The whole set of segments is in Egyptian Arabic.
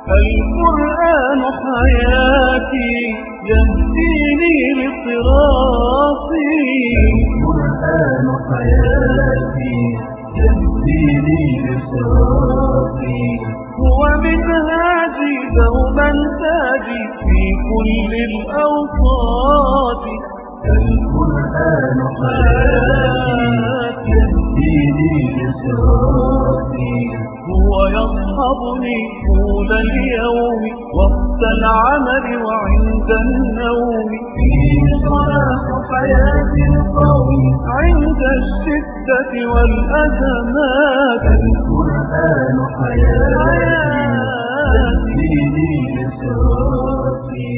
القرآن حياتي يهديني لصراطي القرآن حياتي يهديني لصراطي هو منهاجي دوما تاجي في كل الأوقات القرآن حياتي يهديني لصراطي هو يصحبني طول اليوم وقت العمل وعند النوم فيه صلاح حياة القوم عند الشدة والأزمات القرآن حياتي يهديني لصراطي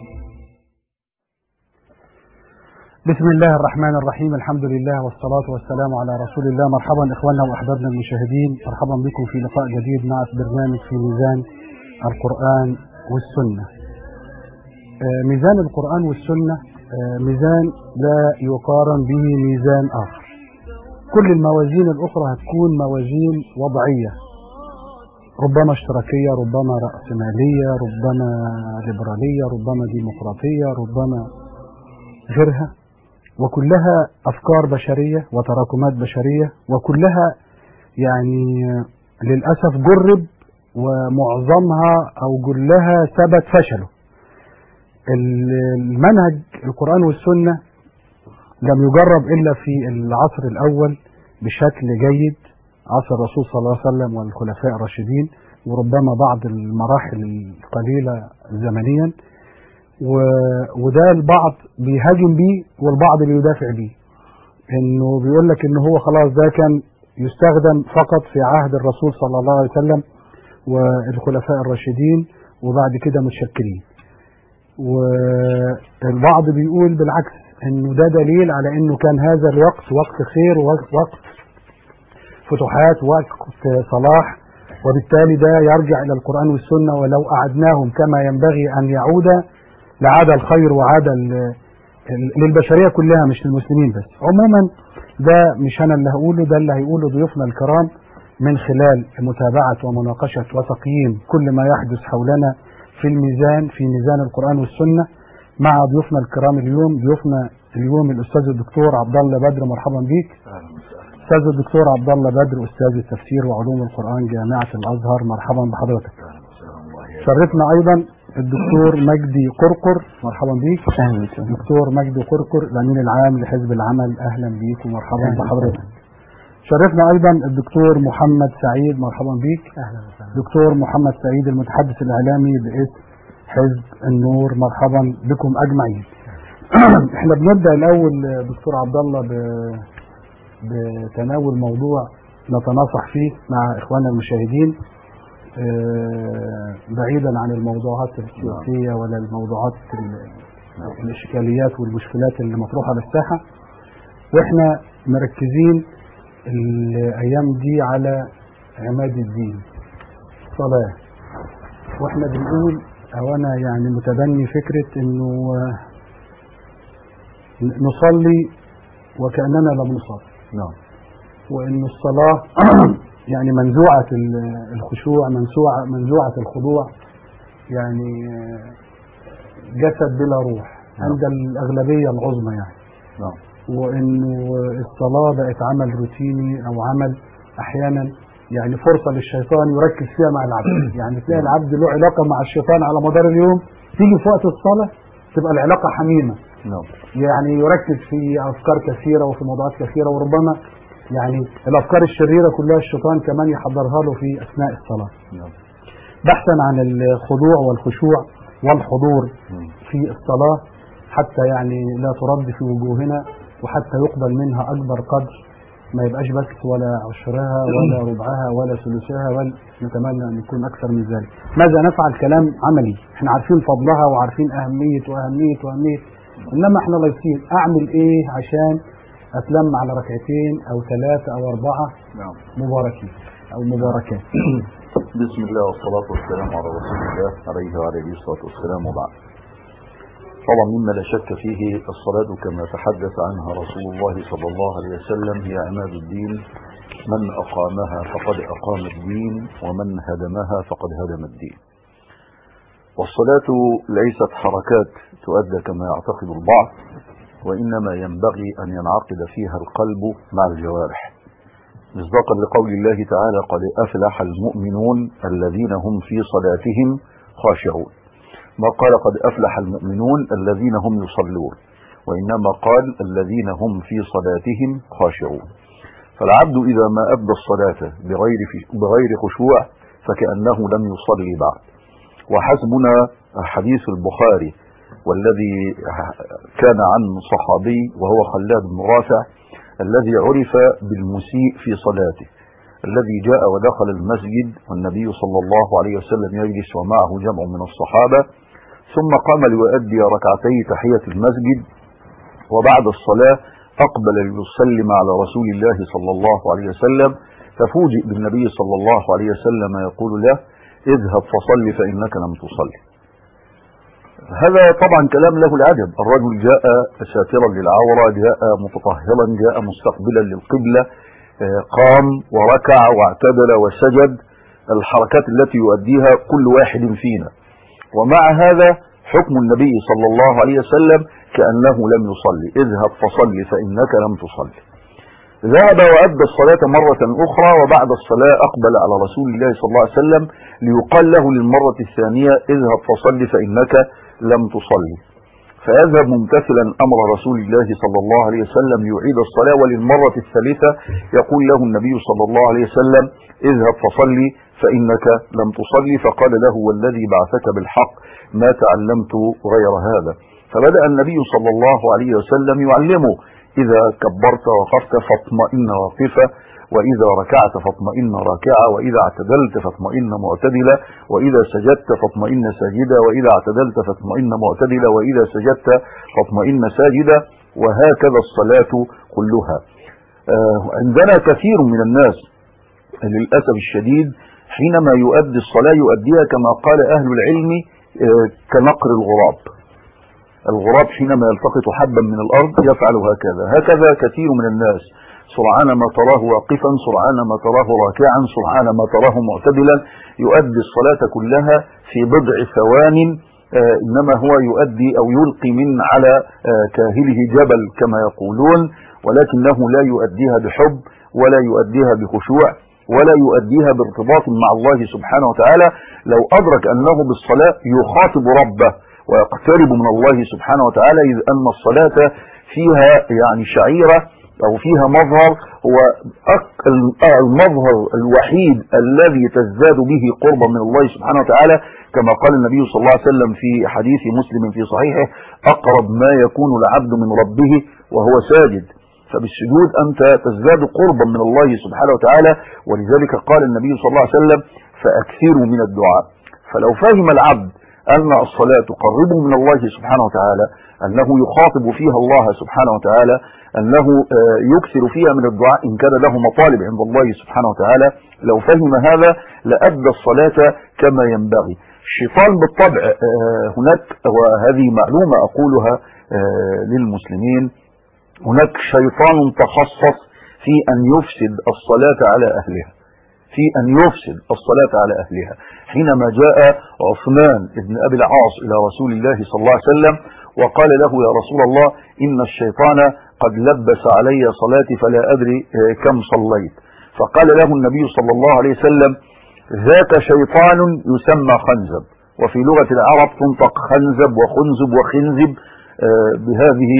بسم الله الرحمن الرحيم الحمد لله والصلاة والسلام على رسول الله مرحبا إخواننا وأحبابنا المشاهدين مرحبا بكم في لقاء جديد مع برنامج في ميزان القرآن والسنة آه، ميزان القرآن والسنة آه، ميزان لا يقارن به ميزان آخر كل الموازين الأخرى هتكون موازين وضعية ربما اشتراكية ربما رأسمالية ربما ليبرالية ربما ديمقراطية ربما غيرها وكلها أفكار بشرية وتراكمات بشرية وكلها يعني للأسف جرب ومعظمها أو جلها ثبت فشله المنهج القرآن والسنة لم يجرب إلا في العصر الأول بشكل جيد عصر الرسول صلى الله عليه وسلم والخلفاء الراشدين وربما بعض المراحل القليلة زمنيا و... وده البعض بيهاجم بيه والبعض بيدافع بيه انه بيقول لك ان هو خلاص ده كان يستخدم فقط في عهد الرسول صلى الله عليه وسلم والخلفاء الراشدين وبعد كده متشكلين والبعض بيقول بالعكس انه ده دليل على انه كان هذا الوقت وقت خير ووقت فتوحات وقت صلاح وبالتالي ده يرجع الى القران والسنه ولو اعدناهم كما ينبغي ان يعود لعاد الخير وعاد للبشريه كلها مش للمسلمين بس عموما ده مش انا اللي هقوله ده اللي هيقوله ضيوفنا الكرام من خلال متابعه ومناقشه وتقييم كل ما يحدث حولنا في الميزان في ميزان القران والسنه مع ضيوفنا الكرام اليوم ضيوفنا اليوم الاستاذ الدكتور عبد الله بدر مرحبا بيك استاذ الدكتور عبد الله بدر استاذ التفسير وعلوم القران جامعه الازهر مرحبا بحضرتك شرفنا ايضا الدكتور مجدي قرقر مرحبا بيك دكتور مجدي قرقر الامين العام لحزب العمل اهلا بيك ومرحبا بحضرتك شرفنا ايضا الدكتور محمد سعيد مرحبا بيك اهلا وسهلا دكتور محمد سعيد المتحدث الاعلامي باسم حزب النور مرحبا بكم اجمعين احنا بنبدا الاول دكتور عبد الله ب- بتناول موضوع نتناصح فيه مع اخواننا المشاهدين آه، بعيدا عن الموضوعات السياسيه ولا الموضوعات ال- الاشكاليات والمشكلات اللي مطروحه على الساحه واحنا مركزين الايام دي على عماد الدين صلاه واحنا بنقول او انا يعني متبني فكره انه آه، نصلي وكاننا لم نصلي نعم وان الصلاه يعني منزوعه ال- الخشوع منزوعه منزوعه الخضوع يعني آه، جسد بلا روح نعم. عند الاغلبيه العظمى يعني نعم وانه الصلاه بقت عمل روتيني او عمل احيانا يعني فرصه للشيطان يركز فيها مع العبد يعني تلاقي العبد له علاقه مع الشيطان على مدار اليوم تيجي في وقت الصلاه تبقى العلاقه حميمه نعم يعني يركز في افكار كثيره وفي موضوعات كثيره وربما يعني الافكار الشريره كلها الشيطان كمان يحضرها له في اثناء الصلاه نعم بحثا عن الخضوع والخشوع والحضور مم. في الصلاة حتى يعني لا ترد في وجوهنا وحتى يقبل منها أكبر قدر ما يبقاش بس ولا عشرها ولا ربعها ولا ثلثها بل نتمنى أن يكون أكثر من ذلك ماذا نفعل كلام عملي احنا عارفين فضلها وعارفين أهمية وأهمية وأهمية إنما احنا لايصين أعمل إيه عشان أتلم على ركعتين أو ثلاثة أو أربعة نعم مباركين أو مباركات بسم الله والصلاة والسلام على رسول الله عليه وعلى آله الصلاة والسلام وبعد طبعا مما لا شك فيه الصلاة كما تحدث عنها رسول الله صلى الله عليه وسلم هي عماد الدين من أقامها فقد أقام الدين ومن هدمها فقد هدم الدين والصلاة ليست حركات تؤدى كما يعتقد البعض وإنما ينبغي أن ينعقد فيها القلب مع الجوارح مصداقا لقول الله تعالى قد أفلح المؤمنون الذين هم في صلاتهم خاشعون ما قال قد أفلح المؤمنون الذين هم يصلون وإنما قال الذين هم في صلاتهم خاشعون فالعبد إذا ما أبدى الصلاة بغير, بغير خشوع فكأنه لم يصلي بعد وحسبنا حديث البخاري والذي كان عن صحابي وهو خلاد بن رافع الذي عرف بالمسيء في صلاته الذي جاء ودخل المسجد والنبي صلى الله عليه وسلم يجلس ومعه جمع من الصحابة ثم قام ليؤدي ركعتي تحية المسجد وبعد الصلاة أقبل ليسلم على رسول الله صلى الله عليه وسلم ففوجئ بالنبي صلى الله عليه وسلم يقول له اذهب فصل فإنك لم تصلي هذا طبعا كلام له العجب الرجل جاء ساترا للعورة جاء متطهرا جاء مستقبلا للقبلة قام وركع واعتدل وسجد الحركات التي يؤديها كل واحد فينا ومع هذا حكم النبي صلى الله عليه وسلم كأنه لم يصلي اذهب فصل فإنك لم تصلي ذهب وأدى الصلاة مرة أخرى وبعد الصلاة أقبل على رسول الله صلى الله عليه وسلم ليقال له للمرة الثانية اذهب فصل فإنك لم تصلي فيذهب ممتثلا أمر رسول الله صلى الله عليه وسلم يعيد الصلاة وللمرة الثالثة يقول له النبي صلى الله عليه وسلم اذهب فصلي فإنك لم تصلي فقال له والذي بعثك بالحق ما تعلمت غير هذا فبدأ النبي صلى الله عليه وسلم يعلمه إذا كبرت وقفت فاطمئن واقفة وإذا ركعت فاطمئن راكعة وإذا اعتدلت فاطمئن معتدلة وإذا سجدت فاطمئن ساجدة وإذا اعتدلت فاطمئن معتدلة وإذا سجدت فاطمئن ساجدة وهكذا الصلاة كلها عندنا كثير من الناس للأسف الشديد حينما يؤدي الصلاة يؤديها كما قال أهل العلم كنقر الغراب الغراب حينما يلتقط حبا من الأرض يفعل هكذا هكذا كثير من الناس سرعان ما تراه واقفا سرعان ما تراه راكعا سرعان ما تراه معتدلا يؤدي الصلاة كلها في بضع ثوان آه إنما هو يؤدي أو يلقي من على آه كاهله جبل كما يقولون ولكنه لا يؤديها بحب ولا يؤديها بخشوع ولا يؤديها بارتباط مع الله سبحانه وتعالى لو أدرك أنه بالصلاة يخاطب ربه ويقترب من الله سبحانه وتعالى إذ أن الصلاة فيها يعني شعيرة أو فيها مظهر هو المظهر الوحيد الذي تزداد به قربا من الله سبحانه وتعالى كما قال النبي صلى الله عليه وسلم في حديث مسلم في صحيحه أقرب ما يكون العبد من ربه وهو ساجد فبالسجود أنت تزداد قربا من الله سبحانه وتعالى ولذلك قال النبي صلى الله عليه وسلم فأكثروا من الدعاء فلو فهم العبد أن الصلاة تقربه من الله سبحانه وتعالى أنه يخاطب فيها الله سبحانه وتعالى أنه يكثر فيها من الدعاء إن كان له مطالب عند الله سبحانه وتعالى لو فهم هذا لأدى الصلاة كما ينبغي الشيطان بالطبع هناك وهذه معلومة أقولها للمسلمين هناك شيطان تخصص في أن يفسد الصلاة على أهلها في أن يفسد الصلاة على أهلها حينما جاء عثمان بن أبي العاص إلى رسول الله صلى الله عليه وسلم وقال له يا رسول الله إن الشيطان قد لبس علي صلاتي فلا أدري كم صليت فقال له النبي صلى الله عليه وسلم ذاك شيطان يسمى خنزب وفي لغة العرب تنطق خنزب وخنزب وخنزب بهذه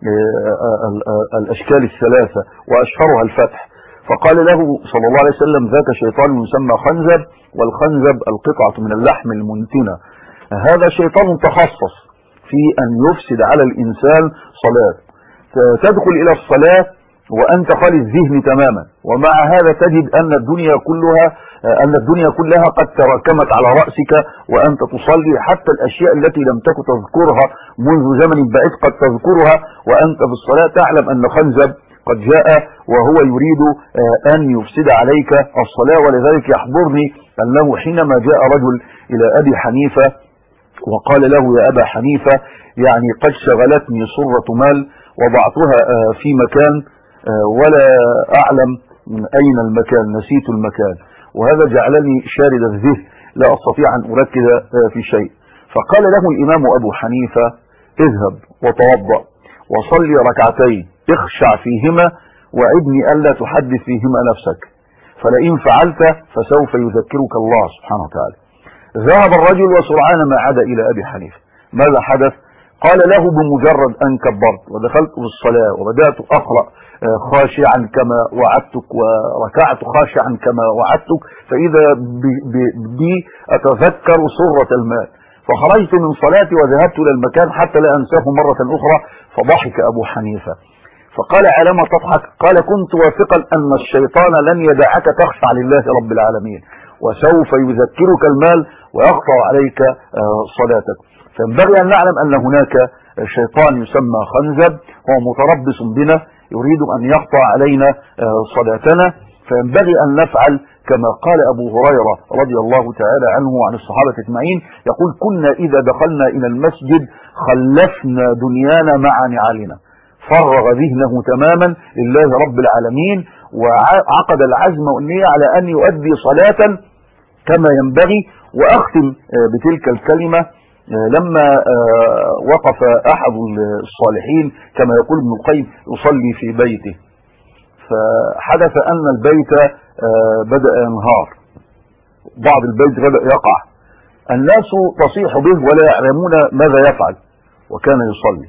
الأشكال الثلاثة وأشهرها الفتح فقال له صلى الله عليه وسلم ذاك شيطان يسمى خنزب والخنزب القطعة من اللحم المنتنة هذا شيطان تخصص في أن يفسد على الإنسان صلاة تدخل إلى الصلاة وأنت خالي الذهن تماما ومع هذا تجد أن الدنيا كلها أن الدنيا كلها قد تراكمت على رأسك وأنت تصلي حتى الأشياء التي لم تكن تذكرها منذ زمن بعيد قد تذكرها وأنت في الصلاة تعلم أن خنزب قد جاء وهو يريد أن يفسد عليك الصلاة ولذلك يحضرني أنه حينما جاء رجل إلى أبي حنيفة وقال له يا أبا حنيفة يعني قد شغلتني صرة مال وضعتها في مكان ولا أعلم من أين المكان نسيت المكان وهذا جعلني شارد الذهن لا أستطيع أن أركز في شيء فقال له الإمام أبو حنيفة اذهب وتوضأ وصلي ركعتين اخشع فيهما وعدني ألا تحدث فيهما نفسك فلئن فعلت فسوف يذكرك الله سبحانه وتعالى ذهب الرجل وسرعان ما عاد إلى أبي حنيفة ماذا حدث قال له بمجرد أن كبرت ودخلت بالصلاة وبدأت أقرأ خاشعا كما وعدتك وركعت خاشعا كما وعدتك فإذا بي أتذكر سرة المال فخرجت من صلاتي وذهبت إلى المكان حتى لا أنساه مرة أخرى فضحك أبو حنيفة فقال علامة تضحك قال كنت واثقا أن الشيطان لن يدعك تخشع لله رب العالمين وسوف يذكرك المال ويقطع عليك صلاتك فينبغي أن نعلم أن هناك شيطان يسمى خنزب هو متربص بنا يريد أن يقطع علينا صلاتنا فينبغي أن نفعل كما قال أبو هريرة رضي الله تعالى عنه وعن الصحابة اجمعين يقول كنا إذا دخلنا إلى المسجد خلفنا دنيانا مع نعالنا فرغ ذهنه تماما لله رب العالمين وعقد العزم والنية على أن يؤدي صلاة كما ينبغي وأختم بتلك الكلمة لما وقف أحد الصالحين كما يقول ابن القيم يصلي في بيته فحدث أن البيت بدأ ينهار بعض البيت بدأ يقع الناس تصيح به ولا يعلمون ماذا يفعل وكان يصلي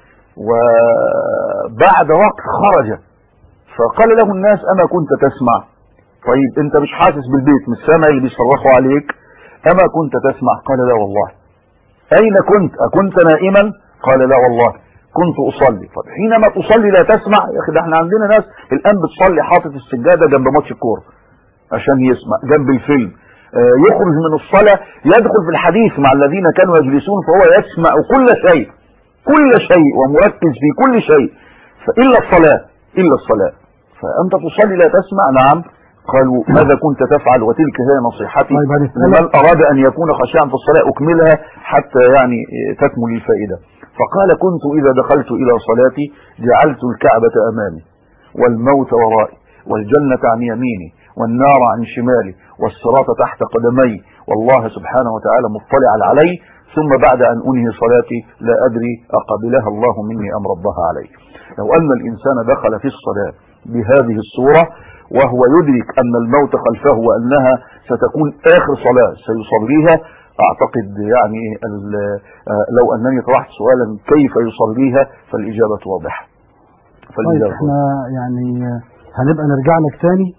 وبعد وقت خرج فقال له الناس أما كنت تسمع طيب انت مش حاسس بالبيت مش سامع اللي بيصرخوا عليك أما كنت تسمع قال لا والله أين كنت أكنت نائما قال لا والله كنت أصلي طب حينما تصلي لا تسمع يا أخي ده احنا عندنا ناس الآن بتصلي حاطط السجادة جنب ماتش الكورة عشان يسمع جنب الفيلم آه يخرج من الصلاة يدخل في الحديث مع الذين كانوا يجلسون فهو يسمع كل شيء كل شيء ومركز في كل شيء فإلا الصلاة إلا الصلاة فأنت تصلي لا تسمع نعم قالوا ماذا كنت تفعل وتلك هي نصيحتي طيب هنسألك- من أراد أن يكون خشيعا في الصلاة أكملها حتى يعني تكمل الفائدة فقال كنت إذا دخلت إلى صلاتي جعلت الكعبة أمامي والموت ورائي والجنة عن يميني والنار عن شمالي والصراط تحت قدمي والله سبحانه وتعالى مطلعا علي ثم بعد أن أنهي صلاتي لا أدري أقبلها الله مني أم ردها علي لو أن الإنسان دخل في الصلاة بهذه الصورة وهو يدرك أن الموت خلفه وأنها ستكون آخر صلاة سيصليها أعتقد يعني ال- آه، لو أنني طرحت سؤالا كيف يصليها فالإجابة واضحة طيب فالإجابة احنا يعني هنبقى نرجع لك تاني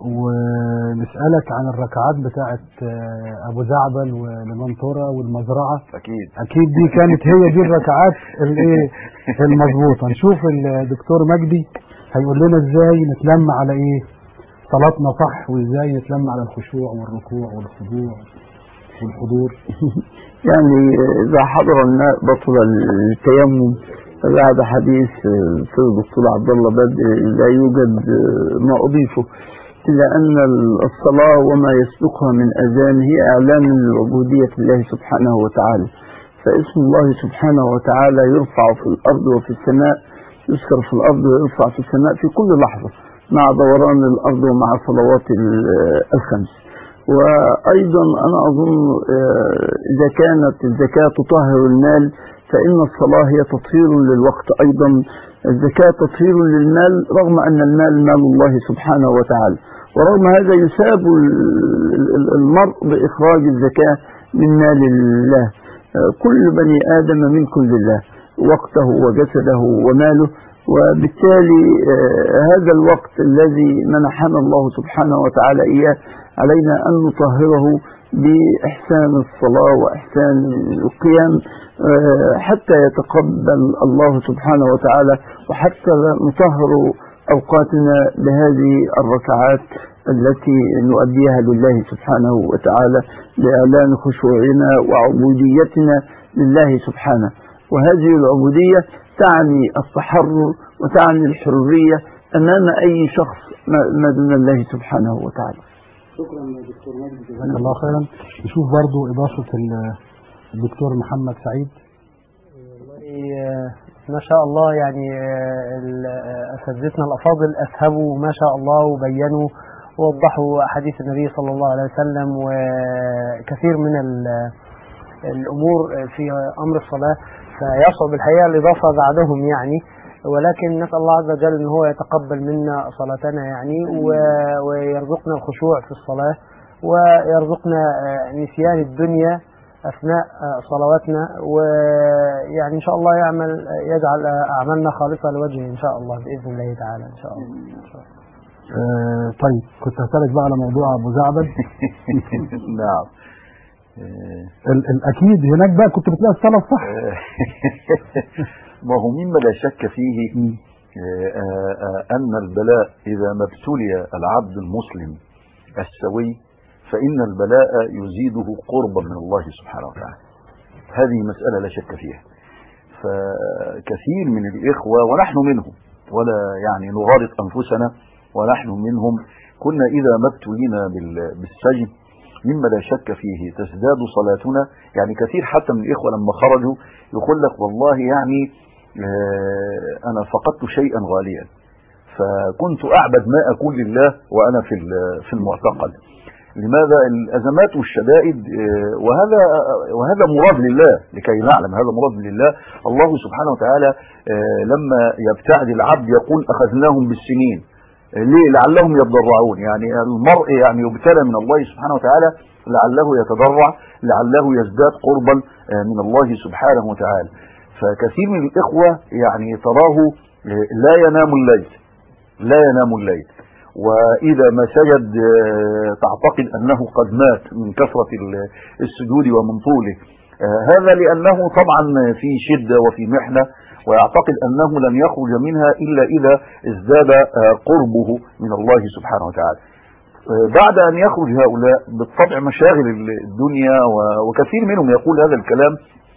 ونسألك عن الركعات بتاعت آه، أبو زعبل والمنطورة والمزرعة أكيد أكيد دي كانت هي دي الركعات الإيه المظبوطة نشوف الدكتور مجدي هيقول لنا إزاي نتلم على إيه صلاتنا صح وإزاي نتلم على الخشوع والركوع والخضوع والحضور يعني إذا حضر الماء بطل التيمم بعد حديث الأستاذ الدكتور عبد الله بدر لا يوجد ما أضيفه إلا أن الصلاة وما يسبقها من أذان هي إعلان لعبودية الله سبحانه وتعالى فاسم الله سبحانه وتعالى يرفع في الأرض وفي السماء يذكر في الأرض ويرفع في السماء في كل لحظة مع دوران الأرض ومع صلوات ال- الخمس وأيضا أنا أظن آه، إذا كانت الزكاة تطهر المال فإن الصلاة هي تطهير للوقت أيضا الزكاة تطهير للمال رغم أن المال مال الله سبحانه وتعالى ورغم هذا يساب ال- ال- المرء بإخراج الزكاة من مال الله آه، كل بني آدم منكم لله وقته وجسده وماله وبالتالي آه، هذا الوقت الذي منحنا الله سبحانه وتعالى إياه علينا أن نطهره بإحسان الصلاة وإحسان القيام آه، حتى يتقبل الله سبحانه وتعالى وحتى نطهر أوقاتنا بهذه الركعات التي نؤديها لله سبحانه وتعالى لإعلان خشوعنا وعبوديتنا لله سبحانه وهذه العبودية تعني التحرر وتعني الحرية أمام أي شخص ما- ما دون الله سبحانه وتعالى شكرا يا دكتور مجدي جزاك الله خيرا نشوف برضو إضافة ال- الدكتور محمد سعيد والله ما شاء الله يعني آه، ال- آه، أساتذتنا الأفاضل أسهبوا ما شاء الله وبينوا ووضحوا أحاديث النبي صلى الله عليه وسلم وكثير من ال- الأمور في أمر الصلاة فيصعب الحقيقة الإضافة بعدهم يعني ولكن نسأل الله عز وجل أن هو يتقبل منا صلاتنا يعني و- ويرزقنا الخشوع في الصلاة ويرزقنا آه، نسيان الدنيا أثناء آه، صلواتنا ويعني إن شاء الله يعمل يجعل أعمالنا خالصة لوجهه إن شاء الله بإذن الله تعالى إن شاء الله آه طيب كنت هسألك بقى على موضوع أبو زعبل نعم آه، ال- الأكيد هناك بقى كنت بتلاقي الصلاة الصح ما هو مما لا شك فيه آه، آه، آه، أن البلاء إذا ما ابتلي العبد المسلم السوي فإن البلاء يزيده قربا من الله سبحانه وتعالى هذه مسألة لا شك فيها فكثير من الإخوة ونحن منهم ولا يعني نغالط أنفسنا ونحن منهم كنا إذا ما ابتلينا بال- بالسجن مما لا شك فيه تزداد صلاتنا يعني كثير حتى من الإخوة لما خرجوا يقول لك والله يعني آه، أنا فقدت شيئا غاليا فكنت أعبد ما أكون لله وأنا في ال- في المعتقل لماذا الأزمات والشدائد آه، وهذا وهذا مراد لله لكي نعلم هذا مراد لله الله سبحانه وتعالى آه، لما يبتعد العبد يقول أخذناهم بالسنين آه، ليه لعلهم يتضرعون يعني المرء يعني يبتلى من الله سبحانه وتعالى لعله يتضرع لعله يزداد قربا آه، من الله سبحانه وتعالى فكثير من الإخوة يعني تراه آه، لا ينام الليل لا ينام الليل وإذا ما سجد آه، تعتقد أنه قد مات من كثرة ال- السجود ومن طوله آه، هذا لأنه طبعا في شدة وفي محنة ويعتقد أنه لن يخرج منها إلا إذا ازداد آه، قربه من الله سبحانه وتعالى آه، بعد أن يخرج هؤلاء بالطبع مشاغل الدنيا و- وكثير منهم يقول هذا الكلام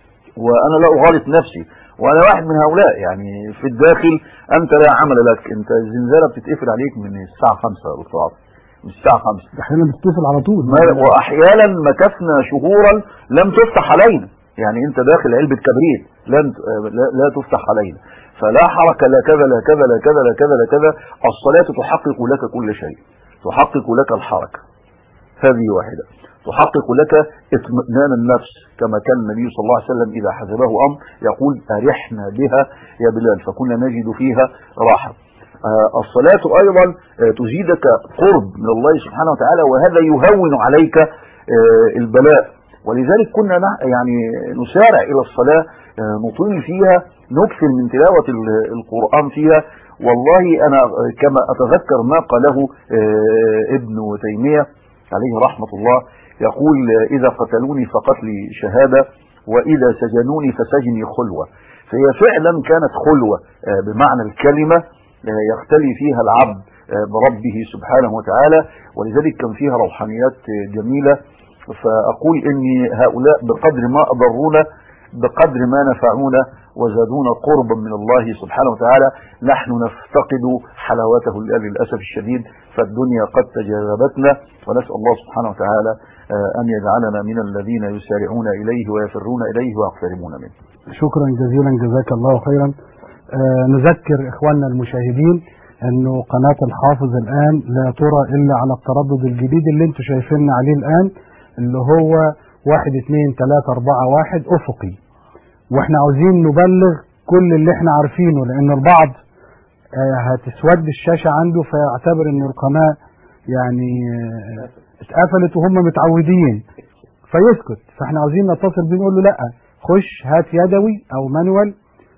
وانا لا اغالط نفسي وانا واحد من هؤلاء يعني في الداخل انت لا عمل لك انت الزنزانه بتتقفل عليك من الساعه 5 يا دكتور عاطف من الساعه 5 احيانا بتتصل على طول ما- واحيانا مكثنا شهورا لم تفتح علينا يعني انت داخل علبه كبريت لن لا, لا تفتح علينا فلا حركه لا كذا لا كذا لا كذا لا كذا لا كذا الصلاه تحقق لك كل شيء تحقق لك الحركه هذه واحده تحقق لك اطمئنان النفس كما كان النبي صلى الله عليه وسلم اذا حزبه امر يقول ارحنا بها يا بلال فكنا نجد فيها راحه آه، الصلاة أيضا آه، تزيدك قرب من الله سبحانه وتعالى وهذا يهون عليك آه، البلاء ولذلك كنا نع- يعني نسارع إلى الصلاة آه، نطيل فيها نكثر من تلاوة ال- القرآن فيها والله أنا آه، كما أتذكر ما قاله آه، ابن تيمية عليه رحمة الله يقول آه، إذا قتلوني فقتلي شهادة وإذا سجنوني فسجني خلوة فهي فعلا كانت خلوة آه، بمعنى الكلمة آه، يختلي فيها العبد آه، بربه سبحانه وتعالى ولذلك كان فيها روحانيات آه، جميلة فأقول إن هؤلاء بقدر ما أضرونا بقدر ما نفعونا وزادونا قربا من الله سبحانه وتعالى نحن نفتقد حلاوته الآن للأسف الشديد فالدنيا قد تجاذبتنا ونسأل الله سبحانه وتعالى آه، أن يجعلنا من الذين يسارعون إليه ويفرون إليه ويقتربون منه شكرا جزيلا جزاك الله خيرا آه نذكر اخواننا المشاهدين انه قناة الحافظ الان لا ترى الا على التردد الجديد اللي انتم شايفيننا عليه الان اللي هو واحد اتنين تلاتة اربعة واحد افقي واحنا عاوزين نبلغ كل اللي احنا عارفينه لان البعض آه هتسود الشاشة عنده فيعتبر ان القناة يعني آه اتقفلت وهم متعودين فيسكت فاحنا عاوزين نتصل بيه نقول له لا خش هات يدوي او مانوال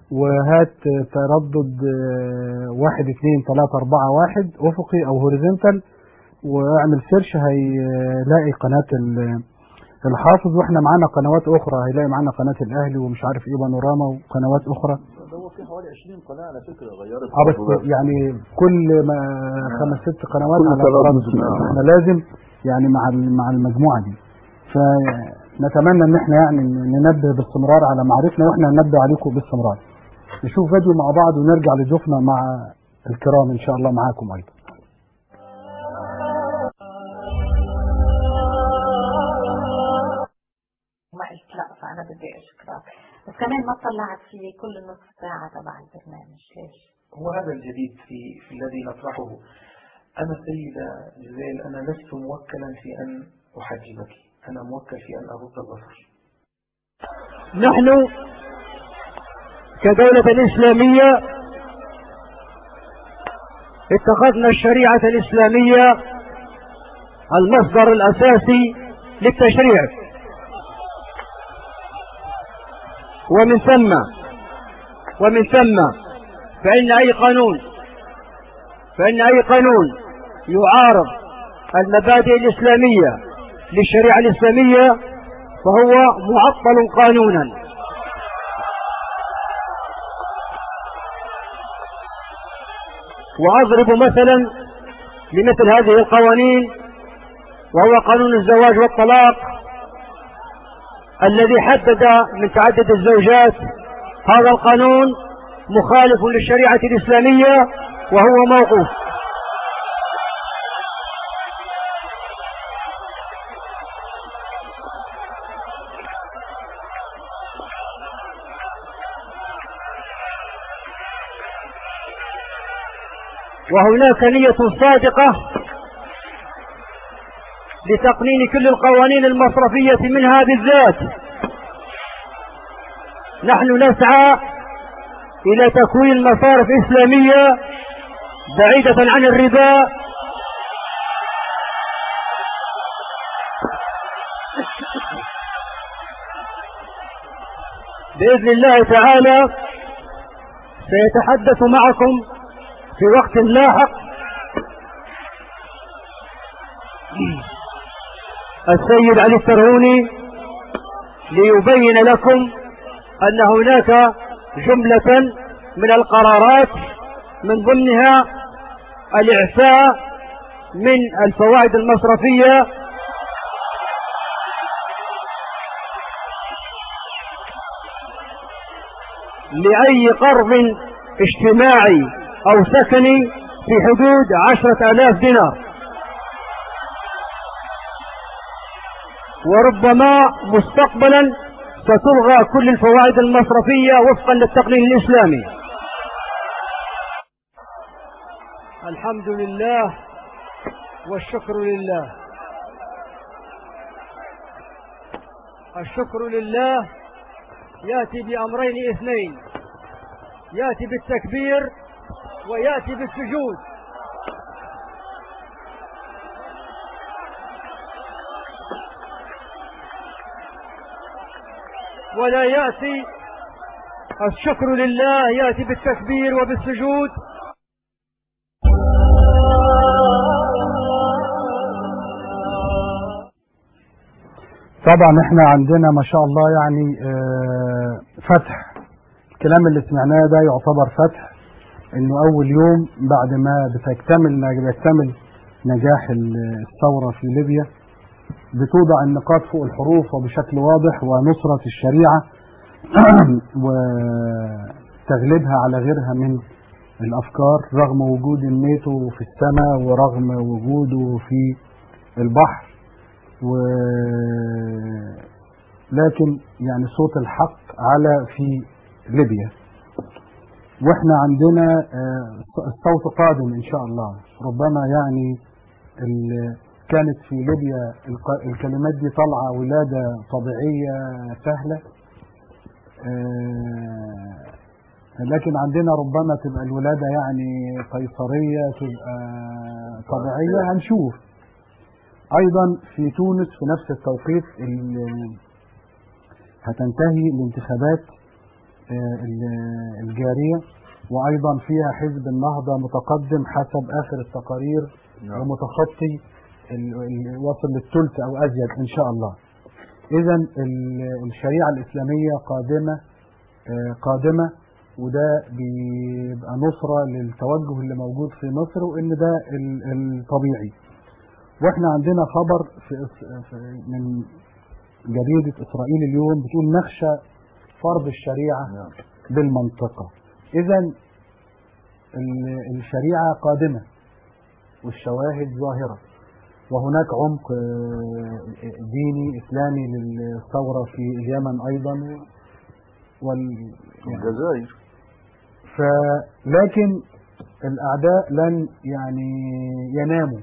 وهات آه، تردد آه، واحد اتنين تلاتة اربعة واحد افقي او هوريزونتال واعمل سيرش هيلاقي قناة ال- الحافظ واحنا معانا قنوات اخرى هيلاقي معانا قناة الاهلي ومش عارف ايه بانوراما وقنوات اخرى هو في حوالي 20 قناة على فكرة غيرت اه بس يعني كل ما خمس ست قنوات كل على تردد. تردد احنا لازم يعني مع ال- مع المجموعه دي فنتمنى ان احنا يعني ننبه باستمرار على معرفنا واحنا ننبه عليكم باستمرار نشوف فيديو مع بعض ونرجع لضيوفنا مع الكرام ان شاء الله معاكم ايضا ما قلت لا فانا بدي اشكرك بس كمان ما طلعت فيه كل نصف ساعه تبع البرنامج ليش؟ هو هذا الجديد في, في الذي نطرحه أنا سيدة جزيل أنا لست موكلا في أن أحجبك أنا موكل في أن أغض البصر نحن كدولة إسلامية اتخذنا الشريعة الإسلامية المصدر الأساسي للتشريع ومن ثم ومن ثم فإن أي قانون فإن أي قانون يعارض المبادئ الإسلامية للشريعة الإسلامية فهو معطل قانونا وأضرب مثلا لمثل هذه القوانين وهو قانون الزواج والطلاق الذي حدد من تعدد الزوجات هذا القانون مخالف للشريعة الإسلامية وهو موقوف وهناك نية صادقة لتقنين كل القوانين المصرفية منها بالذات نحن نسعى إلى تكوين مصارف إسلامية بعيدة عن الربا بإذن الله تعالى سيتحدث معكم في وقت لاحق السيد علي الترهوني ليبين لكم أن هناك جملة من القرارات من ضمنها الإعفاء من الفوائد المصرفية لأي قرض اجتماعي أو سكني في حدود عشرة آلاف دينار وربما مستقبلا ستلغى كل الفوائد المصرفية وفقا للتقنين الإسلامي الحمد لله والشكر لله الشكر لله يأتي بأمرين اثنين يأتي بالتكبير ويأتي بالسجود ولا يأتي الشكر لله يأتي بالتكبير وبالسجود طبعا احنا عندنا ما شاء الله يعني آه، فتح الكلام اللي سمعناه ده يعتبر فتح انه اول يوم بعد ما بتكتمل بيكتمل نجاح ال- الثوره في ليبيا بتوضع النقاط فوق الحروف وبشكل واضح ونصرة الشريعة وتغلبها على غيرها من الأفكار رغم وجود الناتو في السماء ورغم وجوده في البحر و لكن يعني صوت الحق على في ليبيا واحنا عندنا آه، الصوت قادم ان شاء الله ربما يعني ال- كانت في ليبيا الق- الكلمات دي طالعه ولاده طبيعيه سهله آه، لكن عندنا ربما تبقى الولاده يعني قيصريه تبقى طبيعيه هنشوف ايضا في تونس في نفس التوقيت ال- هتنتهي الانتخابات آه، ال- الجاريه وايضا فيها حزب النهضه متقدم حسب اخر التقارير نعم. ومتخطي ال- ال- وصل للثلث او ازيد ان شاء الله اذا الشريعه الاسلاميه قادمه آه، قادمه وده بيبقى نصره للتوجه اللي موجود في مصر وان ده ال- الطبيعي واحنا عندنا خبر في إس- في- من جريده اسرائيل اليوم بتقول نخشى فرض الشريعه بالمنطقه اذا ال- الشريعه قادمه والشواهد ظاهره وهناك عمق آه، ديني اسلامي للثوره في اليمن ايضا وال يعني الجزائر ف لكن الاعداء لن يعني يناموا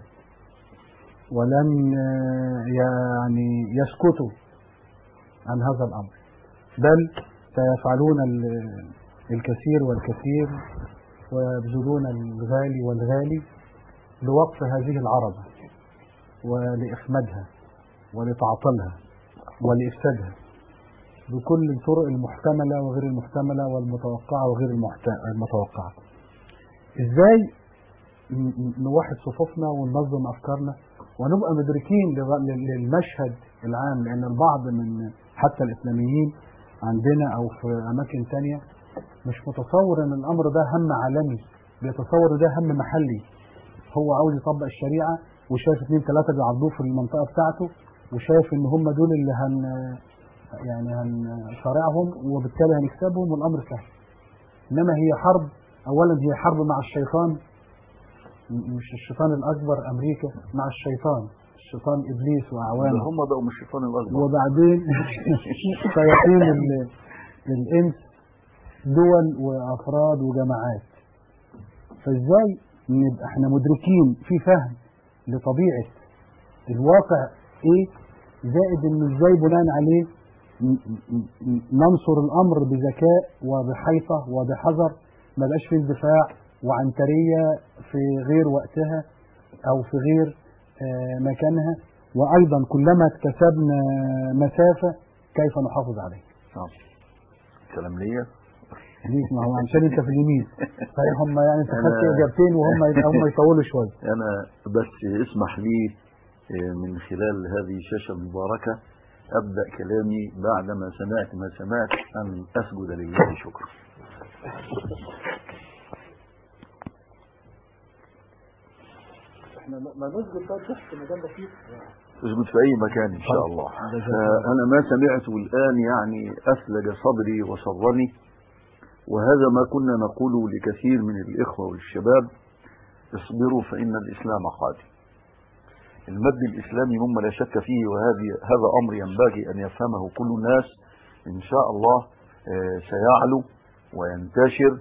ولن آه، يعني يسكتوا عن هذا الامر بل سيفعلون ال- الكثير والكثير ويبذلون الغالي والغالي لوقف هذه العربة ولإخمادها ولتعطيلها ولإفسادها بكل الطرق المحتملة وغير المحتملة والمتوقعة وغير المحت- المتوقعة ازاي ن- ن- نوحد صفوفنا وننظم افكارنا ونبقى مدركين لغ- لل- للمشهد العام لان البعض من حتى الاسلاميين عندنا او في اماكن تانية مش متصور ان الامر ده هم عالمي بيتصور ده هم محلي هو عاوز يطبق الشريعه وشايف اثنين ثلاثه بيعضوه في المنطقه بتاعته وشايف ان هم دول اللي هن يعني هنصارعهم وبالتالي هنكسبهم والامر سهل انما هي حرب اولا هي حرب مع الشيطان م- مش الشيطان الاكبر امريكا مع الشيطان الشيطان ابليس ده واعوانه هم بقوا من الشيطان الاكبر وبعدين شياطين ال- الانس دول وافراد وجماعات فازاي نبقى احنا مدركين في فهم لطبيعه الواقع ايه زائد انه ازاي بناء عليه ن- ن- ننصر الامر بذكاء وبحيطه وبحذر ما بقاش فيه اندفاع وعنتريه في غير وقتها او في غير آه، مكانها وايضا كلما اكتسبنا مسافه كيف نحافظ عليها نعم. كلام ليا ليك ما هو عشان انت في اليمين صحيح هم يعني انت خدت أنا- اجابتين وهم هم يطولوا شويه أنا بس اسمح لي آه، من خلال هذه الشاشة المباركة أبدأ كلامي بعدما سمعت ما سمعت أن أسجد لله شكرا احنا ما نسجد طيب تحت مكان بسيط اسجد في أي مكان إن شاء الله آه، أنا ما سمعته الآن يعني أثلج صدري وسرني وهذا ما كنا نقوله لكثير من الإخوة والشباب اصبروا فإن الإسلام قادم المد الإسلامي مما لا شك فيه وهذه هذا أمر ينبغي أن يفهمه كل الناس إن شاء الله آه، سيعلو وينتشر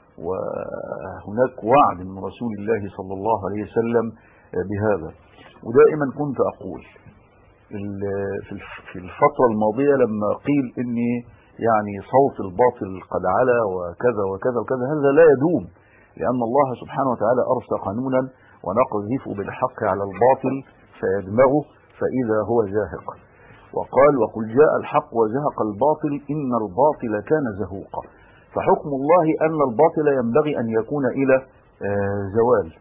وهناك وعد من رسول الله صلى الله عليه وسلم آه، بهذا ودائما كنت أقول ال- في الف- في الفترة الماضية لما قيل إن يعني صوت الباطل قد علا وكذا وكذا وكذا هذا لا يدوم لأن الله سبحانه وتعالى أرسل قانونا ونقذف بالحق على الباطل فيدمغه فإذا هو زاهق وقال وقل جاء الحق وزهق الباطل إن الباطل كان زهوقا فحكم الله أن الباطل ينبغي أن يكون إلى آه، زوال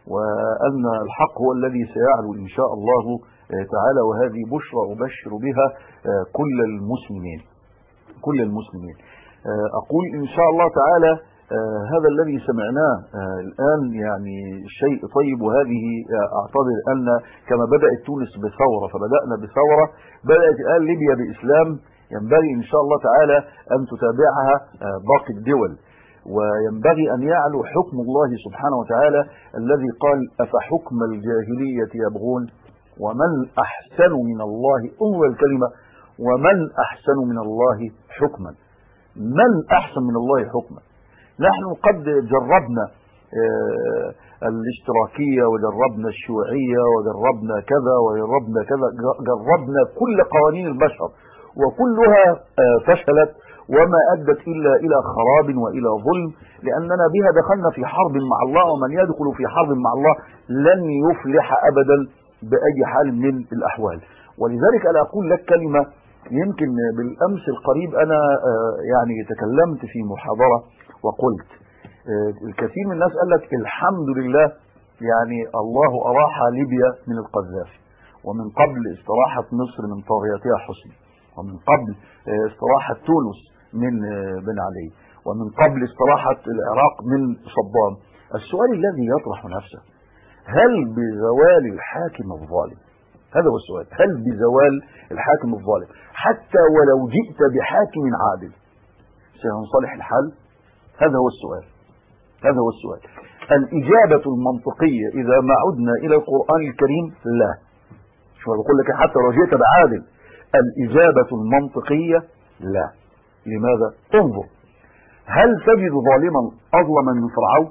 وأن الحق هو الذي سيعلو إن شاء الله آه، تعالى وهذه بشرى أبشر بها آه، كل المسلمين كل المسلمين آه، أقول إن شاء الله تعالى آه، هذا الذي سمعناه آه، الآن يعني شيء طيب وهذه آه، أعتبر أن كما بدأت تونس بثورة فبدأنا بثورة بدأت الآن ليبيا بإسلام ينبغي إن شاء الله تعالى أن تتابعها آه، باقي الدول وينبغي أن يعلو حكم الله سبحانه وتعالى الذي قال أفحكم الجاهلية يبغون ومن أحسن من الله انظر الكلمة ومن أحسن من الله حكما من أحسن من الله حكما نحن قد جربنا آه، الاشتراكية وجربنا الشيوعية وجربنا كذا وجربنا كذا جربنا كل قوانين البشر وكلها آه، فشلت وما أدت إلا إلى خراب وإلى ظلم لأننا بها دخلنا في حرب مع الله ومن يدخل في حرب مع الله لن يفلح أبدا بأي حال من الأحوال ولذلك أنا أقول لك كلمة يمكن بالأمس القريب أنا آه، يعني تكلمت في محاضرة وقلت آه، الكثير من الناس قال لك الحمد لله يعني الله أراح ليبيا من القذافي ومن قبل استراحة مصر من طاغيتها حسني ومن قبل آه، استراحة تونس من آه، بن علي ومن قبل استراحة العراق من صدام السؤال الذي يطرح نفسه هل بزوال الحاكم الظالم هذا هو السؤال هل بزوال الحاكم الظالم حتى ولو جئت بحاكم عادل سينصلح الحال هذا هو السؤال هذا هو السؤال الإجابة المنطقية إذا ما عدنا إلى القرآن الكريم لا شو بقول لك حتى لو جئت بعادل الإجابة المنطقية لا لماذا انظر هل تجد ظالما أظلم من فرعون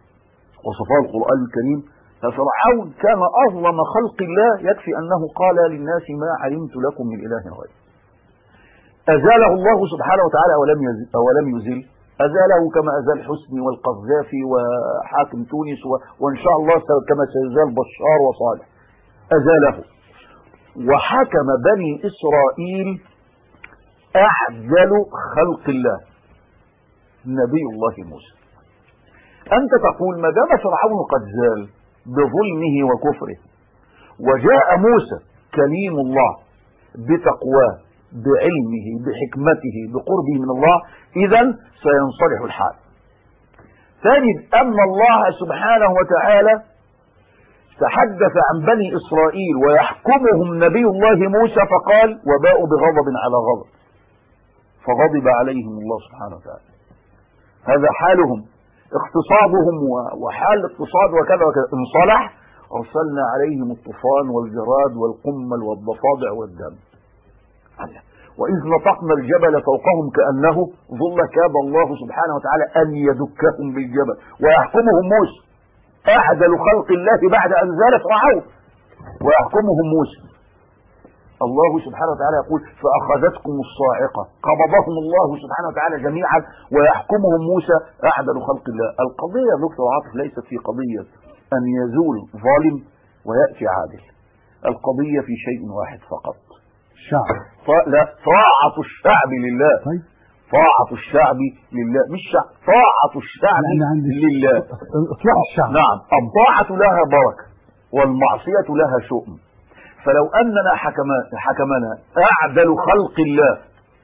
وصفاه القرآن الكريم ففرعون كان أظلم خلق الله يكفي أنه قال للناس ما علمت لكم من إله غير أزاله الله سبحانه وتعالى ولم يزل, ولم يزل أزاله كما أزال حسني والقذافي وحاكم تونس و... وإن شاء الله س- كما سيزال بشار وصالح أزاله وحكم بني إسرائيل أعجل خلق الله نبي الله موسى أنت تقول ما دام فرعون قد زال بظلمه وكفره وجاء موسى كليم الله بتقواه بعلمه بحكمته بقربه من الله إذا سينصلح الحال تجد أن الله سبحانه وتعالى تحدث عن بني إسرائيل ويحكمهم نبي الله موسى فقال وباءوا بغضب على غضب فغضب عليهم الله سبحانه وتعالى هذا حالهم اقتصادهم و- وحال الاقتصاد وكذا وكذا انصلح أرسلنا عليهم الطوفان والجراد والقمل والضفادع والدم الله. وإذ نطقنا الجبل فوقهم كأنه ظل كاب الله سبحانه وتعالى أن يدكهم بالجبل ويحكمهم موسى أعدل خلق الله بعد أن زال فرعون ويحكمهم موسى الله سبحانه وتعالى يقول فأخذتكم الصاعقة قبضهم الله سبحانه وتعالى جميعا ويحكمهم موسى أعدل خلق الله القضية يا دكتور عاطف ليست في قضية أن يزول ظالم ويأتي عادل القضية في شيء واحد فقط الشعب ط- لا طاعة الشعب لله طيب طاعة الشعب لله مش شعب طاعة الشعب لا، أنا عندي لله اصلاح الشعب نعم الطاعة لها بركة والمعصية لها شؤم فلو أننا حكما حكمنا أعدل خلق الله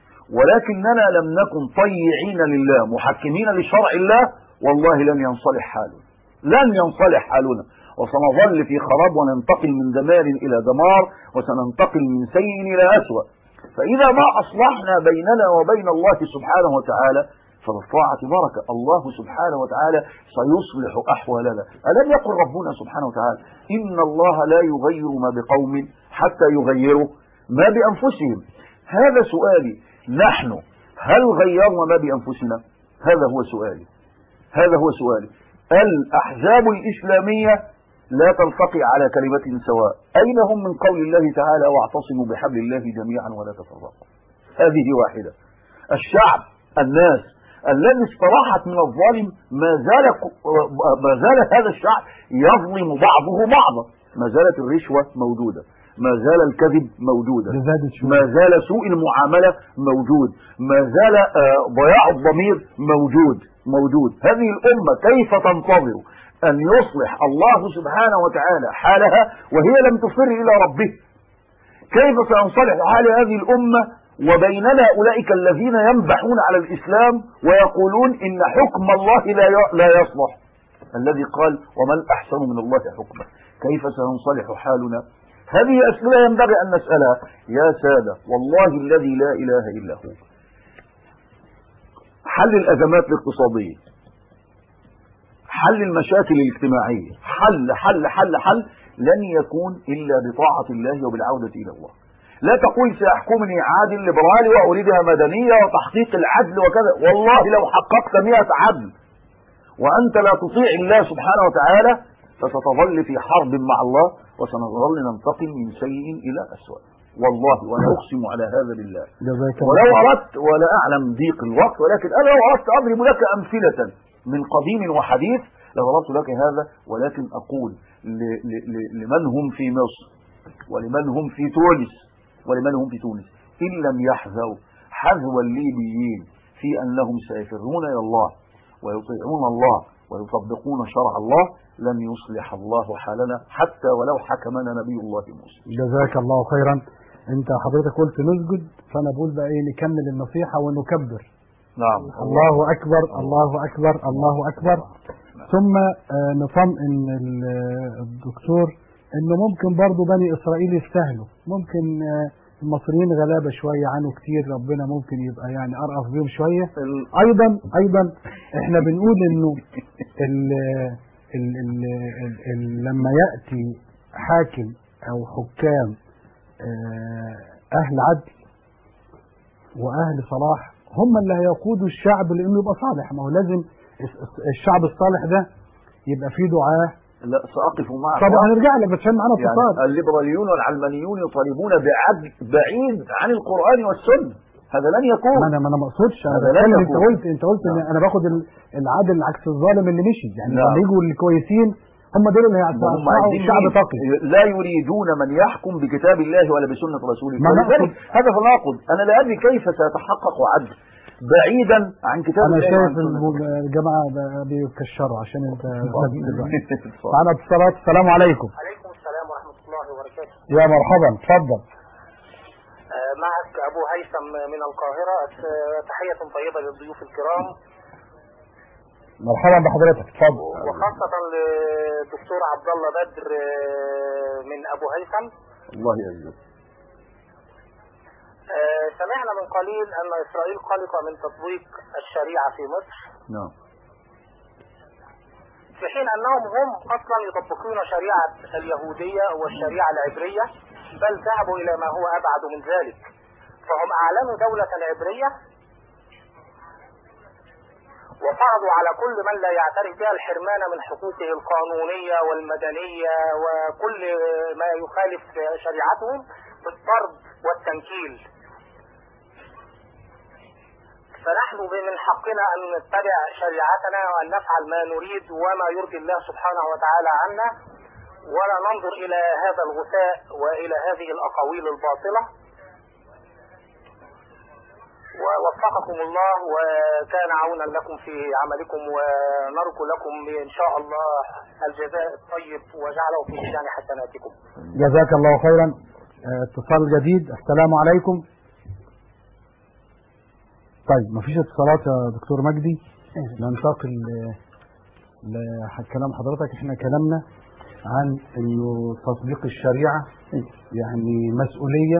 ولكننا لم نكن طيعين لله محكمين لشرع الله والله لن ينصلح حالنا لن ينصلح حالنا وسنظل في خراب وننتقل من دمار إلى دمار وسننتقل من سيء إلى أسوأ فإذا ما أصلحنا بيننا وبين الله سبحانه وتعالى فالطاعة بركة الله سبحانه وتعالى سيصلح أحوالنا ألم يقل ربنا سبحانه وتعالى إن الله لا يغير ما بقوم حتى يغيروا ما بأنفسهم هذا سؤالي نحن هل غيرنا ما بأنفسنا هذا هو سؤالي هذا هو سؤالي الأحزاب الإسلامية لا تلتقي على كلمة سواء أين هم من قول الله تعالى واعتصموا بحبل الله جميعا ولا تفرقوا هذه واحدة الشعب الناس الذي استراحت من الظالم ما زال ما زال هذا الشعب يظلم بعضه بعضا ما زالت الرشوة موجودة ما زال الكذب موجودا لزادت شوية. ما زال سوء المعاملة موجود ما زال آه، ضياع الضمير موجود موجود هذه الأمة كيف تنتظر أن يصلح الله سبحانه وتعالى حالها وهي لم تصر إلى ربه كيف سينصلح حال هذه الأمة وبيننا أولئك الذين ينبحون على الإسلام ويقولون إن حكم الله لا ي- لا يصلح الذي قال ومن أحسن من الله حكما كيف سينصلح حالنا هذه أسئلة ينبغي أن نسألها يا سادة والله الذي لا إله إلا هو حل الأزمات الاقتصادية حل المشاكل الاجتماعية حل حل حل حل لن يكون إلا بطاعة الله وبالعودة إلى الله لا تقول سيحكمني عادل ليبرالي وأريدها مدنية وتحقيق العدل وكذا والله لو حققت مئة عدل وأنت لا تطيع الله سبحانه وتعالى فستظل في حرب مع الله وسنظل ننتقل من سيء إلى أسوأ والله وأنا أقسم على هذا بالله جزاك الله ولو خير. أردت ولا أعلم ضيق الوقت ولكن أنا لو أردت أضرب لك أمثلة من قديم وحديث لضربت لك هذا ولكن أقول ل- ل- ل- لمن هم في مصر ولمن هم في تونس ولمن هم في تونس إن لم يحذروا حذو الليبيين في أنهم سيفرون إلى الله ويطيعون الله ويطبقون شرع الله لن يصلح الله حالنا حتى ولو حكمنا نبي الله موسى جزاك الله خيرا انت حضرتك قلت نسجد فانا بقول بقى ايه نكمل النصيحة ونكبر نعم الله اكبر الله اكبر الله اكبر ثم آه، نطمئن ال- الدكتور انه ممكن برضو بني اسرائيل يستاهلوا ممكن آه، المصريين غلابة شوية عنه كتير ربنا ممكن يبقى يعني ارأف بيهم شوية ال- ايضا ايضا احنا بنقول انه ال ال ال ال ال لما ياتي حاكم او حكام آه، اهل عدل واهل صلاح هم اللي هيقودوا الشعب لانه يبقى صالح ما هو لازم الس- الشعب الصالح ده يبقى فيه دعاه لا سأقف معك طبعا هنرجع لك بس عشان معانا اتصال يعني الليبراليون والعلمانيون يطالبون بعدل بعيد عن القرآن والسنة هذا لن يكون ما انا ما انا ما اقصدش انا هذا لا بتكلم انت يكون. قلت انت قلت ان انا باخد ال- العادل عكس الظالم اللي مشي يعني نعم. لما يجوا الكويسين هم دول اللي هم هيصنعوا عايزين شعب مين؟ تقي لا يريدون من يحكم بكتاب الله ولا بسنة رسوله ما ولذلك نقصد- هذا تناقض أنا لا أدري كيف سيتحقق عدل بعيدا عن كتاب انا الله شايف وعن سنة الم- الجماعه ب- بيكشروا عشان انت دلوقتي اتفضل. معانا اتصالات السلام عليكم عليكم السلام ورحمة الله وبركاته يا مرحبا اتفضل آه، معك أبو هيثم من القاهرة آه، تحية طيبة للضيوف الكرام مرحبا بحضرتك اتفضل وخاصة للدكتور عبد الله بدر آه، من أبو هيثم الله يعزك آه، سمعنا من قليل أن إسرائيل قلقة من تطبيق الشريعة في مصر نعم في حين أنهم هم أصلا يطبقون شريعة اليهودية والشريعة العبرية بل ذهبوا إلى ما هو أبعد من ذلك فهم أعلنوا دولة عبرية وفرضوا على كل من لا يعترف بها الحرمان من حقوقه القانونية والمدنية وكل ما يخالف شريعتهم بالطرد والتنكيل فنحن من حقنا أن نتبع شريعتنا وأن نفعل ما نريد وما يرضي الله سبحانه وتعالى عنا ولا ننظر إلى هذا الغثاء وإلى هذه الأقاويل الباطلة ووفقكم الله وكان عونا لكم في عملكم ونرجو لكم إن شاء الله الجزاء الطيب وجعله في ميزان حسناتكم جزاك الله خيرا اه، اتصال جديد السلام عليكم طيب مفيش اتصالات يا دكتور مجدي ننتقل ل- لكلام حضرتك احنا كلامنا عن انه تطبيق الشريعه يعني مسؤوليه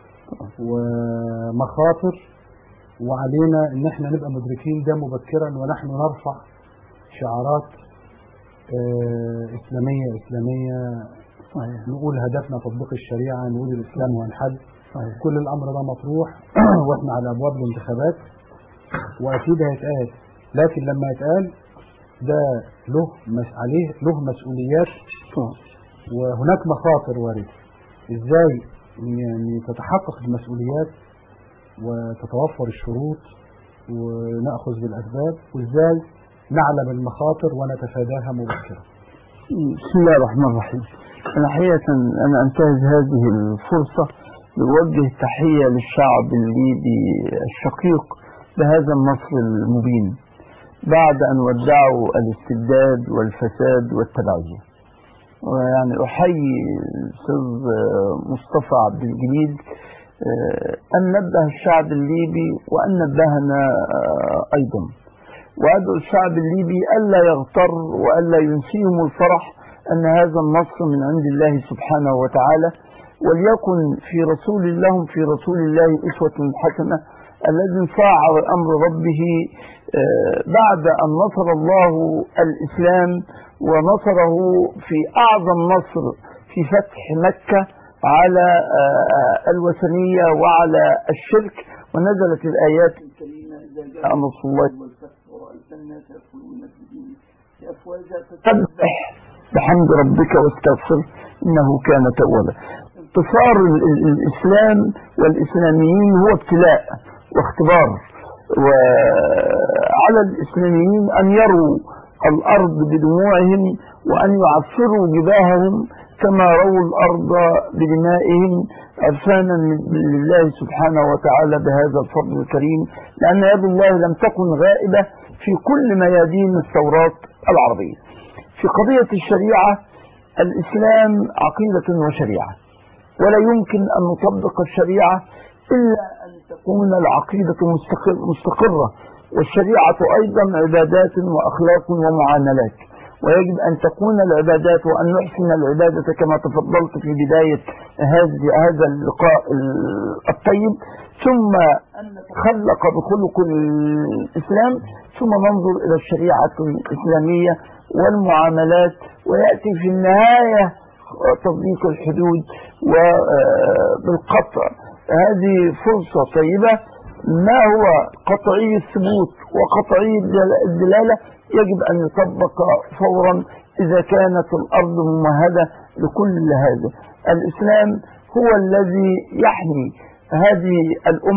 ومخاطر وعلينا ان احنا نبقى مدركين ده مبكرا ونحن نرفع شعارات اه، اسلاميه اسلاميه نقول هدفنا تطبيق الشريعه نقول الاسلام هو الحل كل الامر ده مطروح واحنا على ابواب الانتخابات واكيد هيتقال لكن لما يتقال ده له مس عليه له مسؤوليات وهناك مخاطر وارده ازاي يعني تتحقق المسؤوليات وتتوفر الشروط وناخذ بالاسباب وازاي نعلم المخاطر ونتفاداها مبكرا بسم الله الرحمن الرحيم أنا حقيقة أنا أنتهز هذه الفرصة لأوجه تحية للشعب الليبي الشقيق بهذا النصر المبين بعد أن ودعوا الاستبداد والفساد والتبعية ويعني أحيي الأستاذ مصطفى عبد الجليل آه، أن نبه الشعب الليبي وأن نبهنا آه، أيضا وأدعو الشعب الليبي ألا يغتر وألا ينسيهم الفرح أن هذا النصر من عند الله سبحانه وتعالى وليكن في رسول الله في رسول الله أسوة حسنة الذي صاع أمر ربه آه، بعد أن نصر الله الإسلام ونصره في أعظم نصر في فتح مكة على آه، الوثنية وعلى الشرك ونزلت الآيات الكريمة إذا جاء نصر الله والفتح ورأيت الناس يدخلون في دين أفواجا فسبح بحمد ربك واستغفر إنه كان توابا انتصار ال- ال- الإسلام والإسلاميين هو ابتلاء واختبار وعلى الإسلاميين أن يروا الأرض بدموعهم وأن يعصروا جباههم كما رووا الأرض بدمائهم عرفانا من- لله سبحانه وتعالى بهذا الفضل الكريم لأن يد الله لم تكن غائبة في كل ميادين الثورات العربية في قضية الشريعة الإسلام عقيدة وشريعة ولا يمكن أن نطبق الشريعة إلا أن تكون العقيدة مستقر مستقرة والشريعة أيضا عبادات وأخلاق ومعاملات ويجب أن تكون العبادات وأن نحسن العبادة كما تفضلت في بداية هذه هذا اللقاء الطيب ثم أن نتخلق بخلق الإسلام ثم ننظر إلى الشريعة الإسلامية والمعاملات ويأتي في النهاية تضييق الحدود وبالقطع هذه فرصة طيبة ما هو قطعي الثبوت وقطعي الدلالة يجب أن يطبق فورا إذا كانت الأرض ممهدة لكل هذا الإسلام هو الذي يحمي هذه الأمة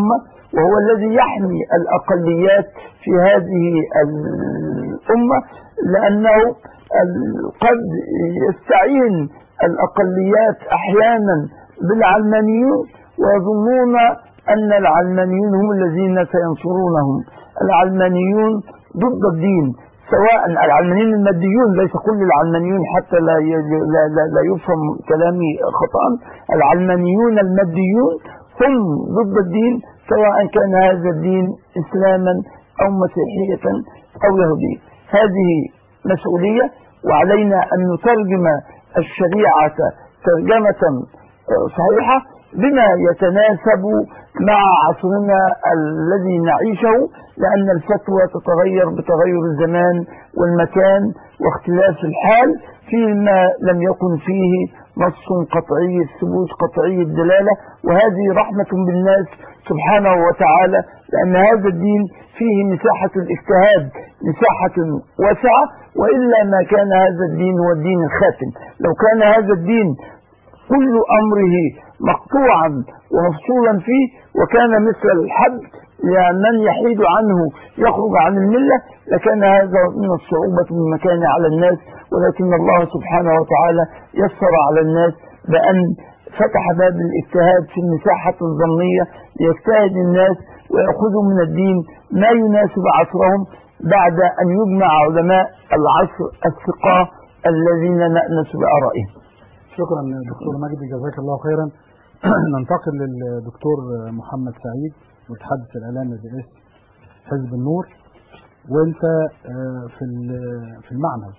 وهو الذي يحمي الأقليات في هذه الأمة لأنه ال- قد يستعين الأقليات أحيانا بالعلمانيون ويظنون أن العلمانيون هم الذين سينصرونهم العلمانيون ضد الدين سواء العلمانيين الماديون ليس كل العلمانيون حتى لا ي- لا, لا, لا يفهم كلامي خطأ العلمانيون الماديون هم ضد الدين سواء كان هذا الدين إسلاما أو مسيحية أو يهودية هذه مسؤولية وعلينا أن نترجم الشريعة ترجمة صحيحة بما يتناسب مع عصرنا الذي نعيشه لأن الفتوى تتغير بتغير الزمان والمكان واختلاف الحال فيما لم يكن فيه نص قطعي الثبوت قطعي الدلالة وهذه رحمة بالناس سبحانه وتعالى لأن هذا الدين فيه مساحة الاجتهاد مساحة واسعة وإلا ما كان هذا الدين هو الدين الخاتم لو كان هذا الدين كل أمره مقطوعا ومفصولا فيه وكان مثل الحد لمن يحيد عنه يخرج عن الملة لكان هذا من الصعوبة من مكان على الناس ولكن الله سبحانه وتعالى يسر على الناس بأن فتح باب الاجتهاد في المساحة الظنية ليجتهد الناس ويأخذوا من الدين ما يناسب عصرهم بعد أن يجمع علماء العصر الثقة الذين نأنس بآرائهم شكرا دكتور مجدي جزاك الله خيرا ننتقل للدكتور محمد سعيد متحدث الاعلامي برئاسه حزب النور وانت آه، في ال- في المعمل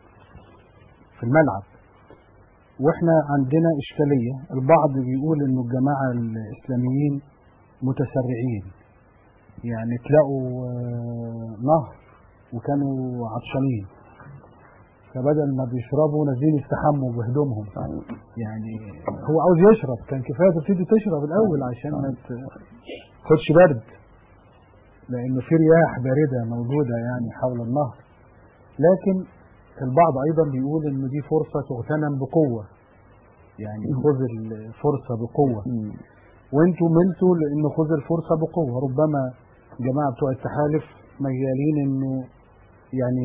في الملعب واحنا عندنا اشكاليه البعض بيقول انه الجماعه الاسلاميين متسرعين يعني تلاقوا آه، نهر وكانوا عطشانين فبدل ما بيشربوا نازلين يستحموا بهدومهم يعني هو عاوز يشرب كان كفايه تبتدي تشرب الاول عشان ما ت- تاخدش برد لانه في رياح بارده موجوده يعني حول النهر لكن البعض ايضا بيقول انه دي فرصه تغتنم بقوه يعني خذ الفرصه بقوه وانتوا ملتوا لانه خذ الفرصه بقوه ربما جماعه بتوع التحالف ميالين انه يعني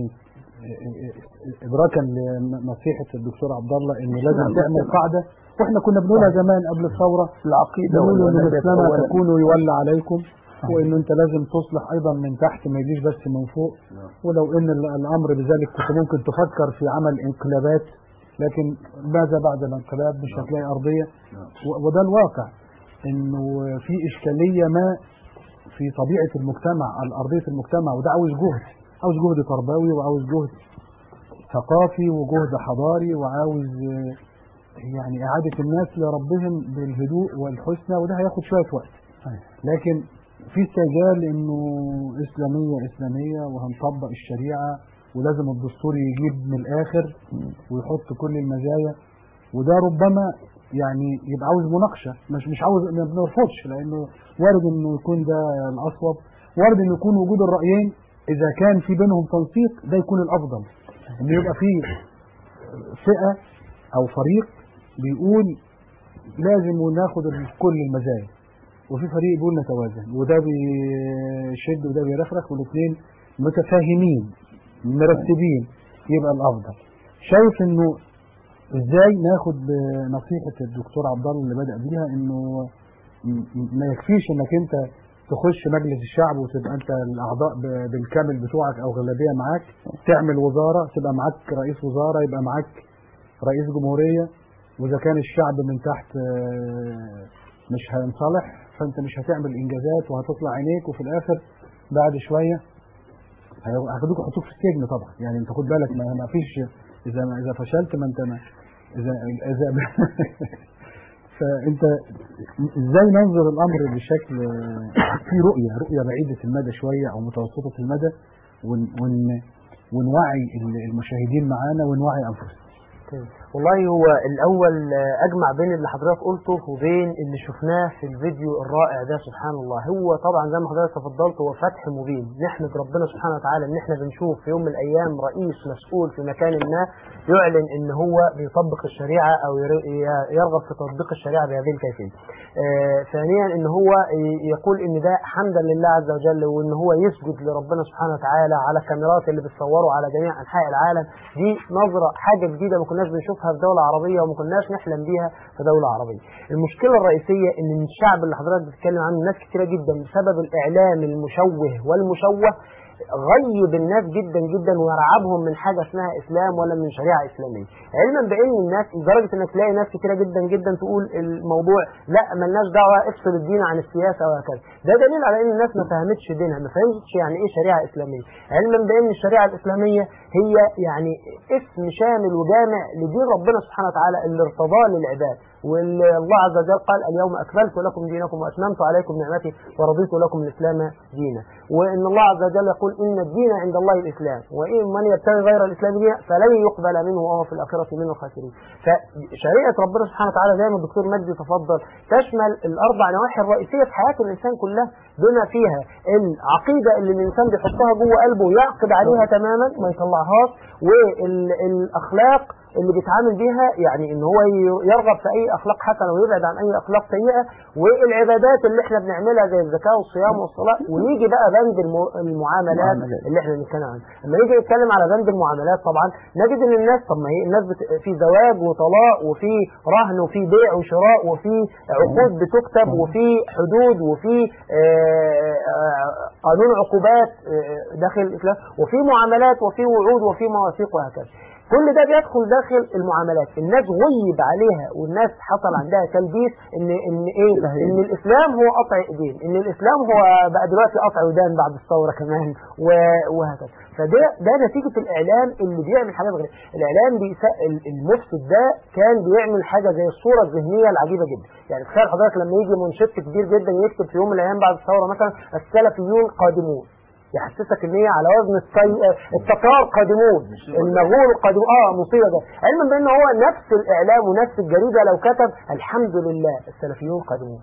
ادراكا لنصيحه الدكتور عبد الله انه لازم تعمل قاعده واحنا كنا بنقولها زمان قبل الثوره العقيدة بنقول ان والولد الاسلام أولاً. تكون يولى عليكم وانه انت لازم تصلح ايضا من تحت ما يجيش بس من فوق ولو ان ال- الامر بذلك كنت ممكن تفكر في عمل انقلابات لكن ماذا بعد الانقلاب مش هتلاقي ارضيه و- وده الواقع انه في اشكاليه ما في طبيعه المجتمع على ارضيه المجتمع وده عاوز جهد عاوز جهد تربوي وعاوز جهد ثقافي وجهد حضاري وعاوز آه، يعني إعادة الناس لربهم بالهدوء والحسنى وده هياخد شوية وقت لكن في استعجال إنه إسلامية إسلامية وهنطبق الشريعة ولازم الدستور يجيب من الآخر ويحط كل المزايا وده ربما يعني يبقى عاوز مناقشة مش مش عاوز ما بنرفضش لأنه وارد إنه يكون ده الأصوب وارد إنه يكون وجود الرأيين إذا كان في بينهم تنسيق ده يكون الأفضل إنه يبقى في فئة أو فريق بيقول لازم ناخد كل المزايا وفي فريق بيقول نتوازن وده بيشد وده بيرفرخ والاثنين متفاهمين مرتبين يبقى الافضل شايف انه ازاي ناخد نصيحة الدكتور عبد الله اللي بدأ بيها انه م- م- ما يكفيش انك انت تخش مجلس الشعب وتبقى انت الاعضاء ب- بالكامل بتوعك او غالبية معاك تعمل وزارة تبقى معاك رئيس وزارة يبقى معاك رئيس جمهورية واذا كان الشعب من تحت آه، مش هينصلح فانت مش هتعمل انجازات وهتطلع عينيك وفي الاخر بعد شوية هي- هياخدوك يحطوك في السجن طبعا يعني انت خد بالك ما ما فيش اذا ما اذا فشلت ما انت ما اذا اذا فانت ازاي ننظر الامر بشكل في رؤيه رؤيه بعيده المدى شويه او متوسطه المدى ون ون ونوعي المشاهدين معانا ونوعي انفسنا طيب والله هو الأول آه، أجمع بين اللي حضرتك قلته وبين اللي شفناه في الفيديو الرائع ده سبحان الله هو طبعا زي ما حضرتك تفضلت هو فتح مبين نحمد ربنا سبحانه وتعالى إن إحنا بنشوف في يوم من الأيام رئيس مسؤول في مكان ما يعلن إن هو بيطبق الشريعة أو ير- ي- يرغب في تطبيق الشريعة بهذه الكيفية آه، ثانيا إن هو ي- يقول إن ده حمدا لله عز وجل وإن هو يسجد لربنا سبحانه وتعالى على الكاميرات اللي بتصوره على جميع أنحاء العالم دي نظرة حاجة جديدة ما كناش بنشوفها في دولة عربية وما كناش نحلم بيها في دولة عربية المشكلة الرئيسية إن الشعب اللي حضرتك بتتكلم عنه ناس كتيرة جدا بسبب الإعلام المشوه والمشوه غيب الناس جدا جدا ورعبهم من حاجة اسمها إسلام ولا من شريعة إسلامية علما بأن الناس لدرجة إنك تلاقي ناس كتيرة جدا جدا تقول الموضوع لا ملناش دعوة افصل الدين عن السياسة وهكذا ده دليل على أن الناس ما فهمتش دينها ما فهمتش يعني إيه شريعة إسلامية علما بأن الشريعة الإسلامية هي يعني اسم شامل وجامع لدين ربنا سبحانه وتعالى اللي ارتضاه للعباد والله عز وجل قال اليوم أكملت لكم دينكم وأتممت عليكم نعمتي ورضيت لكم الإسلام دينا وإن الله عز وجل يقول إن الدين عند الله الإسلام وإن من يبتغي غير الإسلام دينا فلن يقبل منه وهو في الآخرة من الخاسرين فشريعة ربنا سبحانه وتعالى زي ما الدكتور مجدي تفضل تشمل الأربع نواحي الرئيسية في حياة الإنسان كلها بما فيها العقيدة اللي الإنسان بيحطها جوه قلبه ويعقد عليها تماما ما يطلعهاش والأخلاق اللي بيتعامل بيها يعني ان هو يرغب في اي اخلاق حسنه ويبعد عن اي اخلاق سيئه والعبادات اللي احنا بنعملها زي الزكاه والصيام والصلاه ويجي بقى بند الم- المعاملات اللي احنا بنتكلم عنها لما نيجي نتكلم على بند المعاملات طبعا نجد ان الناس طب ما هي الناس بت... في زواج وطلاق وفي رهن وفي بيع وشراء وفي عقود بتكتب وفي حدود وفي آه، آه، قانون عقوبات آه، داخل الاسلام وفي معاملات وفي وعود وفي مواثيق وهكذا كل ده بيدخل داخل المعاملات الناس غيب عليها والناس حصل عندها تلبيس ان ان ايه ان الاسلام هو قطع ايدين ان الاسلام هو بقى دلوقتي قطع ودان بعد الثوره كمان و- وهكذا فده ده نتيجه الاعلام اللي بيعمل حاجات غير الاعلام بيسا ال- المفسد ده كان بيعمل حاجه زي الصوره الذهنيه العجيبه جدا يعني تخيل حضرتك لما يجي منشط كبير جدا يكتب في يوم من الايام بعد الثوره مثلا السلفيون قادمون يحسسك ان هي على وزن الطي... التتار قادمون المغول قادمون اه مصيبه ده علما بان هو نفس الاعلام ونفس الجريده لو كتب الحمد لله السلفيون قادمون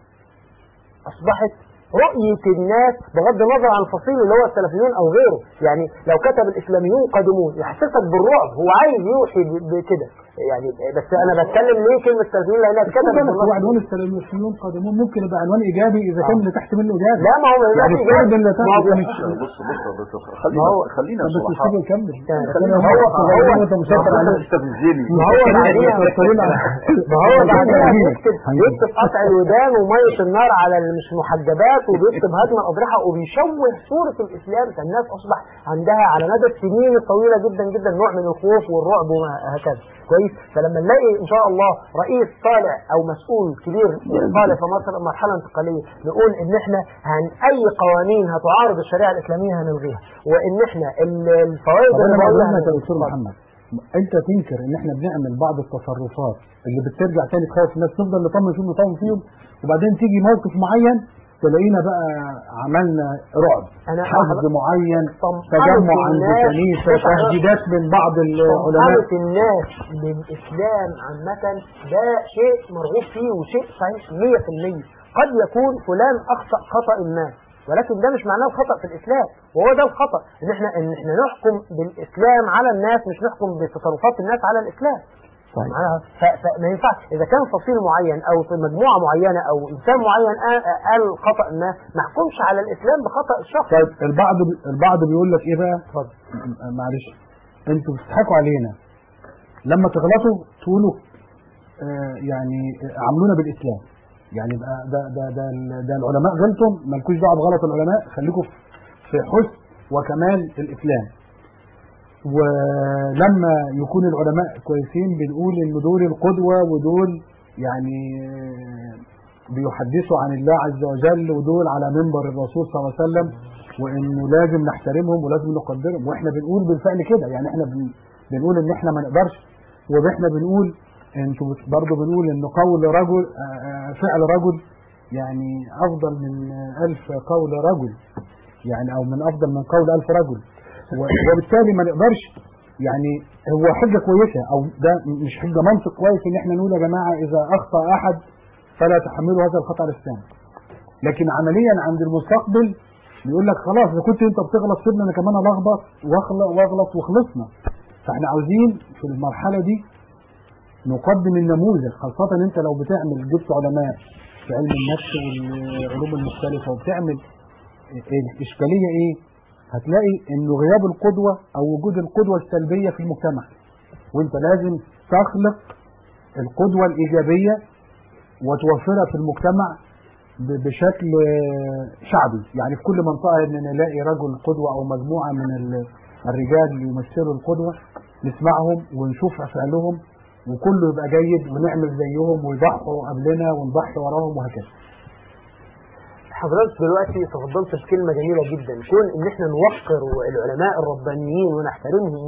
اصبحت رؤية الناس بغض النظر عن الفصيل اللي هو السلفيون او غيره يعني لو كتب الاسلاميون قادمون يحسسك بالرعب هو عايز يوحي ب- بكده يعني بس انا بتكلم ليه كلمه السلفيون لانها اتكتبت خد بالك بالنص. هو عنوان السلفيون قادمون ممكن يبقى عنوان ايجابي اذا كان اللي تحت منه ايجابي لا ما هو ما يعني يبقاش الفرد اللي إيجابي. ما هو- تحت مش بص بص بص ما خلينا هو- خلينا طب بس صراحة سيبه يكمل خلينا ما هو- صراحة. ما هو- انت مسيطر عليه استفزني ما هو بعديها ما هو بعديها بيكتب بيكتب قطع الودان ومية النار على مش محجبات وبيكتب هدم الأضرحة وبيشوه صورة الإسلام فالناس أصبح عندها على مدى السنين الطويلة جدا جدا نوع من الخوف والرعب وهكذا كويس فلما نلاقي إن شاء الله رئيس طالع أو مسؤول كبير طالع في مصر مرحلة انتقالية نقول إن إحنا هن أي قوانين هتعارض الشريعة الإسلامية هنلغيها وإن إحنا ال- الفوائد طب انا اللي بقول بقولها لك يا دكتور اتفضل. محمد انت تنكر ان احنا بنعمل بعض التصرفات اللي بترجع تاني تخوف الناس تفضل نطمن فيهم نطمن فيهم وبعدين تيجي موقف معين تلاقينا بقى عملنا رعب أنا حفظ أنا- معين طمأنت تجمع عند الناس. كنيسه بص على- تهديدات من بعض العلماء طمأنة الناس للإسلام عامة ده شيء مرغوب فيه وشيء صحيح 100% قد يكون فلان أخطأ خطأ ما ولكن ده مش معناه الخطأ في الإسلام وهو ده الخطأ إن إحنا إن إحنا نحكم بالإسلام على الناس مش نحكم بتصرفات الناس على الإسلام صحيح. معناها ف- فما ينفعش إذا كان فصيل معين أو في مجموعة معينة أو إنسان معين قال- قال خطأ ما ما نحكمش على الإسلام بخطأ الشخص طيب البعض البعض بيقول لك ايه بقى اتفضل. م- معلش انتوا بتضحكوا علينا لما تغلطوا تقولوا آه يعني عاملونا بالاسلام يعني بقى ده ده ده, ده العلماء غلطوا مالكوش دعوه بغلط العلماء خليكم في- في حسن وكمال الاسلام ولما يكون العلماء كويسين بنقول ان دول القدوه ودول يعني آه، بيحدثوا عن الله عز وجل ودول على منبر الرسول صلى الله عليه وسلم وانه لازم نحترمهم ولازم نقدرهم واحنا بنقول بالفعل كده يعني احنا بن- بنقول ان احنا ما نقدرش واحنا بنقول انتوا بت- برضه بنقول ان قول رجل آه، آه، فعل رجل يعني افضل من آه، الف قول رجل يعني او من افضل من قول الف رجل و- وبالتالي ما نقدرش يعني هو حجة كويسة أو ده مش حجة منطق كويس إن إحنا نقول يا جماعة إذا أخطأ أحد فلا تحملوا هذا الخطأ على الثاني لكن عمليا عند المستقبل يقول لك خلاص إذا كنت أنت بتغلط سيبنا أنا كمان ألخبط وأغلط وأغلط وخلصنا فإحنا عاوزين في المرحلة دي نقدم النموذج خاصة أنت لو بتعمل جبت علماء في علم النفس والعلوم المختلفة وبتعمل الإشكالية إيه؟ هتلاقي إنه غياب القدوة أو وجود القدوة السلبية في المجتمع وأنت لازم تخلق القدوة الإيجابية وتوفرها في المجتمع ب- بشكل آه، شعبي يعني في كل منطقة إن نلاقي رجل قدوة أو مجموعة من ال- الرجال يمثلوا القدوة نسمعهم ونشوف أفعالهم وكله يبقى جيد ونعمل زيهم ويضحوا قبلنا ونضحي وراهم وهكذا حضرتك دلوقتي تفضلت بكلمة جميلة جدا كون ان احنا نوقر العلماء الربانيين ونحترمهم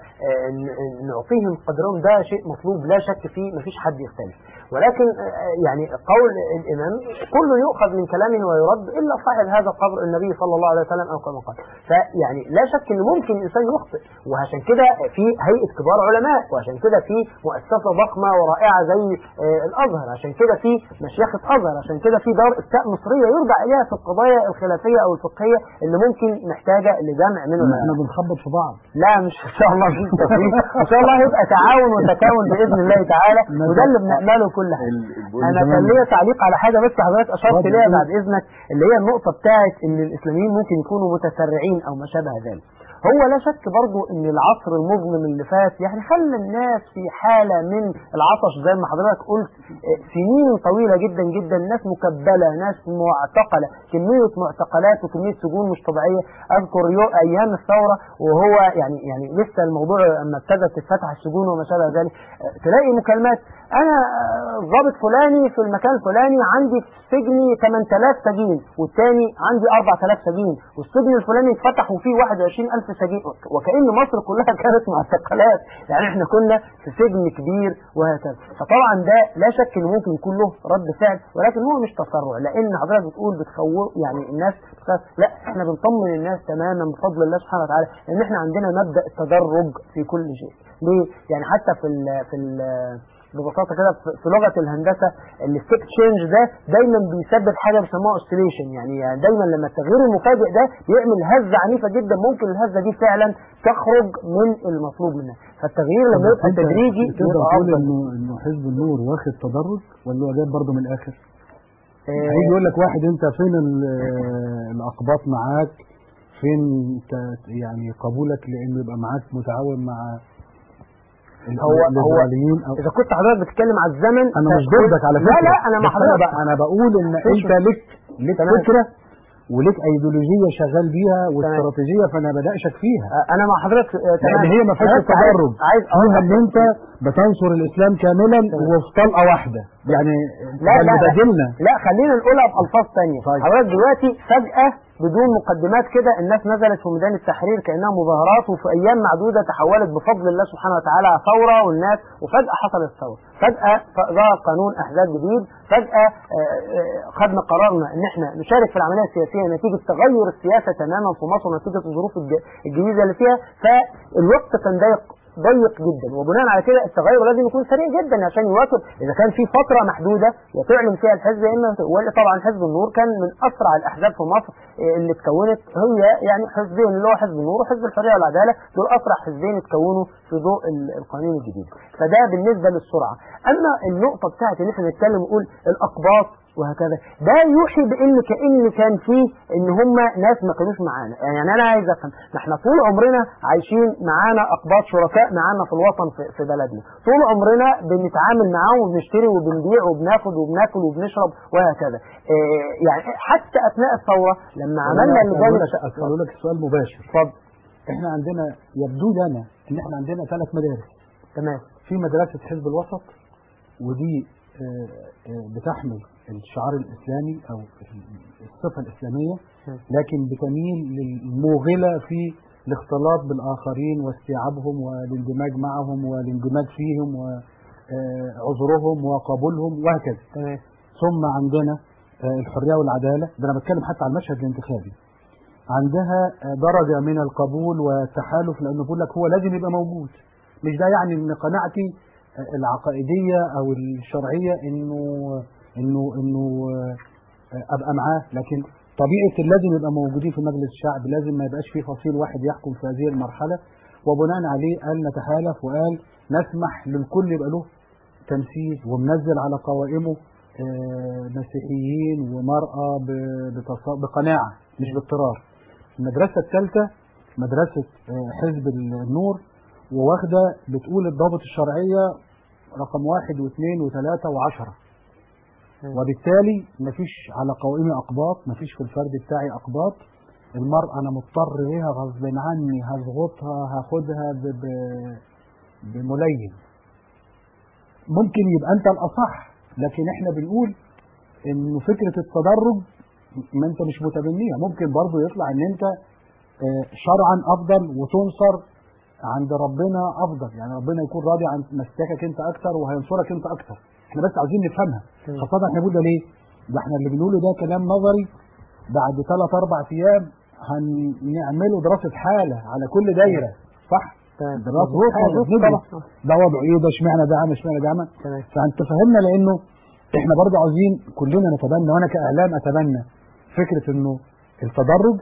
ونعطيهم قدرهم ده شيء مطلوب لا شك فيه مفيش حد يختلف ولكن آه، يعني قول الامام كله يؤخذ من كلامه ويرد الا صاحب هذا القبر النبي صلى الله عليه وسلم او كما قال فيعني لا شك ان ممكن الانسان يخطئ وعشان كده في هيئه كبار علماء وعشان كده في مؤسسه ضخمه ورائعه زي آه، الازهر عشان كده في مشيخه ازهر عشان كده في دار افتاء مصريه يرجع اليها في القضايا الخلافيه او الفقهيه اللي ممكن محتاجه لجمع من احنا العلماء بنخبط في بعض لا مش ان شاء الله في تفريق ان شاء الله هيبقى تعاون وتكامل باذن الله تعالى وده اللي بنأمله كل حاجه انا كان ليا تعليق على حاجه بس حضرتك اشرت اتفضل. ليها بعد اذنك اللي هي النقطه بتاعت ان الاسلاميين ممكن يكونوا متسرعين او ما شابه ذلك هو لا شك برضو ان العصر المظلم اللي فات يعني خلى الناس في حالة من العطش زي ما حضرتك قلت آه، سنين طويلة جدا جدا ناس مكبلة ناس معتقلة كمية معتقلات وكمية سجون مش طبيعية اذكر يو ايام الثورة وهو يعني يعني لسه الموضوع لما ابتدت تتفتح السجون وما شابه ذلك آه، تلاقي مكالمات انا آه، ضابط فلاني في المكان الفلاني عندي في سجني 8000 سجين والتاني عندي 4000 سجين والسجن الفلاني اتفتح وفيه 21000 سجين وكأن مصر كلها كانت معتقلات يعني احنا كنا في سجن كبير وهكذا فطبعا ده لا شك انه ممكن يكون له رد فعل ولكن هو مش تسرع لان حضرتك بتقول بتخوف يعني الناس بتخاف لا احنا بنطمن الناس تماما بفضل الله سبحانه وتعالى لان احنا عندنا مبدأ التدرج في كل شيء ليه يعني حتى في ال في ال ببساطه كده في- في لغه الهندسه الستيك تشينج ده دايما بيسبب حاجه بيسموها اوسيليشن يعني يعني دايما لما التغيير المفاجئ ده بيعمل هزه عنيفه جدا ممكن الهزه دي فعلا تخرج من المطلوب منها فالتغيير لما يبقى أنت تدريجي تقدر يبقى تقول افضل انه انه حزب النور واخد تدرج ولا هو جايب برضه من الاخر؟ آه، هيجي يقول لك واحد انت فين ال- الاقباط معاك فين ت- يعني قبولك لانه يبقى معاك متعاون مع ال- هو- هو- الليبراليين أو اذا كنت حضرتك بتتكلم على الزمن انا مش ف- ضدك على فكره لا لا انا مع بس حضرتك بق- انا بقول ان مفيش انت لك لك تمام. فكره ولك ايديولوجيه شغال بيها واستراتيجيه فانا بدأشك فيها آه، انا مع حضرتك آه، تمام لان هي ما فيهاش بس عايز- تدرج عايز فيها ان أوضح- انت بتنصر الاسلام كاملا وفي طلقه واحده يعني لا ده لا اللي بادلنا لا خلينا نقولها بألفاظ تانية طيب. حضرتك دلوقتي فجأة بدون مقدمات كده الناس نزلت في ميدان التحرير كأنها مظاهرات وفي أيام معدودة تحولت بفضل الله سبحانه وتعالى ثورة والناس وفجأة حصلت ثورة فجأة ف- ظهر قانون أحزاب جديد فجأة آه، آه، خدنا قرارنا إن إحنا نشارك في العملية السياسية نتيجة تغير السياسة تماما في مصر ونتيجة الظروف الج- الجديدة اللي فيها فالوقت كان ضيق ضيق جدا وبناء على كده التغير لازم يكون سريع جدا عشان يواكب اذا كان في فتره محدوده يتعلن فيها الحزب يا اما ولا طبعا حزب النور كان من اسرع الاحزاب في مصر إيه، اللي اتكونت هي يعني حزبين اللي هو حزب النور وحزب الحريه والعداله دول اسرع حزبين اتكونوا في ضوء ال- القانون الجديد فده بالنسبه للسرعه اما النقطه بتاعت ان احنا نتكلم ونقول الاقباط وهكذا ده يوحي بان كان كان فيه ان هم ناس ما كانوش معانا يعني انا عايز افهم ما احنا طول عمرنا عايشين معانا اقباط شركاء معانا في الوطن في, في بلدنا طول عمرنا بنتعامل معاهم وبنشتري وبنبيع وبناخد وبناكل وبنشرب وهكذا إيه يعني حتى اثناء الثوره لما عملنا اللجان اسال لك سؤال مباشر اتفضل احنا عندنا يبدو لنا ان احنا عندنا ثلاث مدارس تمام في مدرسه حزب الوسط ودي آه، آه، بتحمل الشعار الاسلامي او الصفه الاسلاميه لكن بتميل للموغله في الاختلاط بالاخرين واستيعابهم والاندماج معهم والاندماج فيهم وعذرهم وقبولهم وهكذا تمام ثم عندنا آه، الحريه والعداله ده انا بتكلم حتى على المشهد الانتخابي عندها درجة من القبول والتحالف لأنه بيقول لك هو لازم يبقى موجود مش ده يعني إن قناعتي العقائدية أو الشرعية إنه إنه إنه أبقى معاه لكن طبيعة لازم يبقى موجودين في مجلس الشعب لازم ما يبقاش فيه فصيل واحد يحكم في هذه المرحلة وبناء عليه قال نتحالف وقال نسمح للكل يبقى له تمثيل ومنزل على قوائمه آه، مسيحيين ومرأة ب- بتص- بقناعة مش باضطرار المدرسة الثالثة مدرسة آه، حزب النور وواخدة بتقول الضابط الشرعية رقم واحد واثنين وثلاثة وعشرة وبالتالي مفيش على قوائمي أقباط مفيش في الفرد بتاعي أقباط المرأة أنا مضطر ليها غصب عني هضغطها هاخدها ب- ب- بملين ممكن يبقى أنت الأصح لكن إحنا بنقول إنه فكرة التدرج ما أنت مش متبنيها ممكن برضو يطلع إن أنت آه، شرعا أفضل وتنصر عند ربنا أفضل يعني ربنا يكون راضي عن مسلكك أنت أكتر وهينصرك أنت أكتر احنا بس عاوزين نفهمها خاصة احنا بنقول ده ليه؟ ده احنا اللي بنقوله ده كلام نظري بعد ثلاث أربع أيام هنعمله دراسة حالة على كل دايرة صح؟ دراسة مظبوط، حالة مظبوط ندرس طبعا. ده وضعه ايه ده اشمعنى ده عمل اشمعنى ده عمل فانت فهمنا لانه احنا برضه عاوزين كلنا نتبنى وانا كاعلام اتبنى فكره انه التدرج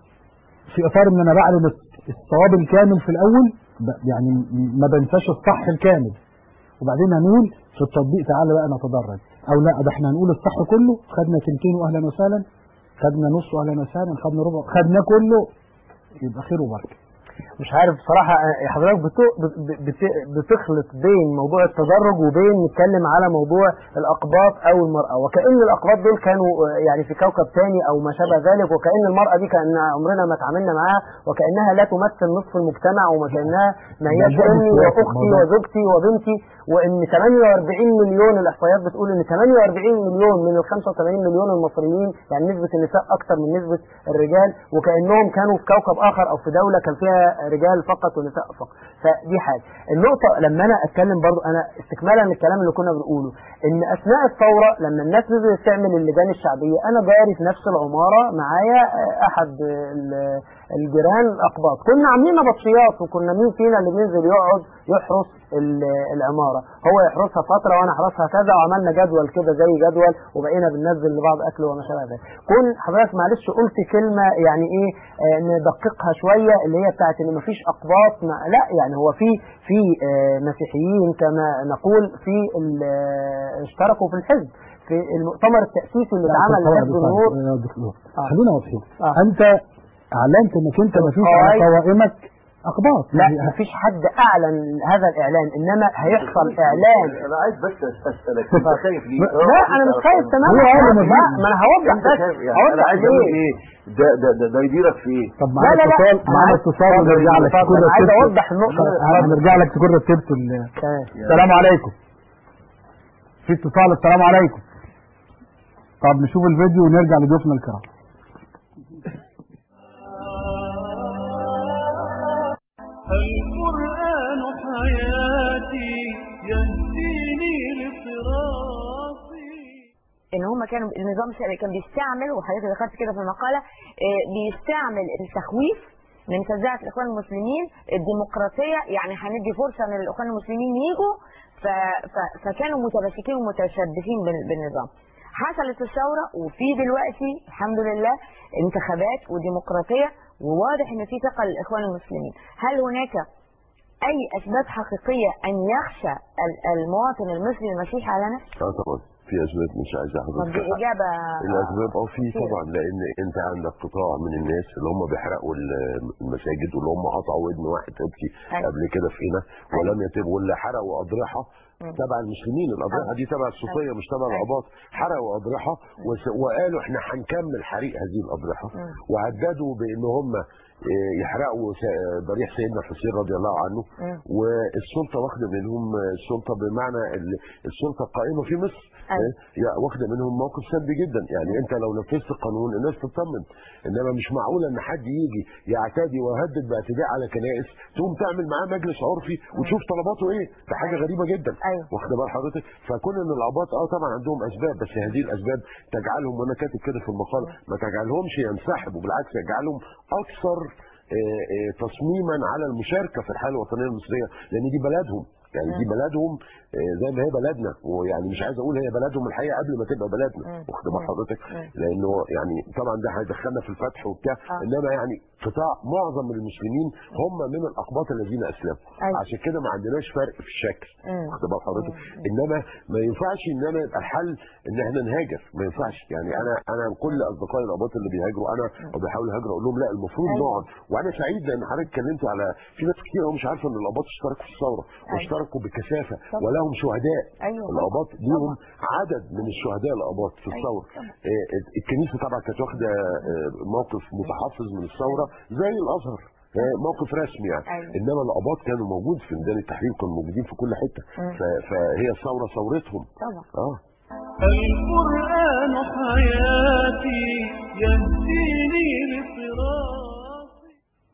في اطار ان انا بعلم الصواب الكامل في الاول ب- يعني م- ما بنساش الصح الكامل وبعدين هنقول في التطبيق تعالى بقى نتدرج او لا ده احنا هنقول الصح كله خدنا تلتين واهلا وسهلا خدنا نص واهلا وسهلا خدنا ربع خدنا كله يبقى خير وبركه مش عارف بصراحة آه، حضرتك بت- بت- بت- بتخلط بين موضوع التدرج وبين نتكلم على موضوع الأقباط أو المرأة وكأن الأقباط دول كانوا آه، يعني في كوكب تاني أو ما شابه ذلك وكأن المرأة دي كأن عمرنا ما تعاملنا معاها وكأنها لا تمثل نصف المجتمع وما كأنها ما هياش موضوع أمي بالسياسة، وأختي موضوع. وزوجتي وبنتي وإن 48 مليون الإحصائيات بتقول إن 48 مليون من ال 85 مليون المصريين يعني نسبة النساء أكثر من نسبة الرجال وكأنهم كانوا في كوكب آخر أو في دولة كان فيها رجال فقط ونساء فقط فدي حاجة النقطة لما أنا أتكلم برضو أنا استكمالا للكلام اللي كنا بنقوله إن أثناء الثورة لما الناس نزلت تعمل اللجان الشعبية أنا جاري في نفس العمارة معايا آه، أحد ال- الجيران الأقباط كنا عاملين نبطشيات وكنا مين فينا اللي بينزل يقعد يحرس ال- العمارة هو يحرسها فترة وأنا أحرسها كذا وعملنا جدول كده زي جدول وبقينا بننزل لبعض أكل وما شابه ذلك كون حضرتك معلش قلت كلمة يعني إيه آه، ندققها شوية اللي هي بتاعت إن مفيش أقباط ما لا يعني هو في في آه، مسيحيين كما نقول في ال- آه، اشتركوا في الحزب في المؤتمر التأسيسي اللي اتعمل لحزب النور يا دكتور خلينا واضحين آه. انت اعلنت انك انت مفيش قواعد. على قوائمك اقباط لا مفيش حد اعلن هذا الاعلان انما هيحصل اعلان انا عايز بس اسالك انت خايف ليه؟ لا انا مش خايف تماما هو قال لا مفيش. ما انا هوضح انت بس خايف يعني انا هوضح عايز اقول ليه ايه ده ده ده, ده يديرك في ايه؟ طب لا معانا لا لا اتصال أنا معانا عايز- اتصال اتفضل، ونرجع لك اتفضل. تكون انا عايز رتبت اوضح النقطه هنرجع لك تكون رتبت ال- تمام. السلام عليكم في اتصال السلام عليكم طب نشوف الفيديو ونرجع لضيوفنا الكرام القرآن حياتي يهديني لصراطي ان هم كانوا النظام الشرعي كان بيستعمل وحضرتك ذكرت كده في المقاله آه، بيستعمل التخويف من فزاعة الاخوان المسلمين الديمقراطيه يعني هندي فرصه ان الاخوان المسلمين يجوا ف... ف... فكانوا متمسكين ومتشبثين بال- بالنظام حصلت الثوره وفي دلوقتي الحمد لله انتخابات وديمقراطيه وواضح ان في ثقه للاخوان المسلمين هل هناك اي اسباب حقيقيه ان يخشى ال- المواطن المصري المسيحي على نفسه اه طبعا في اسباب مش عايز طب احضر دي اجابه الاسباب اه في كتير. طبعا لان انت عندك قطاع من الناس اللي هم بيحرقوا ال- المساجد واللي هم قطعوا ودن واحد قبطي أيوة. قبل كده في هنا ولم يتم واللي حرقوا اضرحه تبع المسلمين الاضرحه دي تبع الصوفيه مش تبع العباط حرقوا اضرحه وس- وقالوا احنا هنكمل حريق هذه الاضرحه وهددوا بان هم آه، يحرقوا س- ضريح سيدنا الحسين رضي الله عنه والسلطه واخده منهم السلطه بمعنى ال- السلطه القائمه في مصر أيوة. آه، يا- واخده منهم موقف سلبي جدا يعني انت لو نفذت القانون الناس تطمن انما مش معقول ان حد يجي يعتدي ويهدد باعتداء على كنائس تقوم تعمل معاه مجلس عرفي وتشوف طلباته ايه ده حاجه غريبه جدا أيوة. واخده بال حضرتك فكون ان العباط اه طبعا عندهم اسباب بس هذه الاسباب تجعلهم وانا كاتب كده في المقال ما تجعلهمش ينسحبوا بالعكس يجعلهم اكثر آه، آه، تصميما على المشاركه في الحياه الوطنيه المصريه لان دي بلدهم يعني دي بلدهم آه، زي ما هي بلدنا ويعني مش عايز اقول هي بلدهم الحقيقه قبل ما تبقى بلدنا واخد بال حضرتك لانه يعني طبعا ده هيدخلنا في الفتح وبتاع انما يعني قطاع معظم من المسلمين هم من الاقباط الذين اسلموا أيوة. عشان كده ما عندناش فرق في الشكل مم. واخد بال حضرتك انما ما ينفعش ان انا يبقى الحل ان احنا نهاجر ما ينفعش يعني انا انا كل اصدقائي الاباط اللي بيهاجروا انا وبحاول اهاجر اقول لهم لا المفروض أيوة. نقعد وانا سعيد لان حضرتك اتكلمت على في ناس كتير قوي مش عارفه ان الاباط اشتركوا في الثوره واشتركوا بكثافه ولهم شهداء أيوة. الاباط ليهم عدد من الشهداء الاباط في الثوره آه، الكنيسه طبعا كانت واخده آه، موقف متحفظ من الثوره زي الازهر آه، موقف رسمي يعني أيوة. انما الاباط كانوا موجود في ميدان التحرير كانوا موجودين في كل حته ف- فهي الثوره ثورتهم طبعا اه القرآن حياتي يهديني لصراطي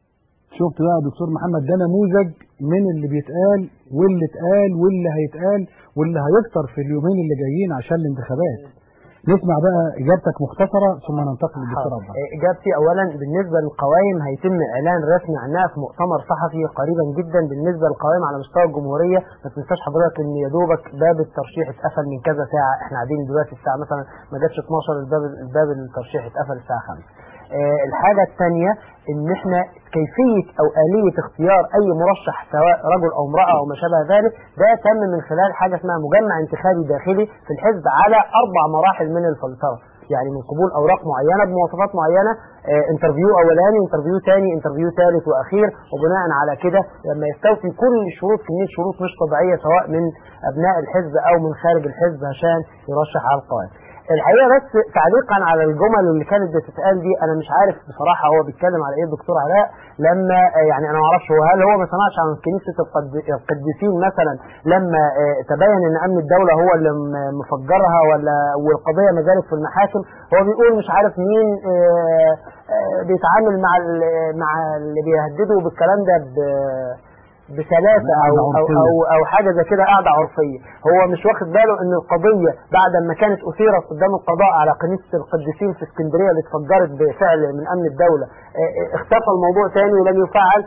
شفت بقى يا دكتور محمد ده نموذج من اللي بيتقال واللي اتقال واللي هيتقال واللي هيكتر في اليومين اللي جايين عشان الانتخابات نسمع بقى اجابتك مختصره ثم ننتقل للدكتور عبد الله. اجابتي اولا بالنسبه للقوائم هيتم اعلان رسمي عنها في مؤتمر صحفي قريبا جدا بالنسبه للقوائم على مستوى الجمهوريه ما تنساش حضرتك ان يا دوبك باب الترشيح اتقفل من كذا ساعه احنا قاعدين دلوقتي الساعه مثلا ما جاتش 12 الباب الباب الترشيح اتقفل الساعه 5 آه، الحاجة الثانية ان احنا كيفية او آلية اختيار اي مرشح سواء رجل او امرأة او ما شابه ذلك ده تم من خلال حاجة اسمها مجمع انتخابي داخلي في الحزب على اربع مراحل من الفلترة يعني من قبول اوراق معينة بمواصفات معينة آه، انترفيو اولاني انترفيو ثاني انترفيو ثالث واخير وبناء على كده لما يستوفي كل الشروط كمية شروط مش طبيعية سواء من ابناء الحزب او من خارج الحزب عشان يرشح على القائمة الحقيقه بس تعليقا على الجمل اللي كانت بتتقال دي انا مش عارف بصراحه هو بيتكلم على ايه الدكتور علاء لما آه، يعني انا ما اعرفش هو هل هو ما سمعش عن كنيسه القد- القديسين مثلا لما آه، تبين ان امن الدوله هو اللي م- مفجرها ولا والقضيه ما زالت في المحاكم هو بيقول مش عارف مين آه، آه، بيتعامل مع ال- مع اللي بيهددوا بالكلام ده ب- بسلاسه او او او, أو حاجه زي كده قاعده عرفيه هو مش واخد باله ان القضيه بعد ما كانت اثيرت قدام القضاء على كنيسه القديسين في اسكندريه اللي اتفجرت بفعل من امن الدوله آه، آه، اختفى الموضوع تاني ولم يفعل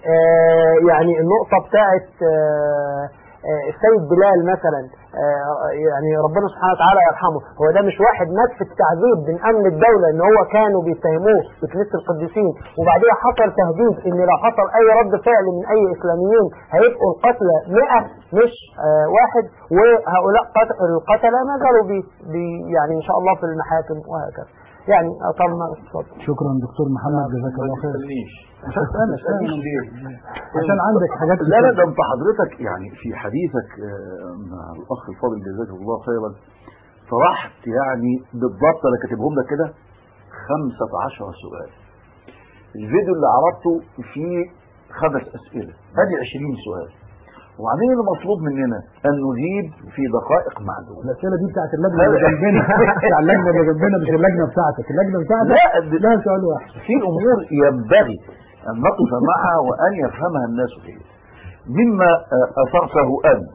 آه، يعني النقطه بتاعت آه، آه، السيد بلال مثلا آه، يعني ربنا سبحانه وتعالى يرحمه هو ده مش واحد مات في التعذيب من امن الدوله ان هو كانوا بيتهموه بكنيسه القديسين وبعدين حصل تهديد ان لو حصل اي رد فعل من اي اسلاميين هيبقوا القتلى 100 مش آه، واحد وهؤلاء قت- القتله ما زالوا بي بي يعني ان شاء الله في المحاكم وهكذا يعني اطلنا اتفضل شكرا دكتور محمد جزاك الله خير تسألنيش مش هسألك تسألنيش ليه؟ عشان عندك حاجات لا لا كتير. ده انت حضرتك يعني في حديثك آه، مع الاخ الفاضل جزاك الله خيرا طرحت يعني بالضبط انا كاتبهم لك كده 15 سؤال الفيديو اللي عرضته فيه خمس اسئله ادي 20 سؤال وبعدين اللي مطلوب مننا ان نجيب في دقائق معلومه الاسئله دي بتاعت اللجنه اللي جنبنا بتاع اللجنه اللي جنبنا مش اللجنه بتاعتك اللجنه بتاعتك لا لا سؤال واحد في امور ينبغي ان نقف معها وان يفهمها الناس جيدا مما آه، اثرته انت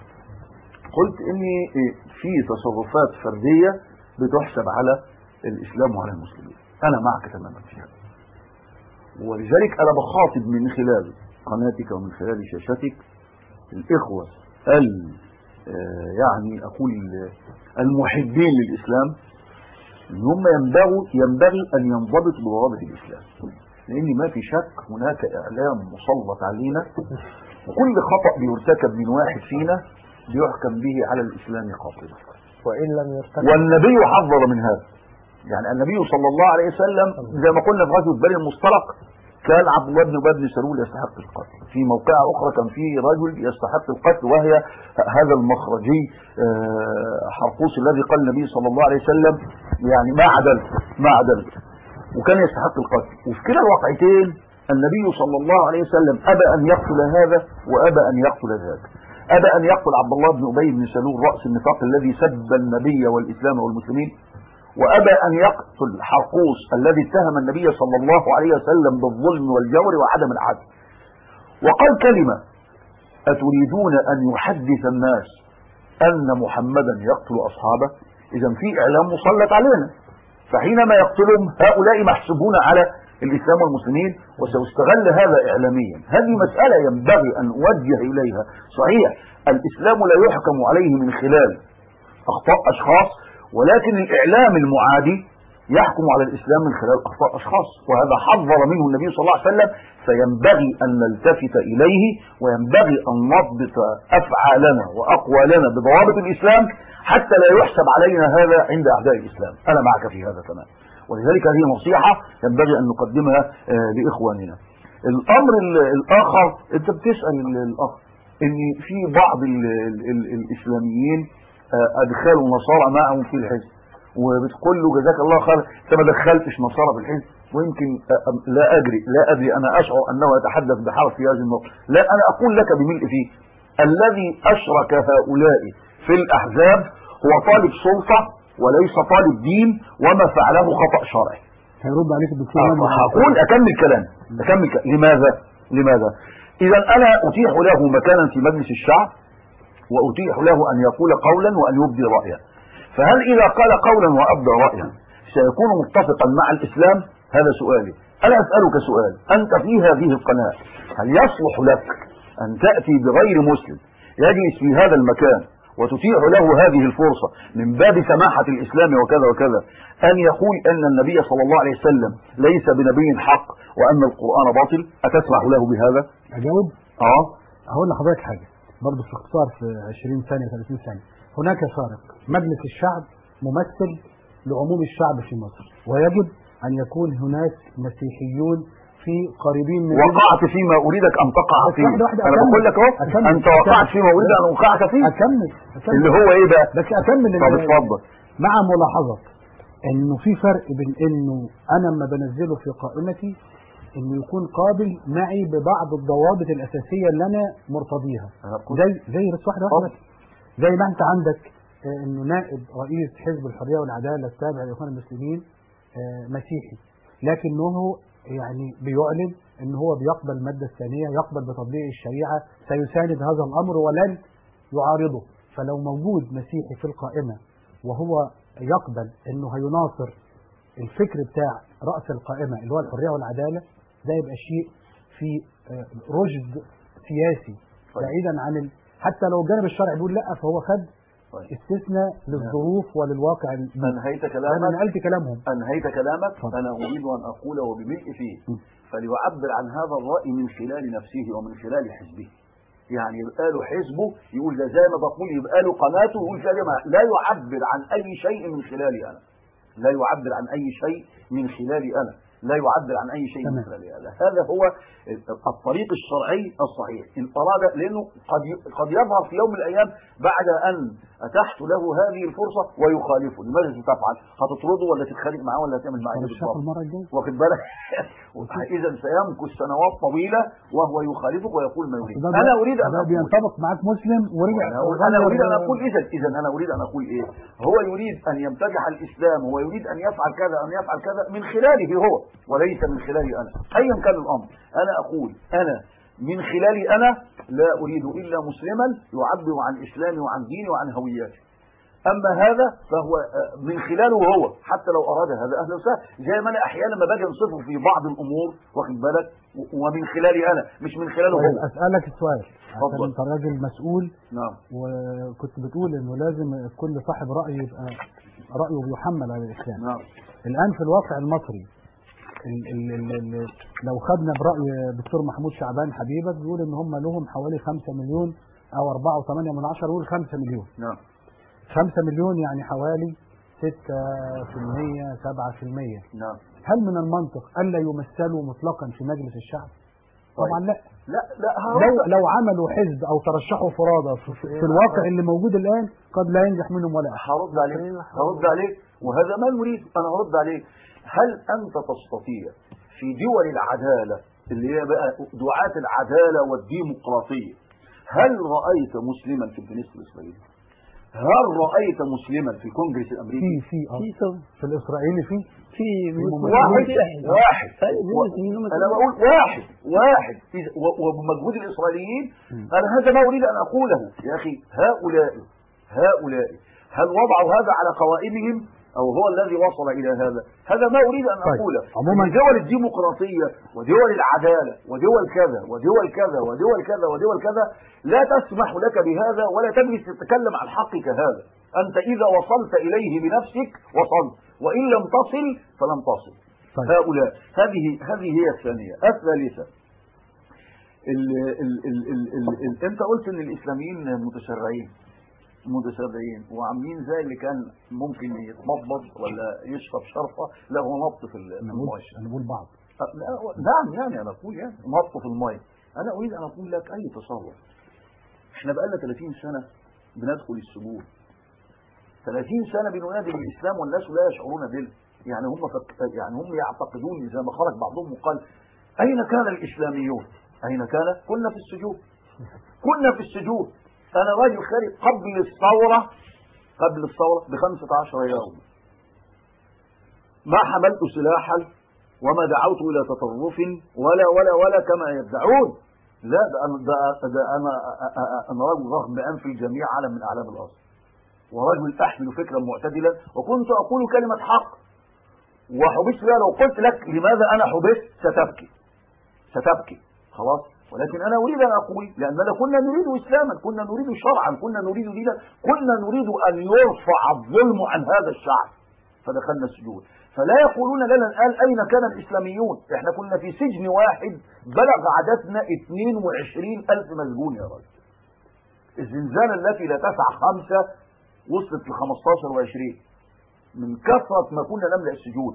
قلت ان في تصرفات فرديه بتحسب على الاسلام وعلى المسلمين انا معك تماما في هذا ولذلك انا بخاطب من خلال قناتك ومن خلال شاشتك الاخوه ال آه، يعني اقول المحبين للاسلام ان هم ينبغوا ينبغي ان ينضبطوا بضوابط الاسلام لان ما في شك هناك اعلام مسلط علينا وكل خطا بيرتكب من واحد فينا بيحكم به على الاسلام قاطبه وان لم يرتكب والنبي حذر من هذا يعني النبي صلى الله عليه وسلم زي ما قلنا في غزوه بني المصطلق كان عبد الله بن ابي بن سلول يستحق القتل في موقعة أخرى كان في رجل يستحق القتل وهي هذا المخرجي آه، حرقوس الذي قال النبي صلى الله عليه وسلم يعني ما عدلت ما عدلت وكان يستحق القتل وفي كلا الواقعتين النبي صلى الله عليه وسلم أبى أن يقتل هذا وأبى أن يقتل ذاك أبى أن يقتل عبد الله بن أبي بن سلول رأس النفاق الذي سب النبي والإسلام والمسلمين وأبى أن يقتل حرقوس الذي اتهم النبي صلى الله عليه وسلم بالظلم والجور وعدم العدل وقال كلمة أتريدون أن يحدث الناس أن محمدا يقتل أصحابه إذا في إعلام مسلط علينا فحينما يقتلهم هؤلاء محسوبون على الإسلام والمسلمين وسيستغل هذا إعلاميا هذه مسألة ينبغي أن أوجه إليها صحيح الإسلام لا يحكم عليه من خلال أخطاء أشخاص ولكن الإعلام المعادي يحكم على الإسلام من خلال أخطاء أشخاص وهذا حذر منه النبي صلى الله عليه وسلم فينبغي أن نلتفت إليه وينبغي أن نضبط أفعالنا وأقوالنا بضوابط الإسلام حتى لا يحسب علينا هذا عند أعداء الإسلام أنا معك في هذا تمام ولذلك هذه نصيحة ينبغي أن نقدمها آه، لإخواننا الأمر ال- الآخر أنت بتسأل ال- الأخ إن في بعض ال ال ال الإسلاميين آه، أدخلوا نصارى معهم في الحزب وبتقول له جزاك الله خير انت ما دخلتش نصارى في الحزب ويمكن آه، آه، لا أدري لا أدري أنا أشعر أنه يتحدث بحرف في هذه النقطة لا أنا أقول لك بملء فيه الذي أشرك هؤلاء في الأحزاب هو طالب سلطة وليس طالب دين وما فعله خطأ شرعي هيرد عليك الدكتور آه، مجدي هقول اكمل كلام اكمل كلام. لماذا لماذا اذا انا اتيح له مكانا في مجلس الشعب واتيح له ان يقول قولا وان يبدي رايا فهل اذا قال قولا وابدى رايا سيكون متفقا مع الاسلام هذا سؤالي انا اسالك سؤال انت في هذه القناه هل يصلح لك ان تاتي بغير مسلم يجلس في هذا المكان وتتيح له هذه الفرصة من باب سماحة الإسلام وكذا وكذا أن يقول أن النبي صلى الله عليه وسلم ليس بنبي حق وأن القرآن باطل أتسمح له بهذا؟ أجاوب آه هقول لحضرتك حاجة برضه في اختصار في 20 ثانية 30 ثانية هناك فارق مجلس الشعب ممثل لعموم الشعب في مصر ويجب أن يكون هناك مسيحيون في قريبين من وقعت فيما أريدك أن تقع بس فيه واحدة واحدة أنا أكمل. بقول لك أهو أكمل. أنت وقعت أكمل. فيما أريد أن أوقعك فيه أكمل أكمل اللي هو إيه بقى؟ بس أكمل طب ال- اتفضل مع ملاحظة انه في فرق بين انه انا لما بنزله في قائمتي انه يكون قابل معي ببعض الضوابط الاساسية اللي انا مرتضيها زي زي بس واحدة واحدة بس. زي ما انت عندك آه، انه نائب رئيس حزب الحرية والعدالة التابع للاخوان المسلمين آه، مسيحي لكنه يعني بيعلن ان هو بيقبل المادة الثانية يقبل بتطبيق الشريعة سيساند هذا الامر ولن يعارضه فلو موجود مسيحي في القائمة وهو يقبل انه هيناصر الفكر بتاع رأس القائمة اللي هو الحرية والعدالة ده يبقى شيء في آه، رشد سياسي بعيدا عن ال... حتى لو الجانب الشرعي بيقول لا فهو خد استثناء للظروف وللواقع ال- أنهيت انا كلامك نقلت كلامهم أنهيت كلامك أنا أريد أن أقول وبملء فيه فليعبر عن هذا الرأي من خلال نفسه ومن خلال حزبه يعني يبقى له حزبه يقول ده زي ما بقول يبقى له قناته يقول كده ما- لا يعبر عن أي شيء من خلالي أنا لا يعبر عن أي شيء من خلالي أنا لا يعبر عن أي شيء من تمام. خلالي أنا هذا هو الطريق الشرعي الصحيح إن أراد لأنه قد ي- قد يظهر في يوم من الأيام بعد أن أتحت له هذه الفرصة ويخالفه لماذا تفعل هتطرده ولا تتخانق معاه ولا تعمل معاه إيه ترشحوا بالضبط المرة الجاية واخد بالك اذا سيمكث سنوات طويله وهو يخالفك ويقول ما يريد ده انا اريد ان ده اقول بينطبق معاك مسلم ورجع انا أقول- أنا اريد ان اقول اذا اذا انا اريد ان اقول ايه هو يريد ان يمتدح الاسلام هو يريد ان يفعل كذا ان يفعل كذا من خلاله هو وليس من خلالي انا ايا كان الامر انا اقول انا من خلالي انا لا اريد الا مسلما يعبر عن اسلامي وعن ديني وعن هويتي اما هذا فهو آه، من خلاله هو حتى لو اراد هذا اهلا وسهلا زي ما انا احيانا لما باجي انصفه في بعض الامور واخد بالك و- ومن خلالي انا مش من خلاله طيب هو اسالك السؤال عشان اتفضل. انت راجل مسؤول نعم وكنت بتقول انه لازم كل صاحب راي يبقى رايه بيحمل على الاسلام نعم الان في الواقع المصري ال ال ال ال لو خدنا براي دكتور محمود شعبان حبيبك بيقول ان هم لهم حوالي 5 مليون او 4.8 من عشرة يقول 5 مليون نعم 5 مليون يعني حوالي 6% 7% نعم هل من المنطق الا يمثلوا مطلقا في مجلس الشعب؟ طبعا لا لا لا لو لو عملوا حزب او ترشحوا فرادى في, في الواقع اللي موجود الان قد لا ينجح منهم ولا احد هرد عليك هرد عليك وهذا ما نريد انا هرد عليك هل انت تستطيع في دول العداله اللي هي بقى دعاة العدالة والديمقراطية هل رأيت مسلما في الكنيسة الإسرائيلية؟ هل رأيت مسلما في الكونجرس في الأمريكي؟ في اه في طبعا في الاسرائيلي في في واحد واحد طيب، و- منهم انا بقول واحد واحد إذا- و- وبمجهود الاسرائيليين انا هذا ما اريد ان اقوله يا اخي هؤلاء هؤلاء هل وضعوا هذا على قوائمهم او هو الذي وصل الى هذا هذا ما اريد ان طيب، اقوله عموماً- إن دول الديمقراطيه ودول العداله ودول كذا ودول كذا ودول كذا ودول كذا لا تسمح لك بهذا ولا تجلس تتكلم عن حقك هذا انت اذا وصلت اليه بنفسك وصلت وان لم تصل فلم تصل طيب. هؤلاء هذه هذه هي الثانية الثالثة ال ال ال ال ال ال انت قلت ان الاسلاميين متشرعين متشرعين وعاملين زي اللي كان ممكن يتمضمض ولا يشرب شرفه لا هو نط في ال- في انا بقول الميه انا بقول بعض أه، لا، هو- نعم يعني انا اقول يعني نط في الميه انا اريد ان اقول لك اي تصور احنا بقالنا 30 سنه بندخل السجون 30 سنه بننادي بالاسلام والناس لا يشعرون به يعني هم فك... يعني هم يعتقدون زي ما خرج بعضهم وقال اين كان الاسلاميون؟ اين كان؟ كنا في السجون كنا في السجون انا راجل خارج قبل الثوره قبل الثوره ب 15 يوم ما حملت سلاحا وما دعوت الى تطرف ولا ولا ولا كما يدعون لا ده انا ده, ده انا انا رجل رغم انف الجميع علم من اعلام الارض ورجل احمل فكرا معتدلا وكنت اقول كلمه حق وحبست بها لو قلت لك لماذا انا حبست ستبكي ستبكي خلاص ولكن انا اريد ان اقول لاننا كنا نريد اسلاما كنا نريد شرعا كنا نريد دينا كنا نريد ان يرفع الظلم عن هذا الشعب فدخلنا السجون فلا يقولون لنا الان اين كان الاسلاميون احنا كنا في سجن واحد بلغ عددنا 22 الف مسجون يا راجل الزنزانه التي لا تسع خمسه وصلت ل 15 و20 من كثرة ما كنا نملأ السجون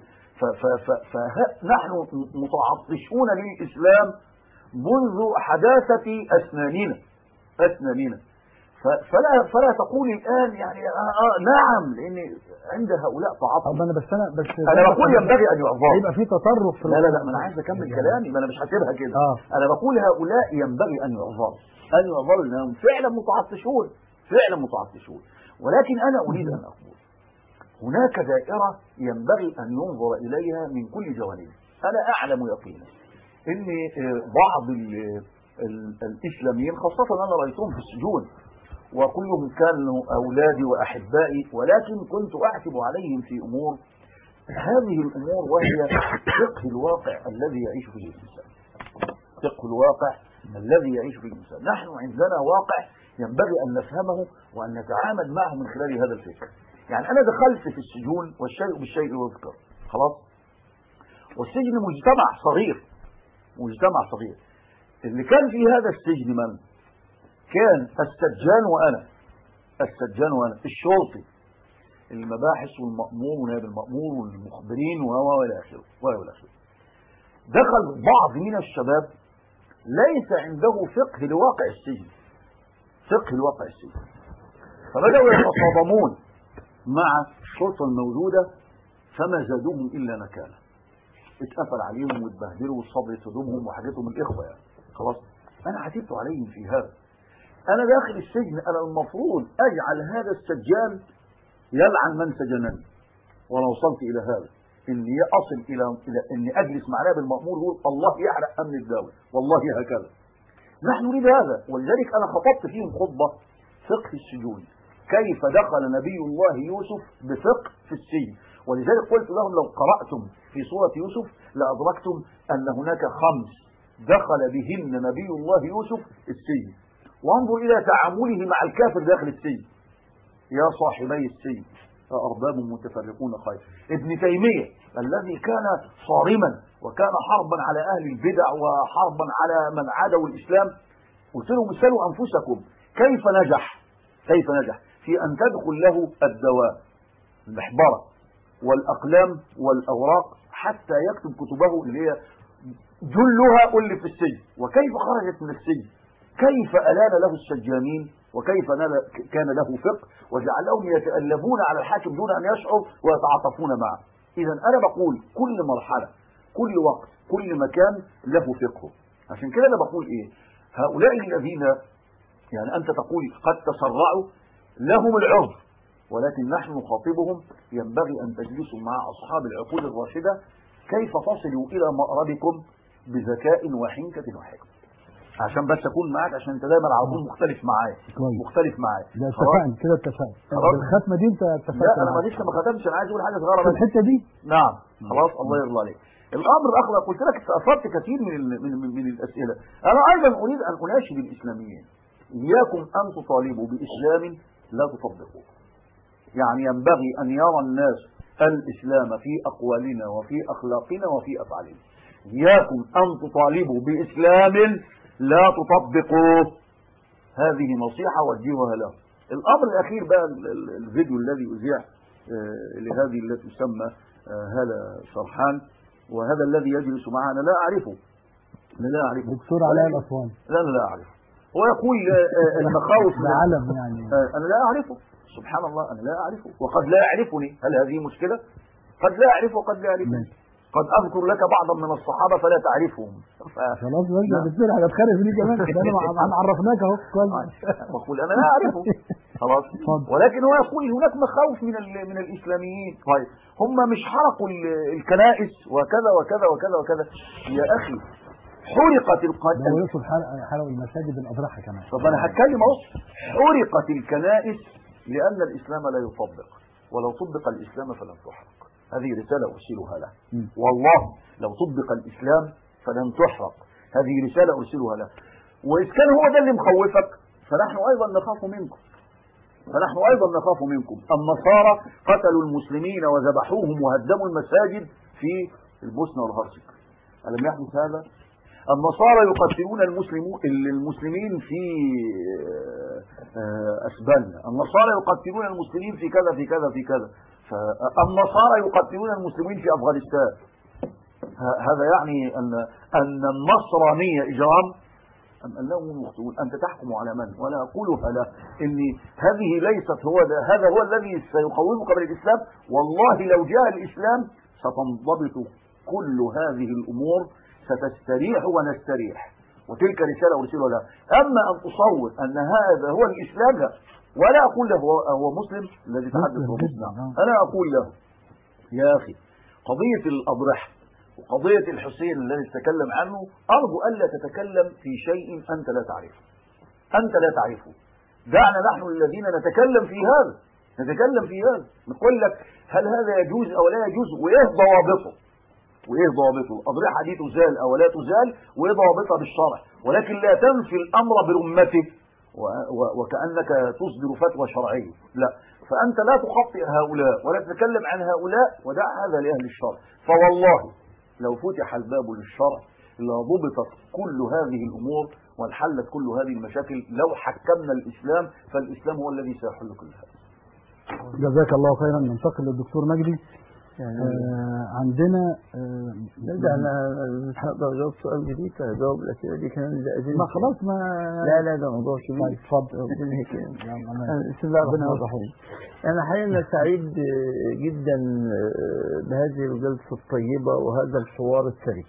فنحن متعطشون للإسلام منذ حداثة أسناننا أسناننا ف- فلا فلا تقول الآن يعني آه آه نعم لأن عند هؤلاء تعاطف طب انا بس انا بس أنا بقول ينبغي أن يعظم هيبقى في تطرف في لا لا لا ما انا عايز اكمل كلامي ما انا مش هسيبها كده آه. انا بقول هؤلاء ينبغي ان يعظموا ان يعظموا لانهم فعلا متعطشون فعلا متعطشون ولكن انا اريد ان اقول هناك دائره ينبغي ان ينظر اليها من كل جوانبها انا اعلم يقينا ان آه، بعض ال- ال- الاسلاميين خاصه انا رايتهم في السجون وكلهم كانوا اولادي واحبائي ولكن كنت اعتب عليهم في امور هذه الامور وهي فقه الواقع الذي يعيش فيه الانسان فقه الواقع الذي يعيش فيه الانسان نحن عندنا واقع ينبغي ان نفهمه وان نتعامل معه من خلال هذا الفكر يعني انا دخلت في السجون والشيء بالشيء يذكر خلاص والسجن مجتمع صغير مجتمع صغير اللي كان في هذا السجن من كان السجان وانا السجان وانا الشرطي المباحث والمأمور ونائب المأمور والمخبرين و و الى اخره و الى اخره دخل بعض من الشباب ليس عنده فقه لواقع السجن فقه لواقع السجن فبدأوا يتصادمون مع الشرطة الموجودة فما زادوهم إلا نكالا اتقفل عليهم واتبهدلوا والصبر يصدمهم وحاجتهم الإخوة يعني خلاص أنا عتبت عليهم في هذا أنا داخل السجن أنا المفروض أجعل هذا السجان يلعن من سجنني وانا وصلت الى هذا اني اصل الى الى اني اجلس مع نائب المامور يقول الله يحرق امن الدوله والله هكذا نحن نريد هذا ولذلك انا خطبت فيهم خطبه فقه السجون كيف دخل نبي الله يوسف بفقه في السجن ولذلك قلت لهم لو قراتم في سوره يوسف لادركتم ان هناك خمس دخل بهن نبي الله يوسف السجن وانظر الى تعامله مع الكافر داخل السجن يا صاحبي السجن أرباب متفرقون خير ابن تيمية الذي كان صارما وكان حربا على أهل البدع وحربا على من عادوا الإسلام قلت لهم اسألوا أنفسكم كيف نجح كيف نجح في أن تدخل له الدواء المحبرة والأقلام والأوراق حتى يكتب كتبه اللي هي جلها ألف في السجن وكيف خرجت من السجن كيف ألان له السجانين وكيف نال- كان له فقه وجعلهم يتألبون على الحاكم دون أن يشعر ويتعاطفون معه إذا أنا بقول كل مرحلة كل وقت كل مكان له فقهه عشان كده انا بقول ايه هؤلاء الذين يعني انت تقول قد تسرعوا لهم العذر ولكن نحن نخاطبهم ينبغي ان تجلسوا مع اصحاب العقول الراشده كيف تصلوا الى مأربكم بذكاء وحنكه وحكمه عشان بس اكون معاك عشان انت دايما على طول مختلف معايا كويس. مختلف معايا ده خلاص؟ اتفقنا كده اتفقنا خلاص. الختمه دي انت اتفقت لا انا معايا. ماليش ما ختمتش انا عايز اقول حاجه صغيره في بس الحته دي نعم خلاص الله يرضى عليك الامر الاخر قلت لك اثرت كثير من ال- من, من, من الاسئله انا ايضا اريد ان اناشد الاسلاميين اياكم ان تطالبوا باسلام لا تطبقوه يعني ينبغي ان يرى الناس الاسلام في اقوالنا وفي اخلاقنا وفي افعالنا اياكم ان تطالبوا باسلام لا تطبقوه هذه نصيحه وجهها له الامر الاخير بقى ال- ال- الفيديو الذي اذيع آه، لهذه التي تسمى آه، هلا شرحان وهذا الذي يجلس معنا لا اعرفه لا لا اعرفه دكتور علاء الاسوان لا لا لا اعرفه هو يقول آه، آه، المخاوف ده علم يعني آه، انا لا اعرفه سبحان الله انا لا اعرفه وقد لا يعرفني هل هذه مشكله قد لا اعرفه وقد لا يعرفني ماشي. قد اذكر لك بعضا من الصحابه فلا تعرفهم ف- خلاص بس نعم. دكتور هتتخانق في دي كمان كده انا مع- انا عرفناك اهو كويس بقول انا لا اعرفه خلاص اتفضل. ولكن هو يقول هناك مخاوف من ال- من الاسلاميين طيب هم مش حرقوا ال- الكنائس وكذا وكذا وكذا وكذا يا اخي حرقت ده هو القنائس يقصد حرق حرق المساجد الاضرحه كمان طب انا هتكلم اهو حرقت الكنائس لان الاسلام لا يطبق ولو طبق الاسلام فلن تحرق هذه رساله ارسلها له مم. والله لو طبق الاسلام فلن تحرق هذه رساله ارسلها له واذا كان هو ده اللي مخوفك فنحن ايضا نخاف منكم فنحن ايضا نخاف منكم النصارى قتلوا المسلمين وذبحوهم وهدموا المساجد في البوسنه والهرسك الم يحدث هذا النصارى يقتلون المسلمون المسلمين في آه، اسبانيا النصارى يقتلون المسلمين في كذا في كذا في كذا فالنصارى يقتلون المسلمين في افغانستان ه- هذا يعني ان ان النصرانيه اجرام ام انهم يخطئون انت تحكم على من ولا اقولها له ان هذه ليست هو ده هذا هو الذي سيقومك بالاسلام والله لو جاء الاسلام ستنضبط كل هذه الامور ستستريح ونستريح وتلك رساله ارسلها له اما ان تصور ان هذا هو الاسلام لا ولا اقول له هو هو مسلم الذي تحدث هو مسلم انا اقول له يا اخي قضيه الاضرحه وقضيه الحسين الذي تتكلم عنه ارجو الا تتكلم في شيء انت لا تعرفه انت لا تعرفه دعنا نحن الذين نتكلم في هذا نتكلم في هذا نقول لك هل هذا يجوز او لا يجوز وايه ضوابطه وايه ضوابطه الاضرحه دي تزال او لا تزال وايه ضوابطها بالشرع ولكن لا تنفي الامر برمته و- و- وكانك تصدر فتوى شرعيه لا فانت لا تخطئ هؤلاء ولا تتكلم عن هؤلاء ودع هذا لاهل الشرع فوالله لو فتح الباب للشرع لضبطت كل هذه الامور وانحلت كل هذه المشاكل لو حكمنا الاسلام فالاسلام هو الذي سيحل كل هذا جزاك الله خيرا ننتقل للدكتور مجدي آه عندنا آه لا ده انا مش هقدر اجاوب سؤال جديد هجاوب الاسئله دي كمان ده أذن ما خلاص ما لا لا ده موضوع كبير طيب اتفضل ربنا يهديك. يا الله. بسم الله الرحمن ربنا يوفقك. الرحيم أنا حقيقة سعيد جدا بهذه الجلسة الطيبة وهذا الحوار الثري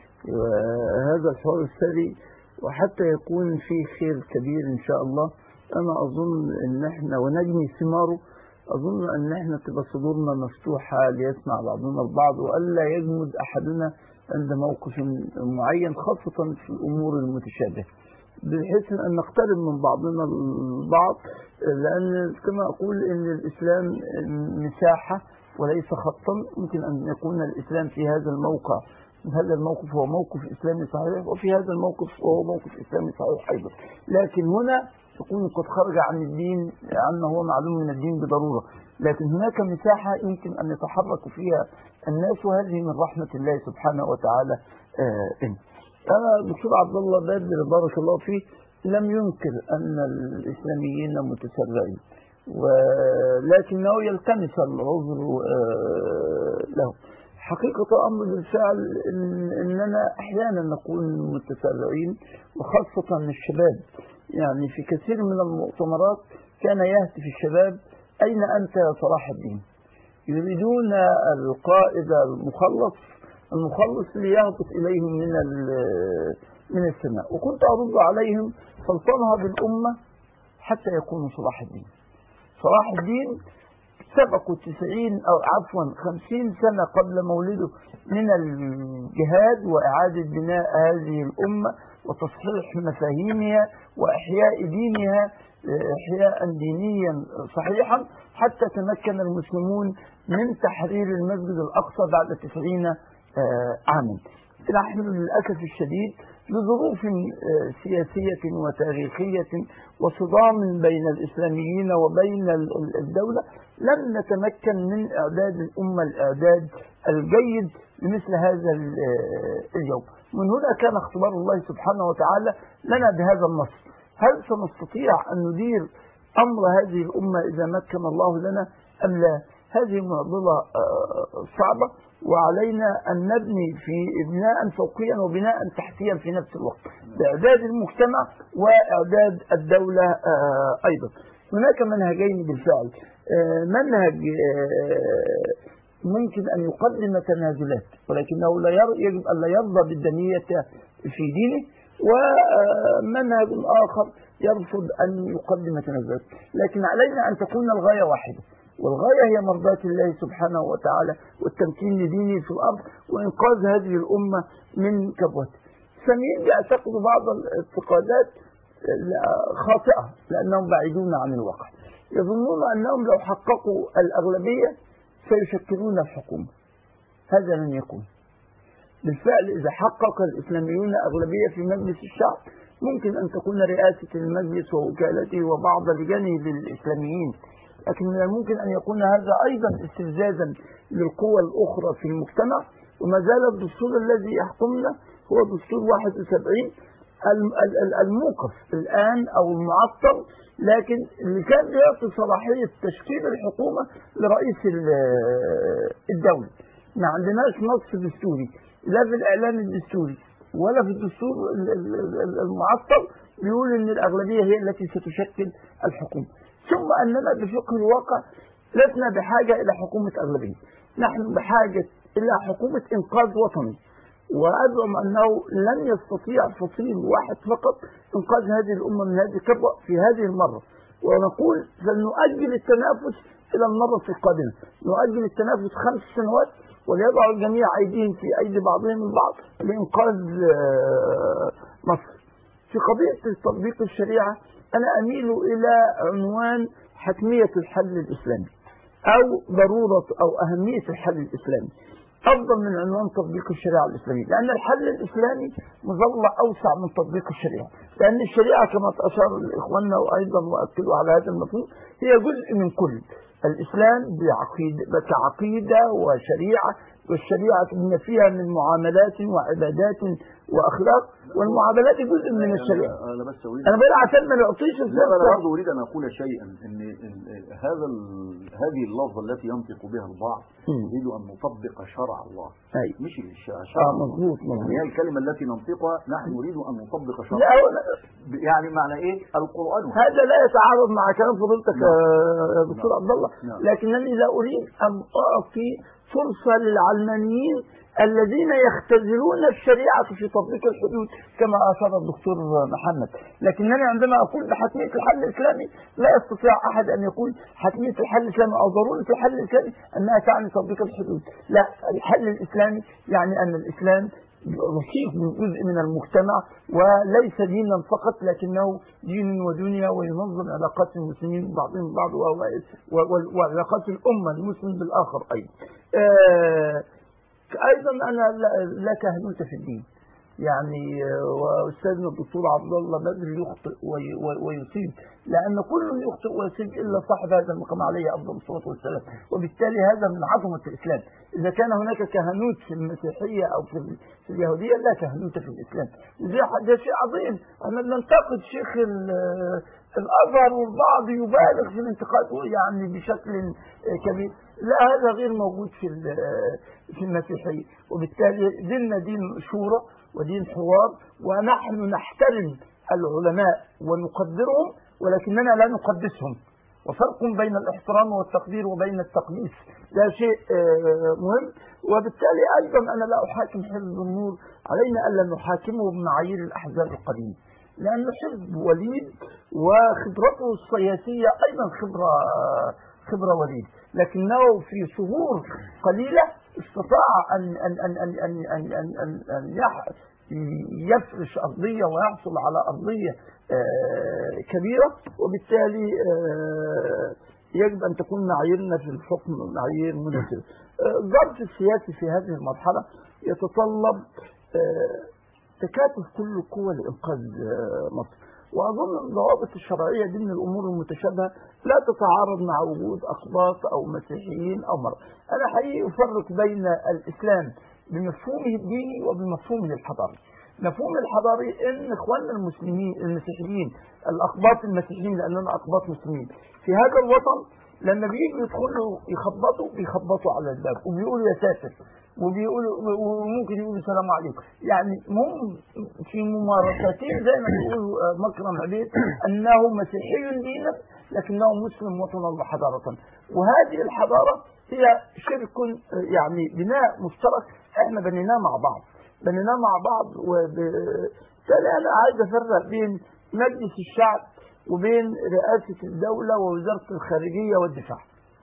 وهذا الحوار الثري وحتى يكون فيه خير كبير إن شاء الله أنا أظن إن إحنا ونجني ثماره أظن أن إحنا تبقى صدورنا مفتوحة ليسمع بعضنا البعض وألا يجمد أحدنا عند موقف معين خاصة في الأمور المتشابهة بحيث أن نقترب من بعضنا البعض لأن كما أقول أن الإسلام مساحة وليس خطا يمكن أن يكون الإسلام في هذا الموقع هذا الموقف هو موقف إسلامي صحيح وفي هذا الموقف هو موقف إسلامي صحيح أيضا لكن هنا يكون قد خرج عن الدين عما هو معلوم من الدين بضرورة لكن هناك مساحة يمكن أن يتحرك فيها الناس وهذه من رحمة الله سبحانه وتعالى آه إن أنا دكتور عبد الله بدر بارك الله فيه لم ينكر أن الإسلاميين متسرعين ولكنه يلتمس العذر آه له حقيقة الأمر بالفعل إن إننا أحيانا نكون متسرعين وخاصة الشباب يعني في كثير من المؤتمرات كان يهتف الشباب أين أنت يا صلاح الدين يريدون القائد المخلص المخلص ليهبط إليهم من ال- من السماء وكنت أرد عليهم فلتنهض بالأمة حتى يكونوا صلاح الدين صلاح الدين سبقوا تسعين أو عفوا خمسين سنة قبل مولده من الجهاد وإعادة بناء هذه الأمة وتصحيح مفاهيمها وإحياء دينها إحياء دينيا صحيحا حتى تمكن المسلمون من تحرير المسجد الأقصى بعد تسعين آه، عاما نحن للأسف الشديد لظروف آه، سياسية وتاريخية وصدام بين الإسلاميين وبين ال- ال- الدولة لم نتمكن من إعداد الأمة الإعداد الجيد لمثل هذا ال- آه، اليوم من هنا كان اختبار الله سبحانه وتعالى لنا بهذا النص هل سنستطيع أن ندير أمر هذه الأمة إذا مكن الله لنا أم لا هذه معضلة آه، صعبة وعلينا أن نبني في بناء فوقيا وبناء تحتيا في نفس الوقت بإعداد المجتمع وإعداد الدولة آه، أيضا هناك منهجين بالفعل آه، منهج آه، ممكن أن يقدم تنازلات ولكنه لا ير- يجب أن لا يرضى بالدنية في دينه ومنهج آخر يرفض أن يقدم تنازلات لكن علينا أن تكون الغاية واحدة والغاية هي مرضاة الله سبحانه وتعالى والتمكين لدينه في الأرض وإنقاذ هذه الأمة من كبوته ثانيا يعتقدوا بعض الاعتقادات خاطئة لأنهم بعيدون عن الواقع يظنون أنهم لو حققوا الأغلبية سيشكلون الحكومة هذا لن يكون بالفعل إذا حقق الإسلاميون أغلبية في مجلس الشعب ممكن أن تكون رئاسة المجلس ووكالته وبعض لجانه للإسلاميين لكن من الممكن أن يكون هذا أيضا استفزازا للقوى الأخرى في المجتمع وما زال الدستور الذي يحكمنا هو دستور 71 الم- ال- ال- الموقف الآن أو المعطل لكن اللي كان بيعطي صلاحية تشكيل الحكومة لرئيس ال- الدولة ما عندناش نص دستوري لا في الإعلان الدستوري ولا في الدستور ال- ال- ال- المعطل بيقول ان الاغلبيه هي التي ستشكل الحكومه ثم اننا بفقه الواقع لسنا بحاجه الى حكومه اغلبيه نحن بحاجه الى حكومه انقاذ وطني وازعم انه لن يستطيع فصيل واحد فقط انقاذ هذه الامه من هذه الكبوه في هذه المره ونقول سنؤجل التنافس الى المره القادمه نؤجل التنافس خمس سنوات وليضع الجميع ايديهم في ايدي بعضهم البعض لانقاذ آه، مصر في قضية تطبيق الشريعة أنا أميل إلى عنوان حتمية الحل الإسلامي أو ضرورة أو أهمية الحل الإسلامي أفضل من عنوان تطبيق الشريعة الإسلامية لأن الحل الإسلامي مظلة أوسع من تطبيق الشريعة لأن الشريعة كما أشار إخواننا وأيضا وأكدوا على هذا المفهوم هي جزء من كل الإسلام بعقيدة كعقيدة وشريعة والشريعة بما فيها من معاملات وعبادات وأخلاق والمعاملات جزء من الشريعة انا بس اريد أنا بقول عشان ما نعطيش لا انا الفرصة برضه اريد ان اقول شيئا ان إن هذا ال- هذه اللفظه التي ينطق بها البعض مم. نريد ان نطبق شرع الله أي. مش الش- شرع آه الله. مظبوط يعني هي مظبوط الكلمه التي ننطقها نحن نريد ان نطبق شرع لا الله. هو- يعني معنى ايه القران هذا لا يتعارض مع كلام فضيلتك نعم. يا دكتور عبد الله نعم. لكنني لا اريد ان اعطي فرصه للعلمانيين الذين يختزلون الشريعه في تطبيق الحدود كما اشار الدكتور محمد لكنني عندما اقول بحتميه الحل الاسلامي لا يستطيع احد ان يقول حتميه الحل الاسلامي او ضروره الحل الاسلامي انها تعني تطبيق الحدود لا الحل الاسلامي يعني ان الاسلام رصيف من جزء من المجتمع وليس دينا فقط لكنه دين ودنيا وينظم علاقات المسلمين بعضهم البعض و- و- و- وعلاقات الأمة المسلم بالآخر أيضا آه، أيضا أنا لا- لا كهنوت في الدين يعني آه، واستاذنا الدكتور عبد الله بدر يخطئ وي- وي- ويصيب لان كل يخطئ ويصيب الا صاحب هذا المقام عليه افضل الصلاه والسلام وبالتالي هذا من عظمه الاسلام اذا كان هناك كهنوت في المسيحيه او في ال- في اليهوديه لا كهنوت في الاسلام وده ده شيء عظيم احنا بننتقد شيخ ال- الازهر والبعض يبالغ في الانتقاد يعني بشكل آه، كبير لا هذا غير موجود في ال- في المسيحيه وبالتالي ديننا دين شورى ودين حوار ونحن نحترم العلماء ونقدرهم ولكننا لا نقدسهم وفرق بين الاحترام والتقدير وبين التقديس ده شيء آه، مهم وبالتالي أيضا أنا لا أحاكم حزب النور علينا ألا نحاكمه بمعايير الأحزاب القديمة لأنه حزب وليد وخبرته السياسية أيضا خبرة خبرة وليد لكنه في شهور قليلة استطاع أن أن أن أن أن أن أن, أن, أن يح- يفرش أرضية ويحصل على أرضية آه، كبيرة وبالتالي آه، يجب أن تكون معاييرنا في الحكم معايير مناسبة آه، الظرف السياسي في هذه المرحلة يتطلب آه، تكاتف كل القوى لإنقاذ آه، مصر وأظن الضوابط الشرعية دي من الأمور المتشابهة لا تتعارض مع وجود أقباط أو مسيحيين أو مرة أنا حقيقي أفرق بين الإسلام بمفهومه الديني وبمفهومه الحضاري مفهوم الحضاري ان اخواننا المسلمين المسيحيين الاقباط المسيحيين لاننا اقباط مسلمين في هذا الوطن لما بييجوا يدخلوا يخبطوا بيخبطوا على الباب وبيقولوا يا ساتر وبيقولوا وممكن يقولوا السلام عليكم يعني هم في ممارساتهم زي ما بيقولوا آه، مكرم عبيد انه مسيحي دينا لكنه مسلم وطنا وحضاره وهذه الحضاره هي شرك آه، يعني بناء مشترك احنا بنيناه مع بعض بنيناه مع بعض وبالتالي انا عايز افرق بين مجلس الشعب وبين رئاسه الدوله ووزاره الخارجيه والدفاع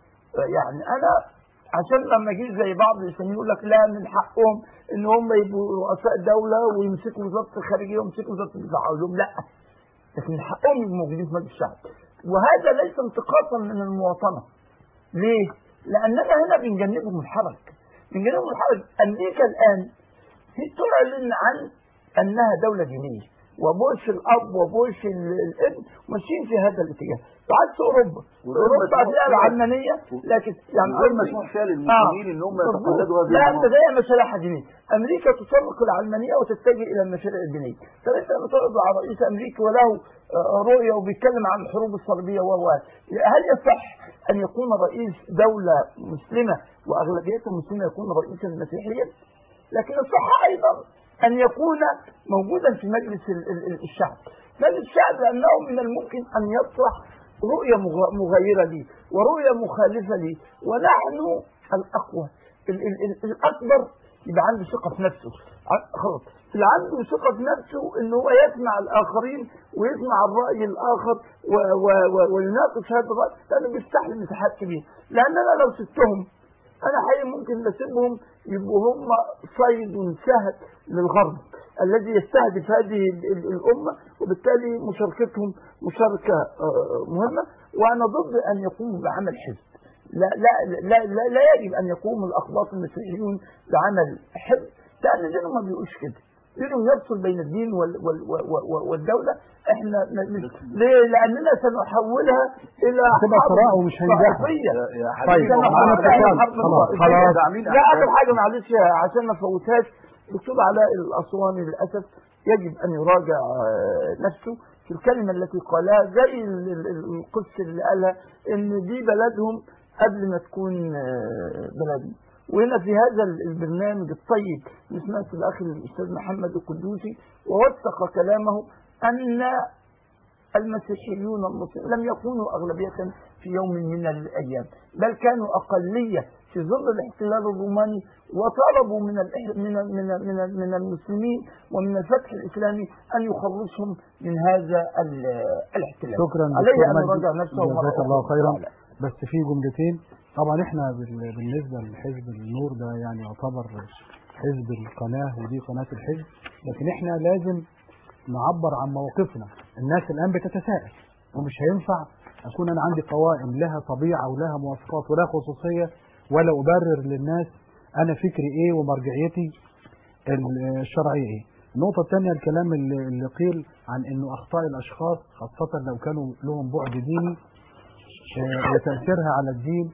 يعني انا عشان لما اجي زي بعض الاسلاميين يقول لك لا من حقهم ان هم يبقوا رؤساء دوله ويمسكوا وزاره الخارجيه ويمسكوا وزاره الدفاع اقول لهم لا لكن من حقهم يبقوا موجودين في مجلس الشعب وهذا ليس انتقاصا من المواطنه ليه؟ لاننا هنا بنجنبهم الحرج بنجنبهم الحرج امريكا الان هي تعلن عن انها دوله دينيه وبوش الاب وبوش ال- الابن ماشيين في هذا الاتجاه بعكس اوروبا اوروبا فيها العلمانيه لكن يعني غير مسموح فيها للمسلمين ان هم يتقلدوا هذه لا المناطق. انت زي مشاريعها دينيه امريكا تطلق العلمانيه وتتجه الى المشاريع الدينيه طب انت بتعرض على رئيس امريكا وله آه، رؤيه وبيتكلم عن الحروب الصليبيه و و- هل يصح ان يكون رئيس دوله مسلمه واغلبيتها مسلمه يكون رئيسا مسيحيا لكن الصح ايضا ان يكون موجودا في مجلس ال- ال- ال- الشعب مجلس الشعب لانه من الممكن ان يطرح رؤيه مغ- مغايره لي ورؤيه مخالفه لي ونحن الاقوى ال- ال- ال- الاكبر يبقى عنده ثقه في نفسه ع- خلاص اللي عنده ثقه في نفسه ان هو يسمع الاخرين ويسمع الراي الاخر و- و- و- ويناقش هذا الراي لانه بيفتح لي مساحات كبيره لان انا لو سبتهم انا حقيقي ممكن اسيبهم يبقوا هم صيد سهل للغرب الذي يستهدف هذه ال- ال- الامه وبالتالي مشاركتهم مشاركه آه، مهمه وانا ضد ان يقوموا بعمل حزب لا لا لا لا, لا يجب ان يقوم الاقباط المسيحيون بعمل حزب لان دينهم ما بيقولش كده دينهم يفصل بين الدين وال وال وال والدوله احنا م- مش ليه؟ لاننا سنحولها الى هتبقى حرب صراع ومش هنجح. صحفية. يا طيب، سنحولها أنا إلى اتصال. حرب خلاص، صحفية. خلاص. لا اخر حاجه معلش عشان ما فوتهاش دكتور علاء الاسواني للاسف يجب ان يراجع آه، نفسه في الكلمه التي قالها زي ال- ال- ال- القدس اللي قالها ان دي بلدهم قبل ما تكون آه، بلدنا وهنا في هذا ال- البرنامج الطيب اللي سمعت الاخ الاستاذ محمد القدوسي ووثق كلامه ان المسيحيون المسلمين لم يكونوا أغلبية في يوم من الأيام بل كانوا أقلية في ظل الاحتلال الروماني وطلبوا من الإح- من من من, من المسلمين ومن الفتح الإسلامي أن يخلصهم من هذا ال- الاحتلال شكرا عليه دكتور أن مجدي. يراجع نفسه مرة جزاك الله أخرى. خيرا بس في جملتين طبعا احنا بال- بالنسبه لحزب النور ده يعني يعتبر حزب القناه ودي قناه الحزب لكن احنا لازم نعبر عن مواقفنا الناس الان بتتساءل ومش هينفع اكون انا عندي قوائم لها طبيعه ولها مواصفات ولها خصوصيه ولا ابرر للناس انا فكري ايه ومرجعيتي ال- الشرعيه ايه النقطة الثانية الكلام اللي اللي قيل عن انه اخطاء الاشخاص خاصة لو كانوا لهم بعد ديني آه، وتأثيرها على الدين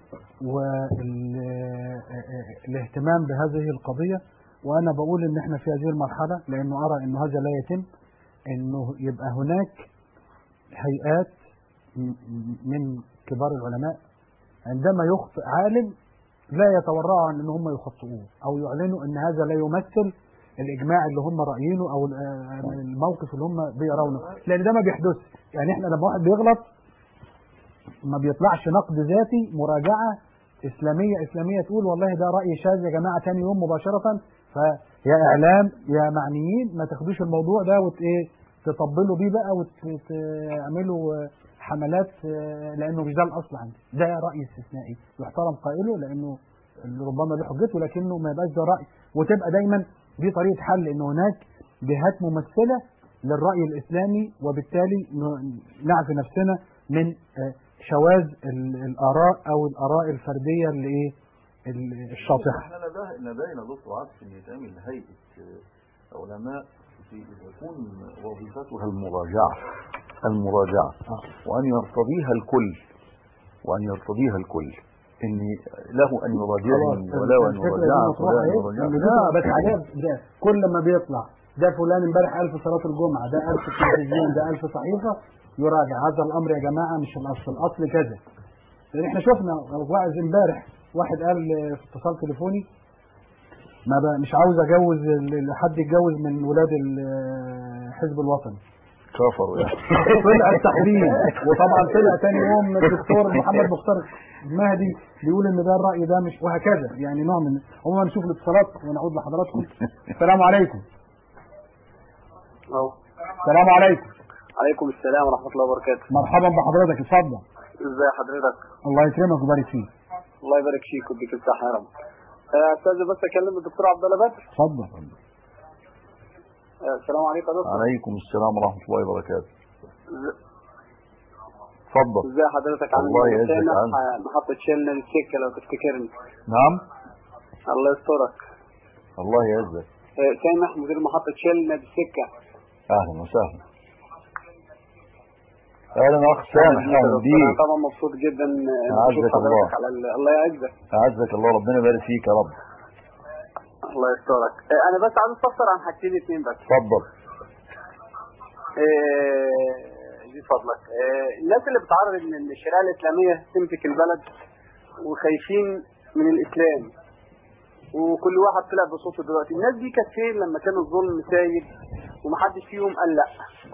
والاهتمام بهذه القضية وأنا بقول إن إحنا في هذه المرحلة لأنه أرى إنه هذا لا يتم إنه يبقى هناك هيئات م- من كبار العلماء عندما يخطئ عالم لا يتورعوا عن إن هم يخطئوه أو يعلنوا إن هذا لا يمثل الإجماع اللي هم رأيينه أو ال- الموقف اللي هم بيرونه لأن ده ما بيحدث يعني إحنا لما واحد بيغلط ما بيطلعش نقد ذاتي مراجعه اسلاميه اسلاميه تقول والله ده راي شاذ يا جماعه تاني يوم مباشره فيا اعلام يا معنيين ما تاخدوش الموضوع ده وت ايه تطبلوا بيه بقى وتعملوا حملات آه، لانه مش ده الاصل عندي ده راي استثنائي يحترم قائله لانه ربما له حجته لكنه ما يبقاش ده راي وتبقى دايما دي طريقه حل ان هناك جهات ممثله للراي الاسلامي وبالتالي ن- نعفي نفسنا من آه، شواذ ال- الاراء او الاراء الفرديه اللي ايه ال- الشاطحه احنا لدينا لدينا دكتور عكس ان يتعمل هيئه آه، علماء في يكون وظيفتها المراجعه المراجعه وان يرتضيها الكل وان يرتضيها الكل ان له ان يراجعني وله ان الفكرة دي يراجعك مطروحة وله ان ايه؟ يراجعك إن دي بس عليها ده كل ما بيطلع ده فلان امبارح قال في صلاة الجمعة ده قال في التلفزيون ده قال في صحيفة يراجع هذا الأمر يا جماعة مش الأصل الأصل كذا لأن احنا شفنا واعظ امبارح واحد قال في اتصال تليفوني ما ب- مش عاوز اجوز ال- حد يتجوز من ولاد الحزب الوطني كفروا يعني طلع التحريم وطبعا طلع تاني يوم الدكتور محمد مختار مهدي بيقول ان ده الراي ده مش وهكذا يعني نوع من عموما نشوف الاتصالات ونعود لحضراتكم السلام عليكم السلام عليكم عليكم السلام ورحمة الله وبركاته مرحبا بحضرتك اتفضل ازي حضرتك الله يكرمك ويبارك فيك الله يبارك فيك ويديك الصحة يا رب آه، استاذ بس اكلم الدكتور عبد الله بدر اتفضل آه، السلام عليكم يا دكتور عليكم السلام ورحمه الله وبركاته إز- اتفضل ازي حضرتك عامل الله ايه؟ يعزك سامح عنك. آه، محطة شلنا للسكة لو تفتكرني نعم الله يسترك الله يعزك آه، سامح مدير محطة شلنا بالسكة اهلا وسهلا اهلا اخ سامح اهلا انا بيك طبعا مبسوط جدا آه، أعزك بشوف الله. حضرتك على ال- الله يعزك اعزك الله ربنا يبارك فيك يا رب الله يسترك آه، انا بس عايز استفسر عن حاجتين اتنين بس اتفضل آه، دي فضلك آه، الناس اللي بتعرض ان الشريعه الاسلاميه تمسك البلد وخايفين من الاسلام وكل واحد طلع بصوته دلوقتي الناس دي كانت فين لما كان الظلم سايد ومحدش فيهم قال لا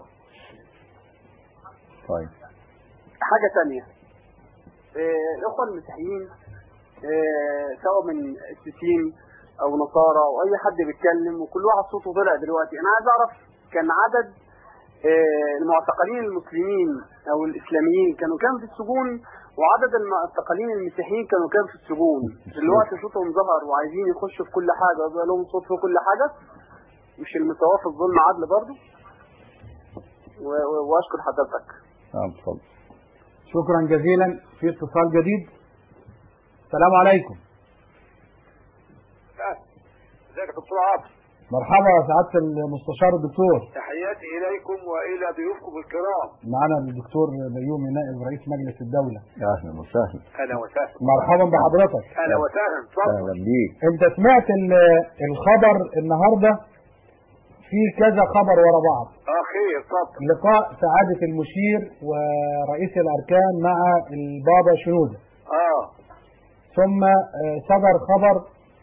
طيب حاجه تانية آه، الاخوه المسيحيين آه، سواء من قسيسين او نصارى او اي حد بيتكلم وكل واحد صوته طلع دلوقتي انا عايز اعرف كان عدد آه، المعتقلين المسلمين او الاسلاميين كانوا كام في السجون وعدد المعتقلين المسيحيين كانوا كام في السجون دلوقتي صوتهم ظهر وعايزين يخشوا في كل حاجه ويبقى لهم صوت في كل حاجه مش المساواه في الظلم عدل برضه و- و- واشكر حضرتك نعم اتفضل شكرا جزيلا في اتصال جديد السلام عليكم ازيك يا دكتور عاطف مرحبا يا سعاده المستشار الدكتور تحياتي اليكم والى ضيوفكم الكرام معنا الدكتور بيومي نائب رئيس مجلس الدوله اهلا وسهلا اهلا وسهلا مرحبا بحضرتك اهلا وسهلا اتفضل اهلا بيك انت سمعت ال- الخبر النهارده في كذا خبر ورا بعض اه خير اتفضل لقاء سعادة المشير ورئيس الأركان مع البابا شنودة اه ثم آه، صدر خبر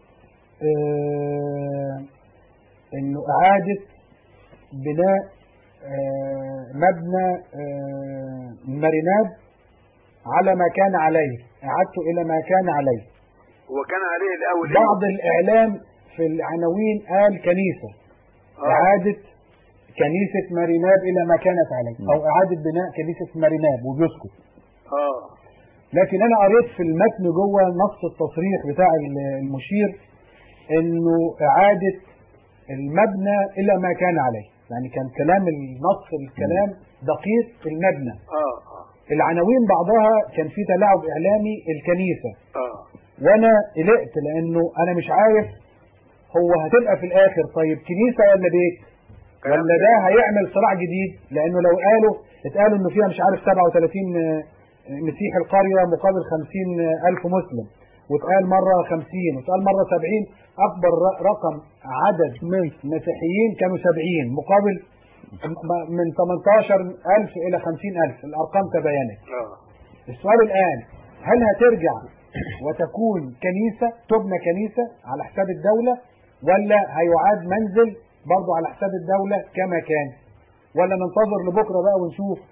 آه، انه اعادة بناء آه، مبنى آه، ماريناد على ما كان عليه اعادته الى ما كان عليه هو كان عليه الاول بعض الاعلام في العناوين قال كنيسة اعادة كنيسة ماريناب الى ما كانت عليه او اعادة بناء كنيسة ماريناب وبيسكت اه لكن انا قريت في المتن جوه نص التصريح بتاع المشير انه اعادة المبنى الى ما كان عليه يعني كان كلام النص الكلام دقيق في المبنى اه اه العناوين بعضها كان في تلاعب اعلامي الكنيسة اه وانا قلقت لانه انا مش عارف هو هتبقى في الاخر طيب كنيسة ولا بيت ولا ده هيعمل صراع جديد لانه لو قالوا اتقالوا انه فيها مش عارف 37 آه، مسيحي القرية مقابل 50 الف مسلم واتقال مرة 50 واتقال مرة 70 اكبر ر- رقم عدد من مسيحيين كانوا 70 مقابل م- من 18000 الى 50000 الارقام تباينت اه السؤال الآن هل هترجع وتكون كنيسة تبنى كنيسة على حساب الدولة ولا هيعاد منزل برضه على حساب الدولة كما كان ولا ننتظر لبكرة بقى ونشوف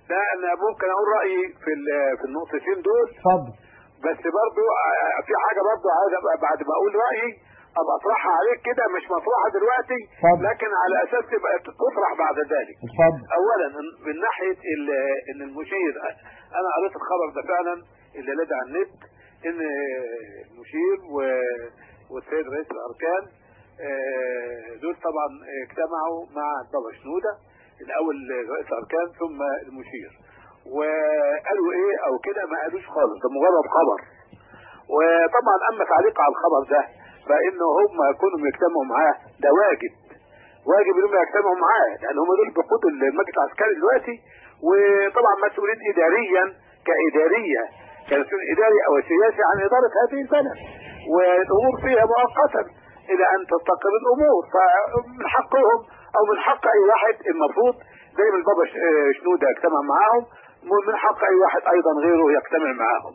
ده انا ممكن اقول رايي في ال- في النقطتين دول اتفضل بس برضو آه، في حاجه برضو عايز ابقى بعد ما اقول رايي ابقى اطرحها عليك كده مش مطروحه دلوقتي اتفضل. لكن على اساس تبقى تطرح بعد ذلك اتفضل اولا من ناحيه ال- ان المشير انا قريت الخبر ده فعلا اللي لدى على النت ان المشير و- والسيد رئيس الاركان آه، دول طبعا اجتمعوا مع بابا شنوده الاول رئيس الاركان ثم المشير وقالوا ايه او كده ما قالوش خالص ده مجرد خبر وطبعا اما تعليق على الخبر ده فانه هم كونوا يجتمعوا معاه ده واجب واجب انهم يجتمعوا معاه لان هم دول بقود المجلس العسكري دلوقتي وطبعا مسؤولين اداريا كاداريه كمسؤول اداري او سياسي عن اداره هذه البلد والامور فيها مؤقتا الى ان تستقر الامور فمن حقهم او من حق اي واحد المفروض زي ما البابا ش- شنوده يجتمع معاهم من حق اي واحد ايضا غيره يجتمع معاهم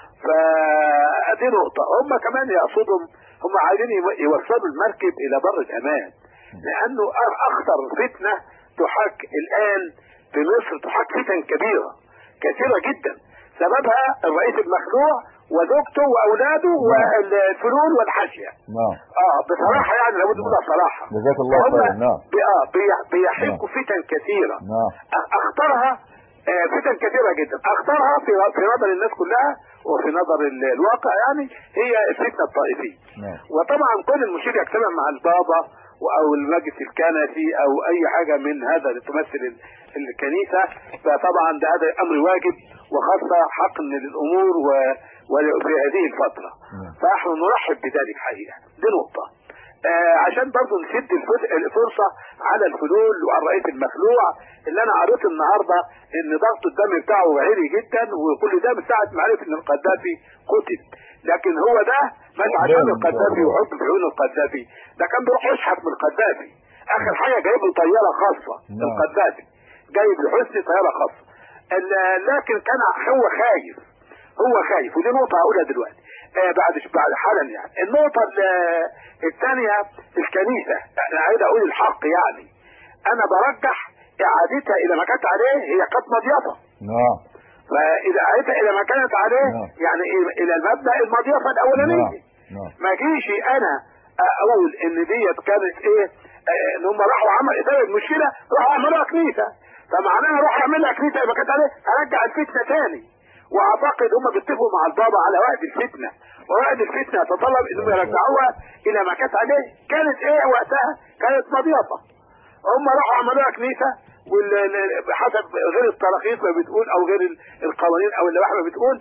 فدي نقطة هم كمان يقصدهم هم عايزين يو- يوصلوا المركب إلى بر الأمان لأنه أ- أخطر فتنة تحاك الآن في مصر تحاك فتن كبيرة كثيرة جدا سببها الرئيس المخلوع وزوجته وأولاده والفلول والحاشية نعم اه بصراحة يعني لابد نقولها صراحة جزاك الله هم خيرا نعم بي- آه بي- بيحيكوا فتن كثيرة نعم أ- اخطرها آه، فتن كثيرة جدا اخطرها في في نظر الناس كلها وفي نظر ال- الواقع يعني هي الفتنة الطائفية نعم وطبعا كل المشير يجتمع مع البابا او المجلس الكنسي او اي حاجة من هذا اللي تمثل ال- الكنيسة فطبعا ده هذا امر واجب وخاصة حقن للامور و- وفي هذه الفترة فنحن نرحب بذلك حقيقة دي نقطة آه عشان برضه نسد الفت- الفرصة على الفلول وعلى الرئيس المخلوع اللي انا قريت النهاردة ان ضغط الدم بتاعه عالي جدا وكل ده من ساعة ما عرف ان القذافي قتل لكن هو ده مش عشان القذافي وحب في عيون القذافي ده كان بيروح يشحت من القذافي اخر حاجة جايب له طيارة خاصة نعم. القذافي جايب لحسني طيارة خاصة ال- لكن كان هو خايف هو خايف ودي نقطة هقولها دلوقتي آه بعد بعد حالا يعني النقطة ال- الثانية الكنيسة انا عايز اقول الحق يعني انا برجح اعادتها الى ما كانت عليه هي كانت مضيفة نعم فاذا اعادتها الى ما كانت عليه نعم. يعني إلى- الى المبدأ المضيفة الاولانية نعم نعم ما جيش انا اقول ان ديت كانت ايه آه، ان هم راحوا عمل اداره المشكله راحوا عملوها كنيسه فمعناها روح اعملها كنيسه يبقى كانت عليه هرجع الفتنه تاني واعتقد هم بيتفقوا مع البابا على وقت الفتنه ووقت الفتنه يتطلب انهم يرجعوها الى ما كانت عليه كانت ايه وقتها كانت مضيفه هم راحوا عملوها كنيسه وحسب غير التراخيص ما بتقول او غير ال- القوانين او اللوائح ما بتقول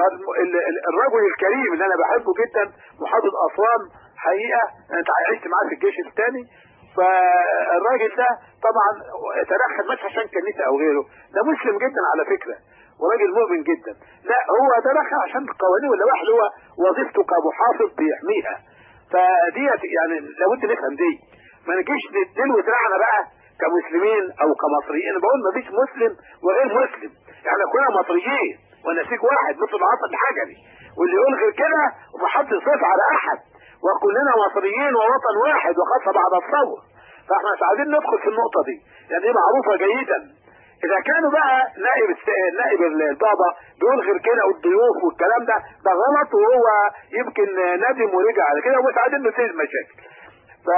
فالرجل الكريم اللي انا بحبه جدا محافظ اسوان حقيقه انا عشت معاه في الجيش الثاني فالراجل ده طبعا تدخل مش عشان كنيسه او غيره ده مسلم جدا على فكره وراجل مؤمن جدا لا هو تدخل عشان القوانين واللوائح اللي هو وظيفته كمحافظ بيحميها فديت يعني لابد نفهم دي ما نجيش ندلو دراعنا بقى كمسلمين او كمصريين انا بقول مفيش مسلم وغير مسلم احنا كلنا مصريين ونسيج واحد مثل العصا الحجري واللي يقول غير كده ومحط صفة على احد وكلنا مصريين ووطن واحد وخاصة بعد الثورة فاحنا مش عايزين ندخل في النقطة دي لان دي معروفة جيدا اذا كانوا بقى نائب الس- نائب البابا بيقول غير كده والضيوف والكلام ده ده غلط وهو يمكن ندم ورجع على كده ومش عايزين نسيب المشاكل ف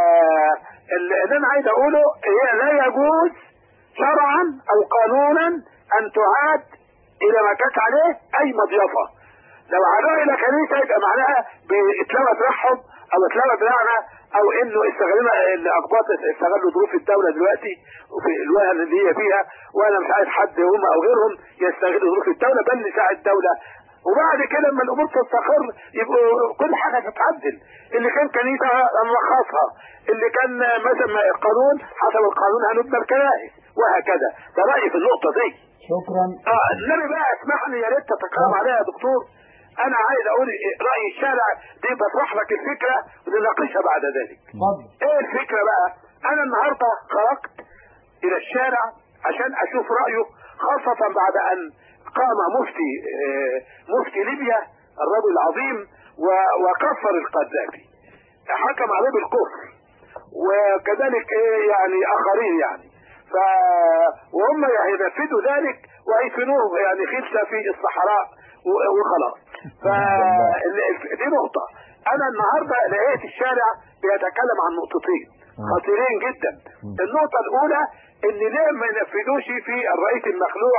اللي انا عايز اقوله هي لا يجوز شرعا او قانونا ان تعاد الى ما كانت عليه اي مضيفه لو عادوها الى كنيسه يبقى معناها اتلغت رحم او اتلغت لعنه او انه استغلنا الاقباط استغلوا ظروف الدوله دلوقتي وفي الوهن اللي هي فيها وانا مش عايز حد هم او غيرهم يستغلوا ظروف الدوله بل نساعد الدوله وبعد كده لما الامور تستقر يبقوا كل حاجه تتعدل اللي كان كنيسه نلخصها اللي كان مثلا القانون حسب القانون هنبنى الكنائس وهكذا ده رايي في النقطه دي شكرا اه النبي بقى اسمح لي يا ريت تتكلم عليها يا دكتور انا عايز اقول راي الشارع دي بطرح لك الفكره ونناقشها بعد ذلك اتفضل ايه الفكره بقى انا النهارده خرجت الى الشارع عشان اشوف رايه خاصه بعد ان قام مفتي آه، مفتي ليبيا الرجل العظيم و- وكفر القذافي حكم عليه بالكفر وكذلك إيه يعني اخرين يعني ف وهم ينفذوا ذلك ويدفنوه يعني خلسه في الصحراء و- وخلاص فدي نقطه انا النهارده لقيت الشارع بيتكلم عن نقطتين خطيرين جدا النقطه الاولى ان ليه ما ينفذوش في الرئيس المخلوع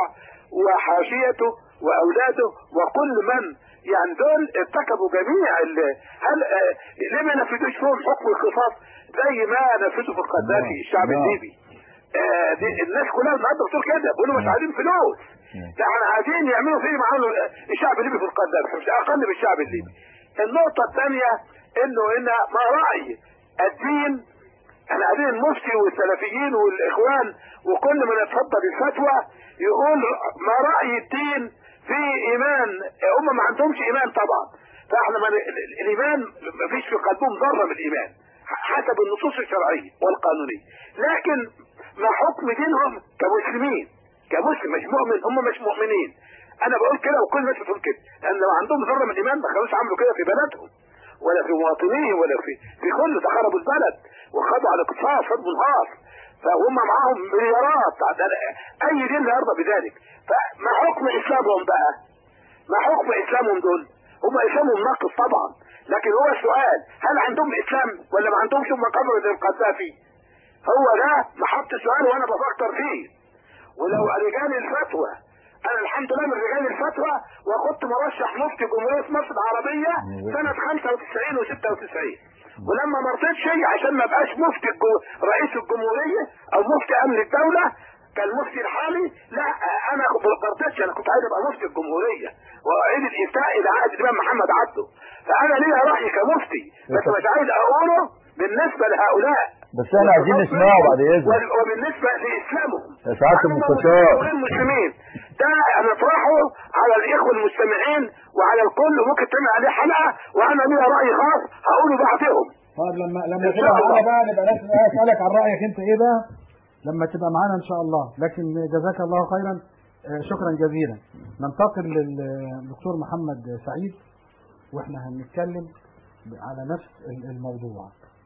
وحاشيته واولاده وكل من يعني دول ارتكبوا جميع ال- هل آه، ليه ما ينفذوش فيهم حكم القصاص زي ما نفذوا في القذافي الشعب نعم. الليبي آه، دي الناس كلها النهارده بتقول كده بيقولوا مش عايزين فلوس ده احنا عايزين يعملوا فيه معاهم الشعب الليبي في القذافي مش اقل من الشعب الليبي النقطه الثانيه انه ان ما راي الدين احنا عايزين المفتي والسلفيين والاخوان وكل من يتفضل الفتوى يقول ما راي الدين في ايمان هم ما عندهمش ايمان طبعا فاحنا ما ال- ال- الايمان ما فيش في قلبهم ذره من الايمان حسب النصوص الشرعيه والقانونيه لكن ما حكم دينهم كمسلمين كمسلم مش مؤمن هم مش مؤمنين انا بقول كده وكل الناس بتقول كده لان لو عندهم ذره من الايمان ما كانوش عملوا كده في بلدهم ولا في مواطنيهم ولا في في كل ده خربوا البلد وخدوا على الاقتصاد خد منهار فهم معاهم مليارات ده- اي دين لا يرضى بذلك فما حكم اسلامهم بقى ما حكم اسلامهم دول هم اسلامهم ناقص طبعا لكن هو السؤال هل عندهم اسلام ولا ما عندهمش هم قبر زي القذافي هو ده محط سؤال وانا بفكر فيه ولو رجال الفتوى انا الحمد لله من رجال الفتوى وكنت مرشح مفتي جمهوريه مصر العربيه سنه 95 و96 ولما ما رضيتش عشان ما بقاش مفتي الجو- رئيس الجمهوريه او مفتي امن الدوله كان مفتي الحالي لا انا ما رضيتش انا كنت عايز ابقى مفتي الجمهوريه واعيد الافتاء الى عهد الامام محمد عبده فانا ليا راي كمفتي بس مش عايز اقوله بالنسبه لهؤلاء بس احنا عايزين نسمعه بعد اذنك وال- وبالنسبه لاسلامهم يا سعاده المستشار غير المسلمين ده نطرحه على الاخوه المستمعين وعلى الكل وممكن تعمل عليه حلقه وانا ليا راي خاص هقوله بعدهم طيب لما لما إن تبقى شاء معانا الله. بقى نبقى نسأل اسالك عن رايك انت ايه بقى لما تبقى معانا ان شاء الله لكن جزاك الله خيرا آه، شكرا جزيلا ننتقل للدكتور محمد سعيد واحنا هنتكلم على نفس ال- الموضوع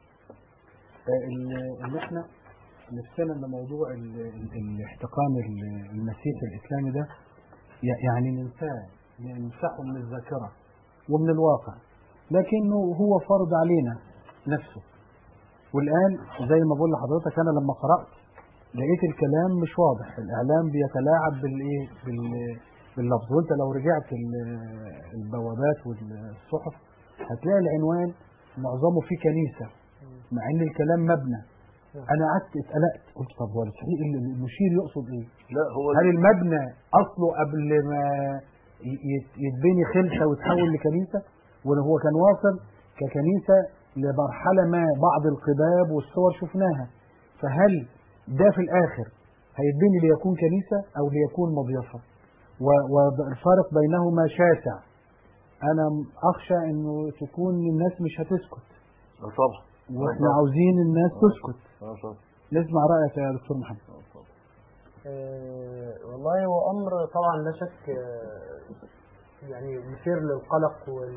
آه، ال- ان احنا نفسنا ان موضوع ال- ال- الاحتقان ال- المسيحي الاسلامي ده ي- يعني ننساه نمسحه من الذاكره ومن الواقع لكنه هو فرض علينا نفسه والآن زي ما بقول لحضرتك أنا لما قرأت لقيت الكلام مش واضح الإعلام بيتلاعب بالإيه بال- باللفظ وأنت لو رجعت ال- البوابات والصحف هتلاقي العنوان معظمه فيه كنيسة مع إن الكلام مبنى أنا قعدت اتقلقت قلت طب هو الصحيح المشير يقصد إيه؟ لا هو هل المبنى اصله قبل ما ي- يت- يتبني خلسه ويتحول لكنيسه ولا هو كان واصل ككنيسه لمرحله ما بعض القباب والصور شفناها فهل ده في الاخر هيتبني ليكون كنيسه او ليكون مضيفه و- والفرق بينهما شاسع انا م- اخشى انه تكون الناس مش هتسكت طبعا واحنا عاوزين الناس تسكت اه طبعا نسمع رايك يا دكتور محمد آه، والله هو امر طبعا لا شك آه، يعني مثير للقلق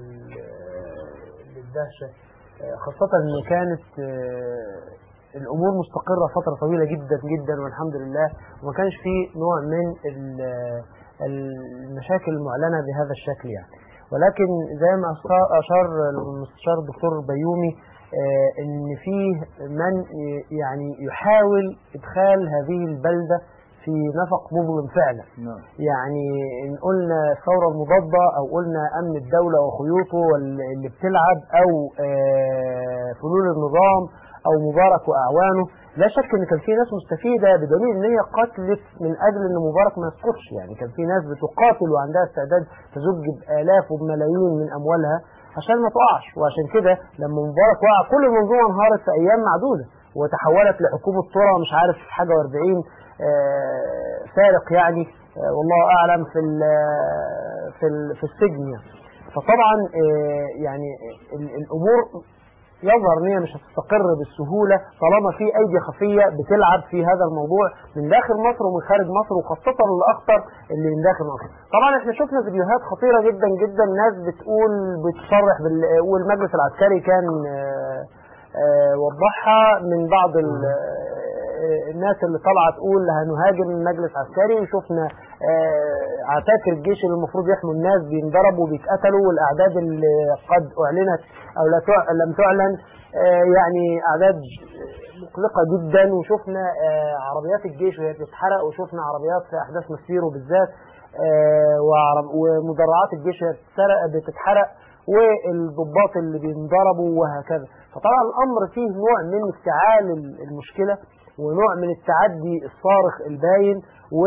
وللدهشه خاصة ان كانت آه، الامور مستقرة فترة طويلة جدا جدا والحمد لله وما كانش في نوع من ال- المشاكل المعلنة بهذا الشكل يعني ولكن زي ما أشار- اشار المستشار الدكتور بيومي آه، ان فيه من ي- يعني يحاول ادخال هذه البلدة في نفق مظلم فعلا نعم يعني ان قلنا الثوره المضاده او قلنا امن الدوله وخيوطه وال- اللي بتلعب او آه، فلول النظام او مبارك واعوانه لا شك ان كان في ناس مستفيده بدليل ان هي قتلت من اجل ان مبارك ما يسقطش يعني كان في ناس بتقاتل وعندها استعداد تزج بالاف وبملايين من اموالها عشان ما تقعش وعشان كده لما مبارك وقع كل المنظومه انهارت في ايام معدوده وتحولت لحكومه ترى مش عارف حاجه و40 فارق يعني آه، والله اعلم في ال في ال في السجن يعني فطبعا آه، يعني ال- الامور يظهر ان هي مش هتستقر بالسهوله طالما في ايدي خفيه بتلعب في هذا الموضوع من داخل مصر ومن خارج مصر وخاصه الاخطر اللي من داخل مصر. طبعا احنا شفنا فيديوهات خطيره جدا جدا ناس بتقول بتصرح بال والمجلس العسكري كان آه، آه، وضحها من بعض ال- آه، الناس اللي طالعه تقول هنهاجم المجلس العسكري وشفنا آه، عساكر الجيش اللي المفروض يحموا الناس بينضربوا وبيتقتلوا والاعداد اللي قد اعلنت او لا تع- لم تعلن آه، يعني اعداد مقلقه جدا وشفنا آه، عربيات الجيش وهي بتتحرق وشفنا عربيات في احداث مسيرو بالذات آه، وعرب- ومدرعات الجيش وهي بتتسرق بتتحرق والضباط اللي بينضربوا وهكذا فطبعا الامر فيه نوع من افتعال المشكله ونوع من التعدي الصارخ الباين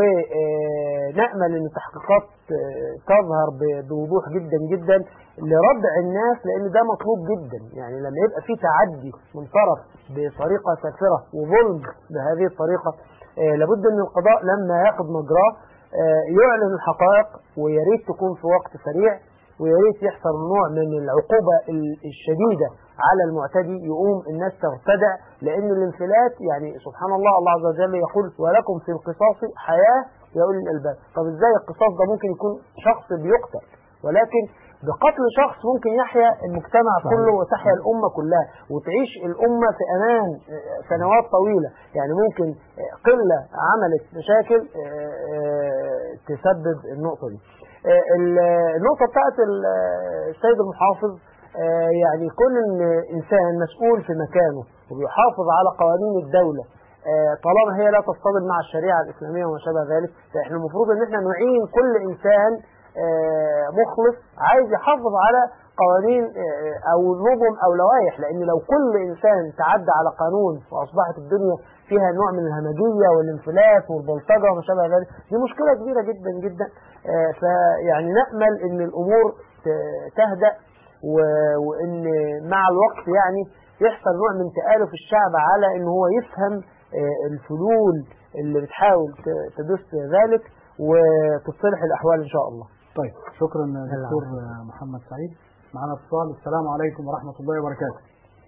ونأمل ان التحقيقات آه، تظهر ب- بوضوح جدا جدا لردع الناس لان ده مطلوب جدا يعني لما يبقى في تعدي من طرف بطريقه سافره وظلم بهذه الطريقه آه، لابد ان القضاء لما ياخذ مجراه آه، يعلن الحقائق ويا ريت تكون في وقت سريع ويا ريت يحصل نوع من العقوبة ال- الشديدة على المعتدي يقوم الناس ترتدع لأن الانفلات يعني سبحان الله الله عز وجل يقول ولكم في القصاص حياة يا أولي الألباب طب إزاي القصاص ده ممكن يكون شخص بيقتل ولكن بقتل شخص ممكن يحيا المجتمع صحيح. كله وتحيا الأمة كلها وتعيش الأمة في أمان آه، سنوات طويلة يعني ممكن آه، قلة عملت مشاكل آه، آه، تسبب النقطة دي آه، ال- النقطة بتاعت ال- السيد المحافظ آه، يعني كون ان انسان مسؤول في مكانه وبيحافظ على قوانين الدولة آه، طالما هي لا تصطدم مع الشريعة الإسلامية وما شابه ذلك فإحنا المفروض إن إحنا نعين كل إنسان آه، مخلص عايز يحافظ على قوانين آه، أو نظم أو لوائح لأن لو كل إنسان تعدى على قانون وأصبحت الدنيا فيها نوع من الهمجية والانفلات والبلطجة وما شابه ذلك دي مشكلة كبيرة جدا جدا آه، فيعني نأمل إن الأمور ت- تهدأ و- وإن مع الوقت يعني يحصل نوع من تآلف الشعب على إن هو يفهم آه، الفلول اللي بتحاول ت- تدس ذلك وتصلح الأحوال إن شاء الله طيب شكرا دكتور محمد سعيد معنا اتصال السلام عليكم ورحمة الله وبركاته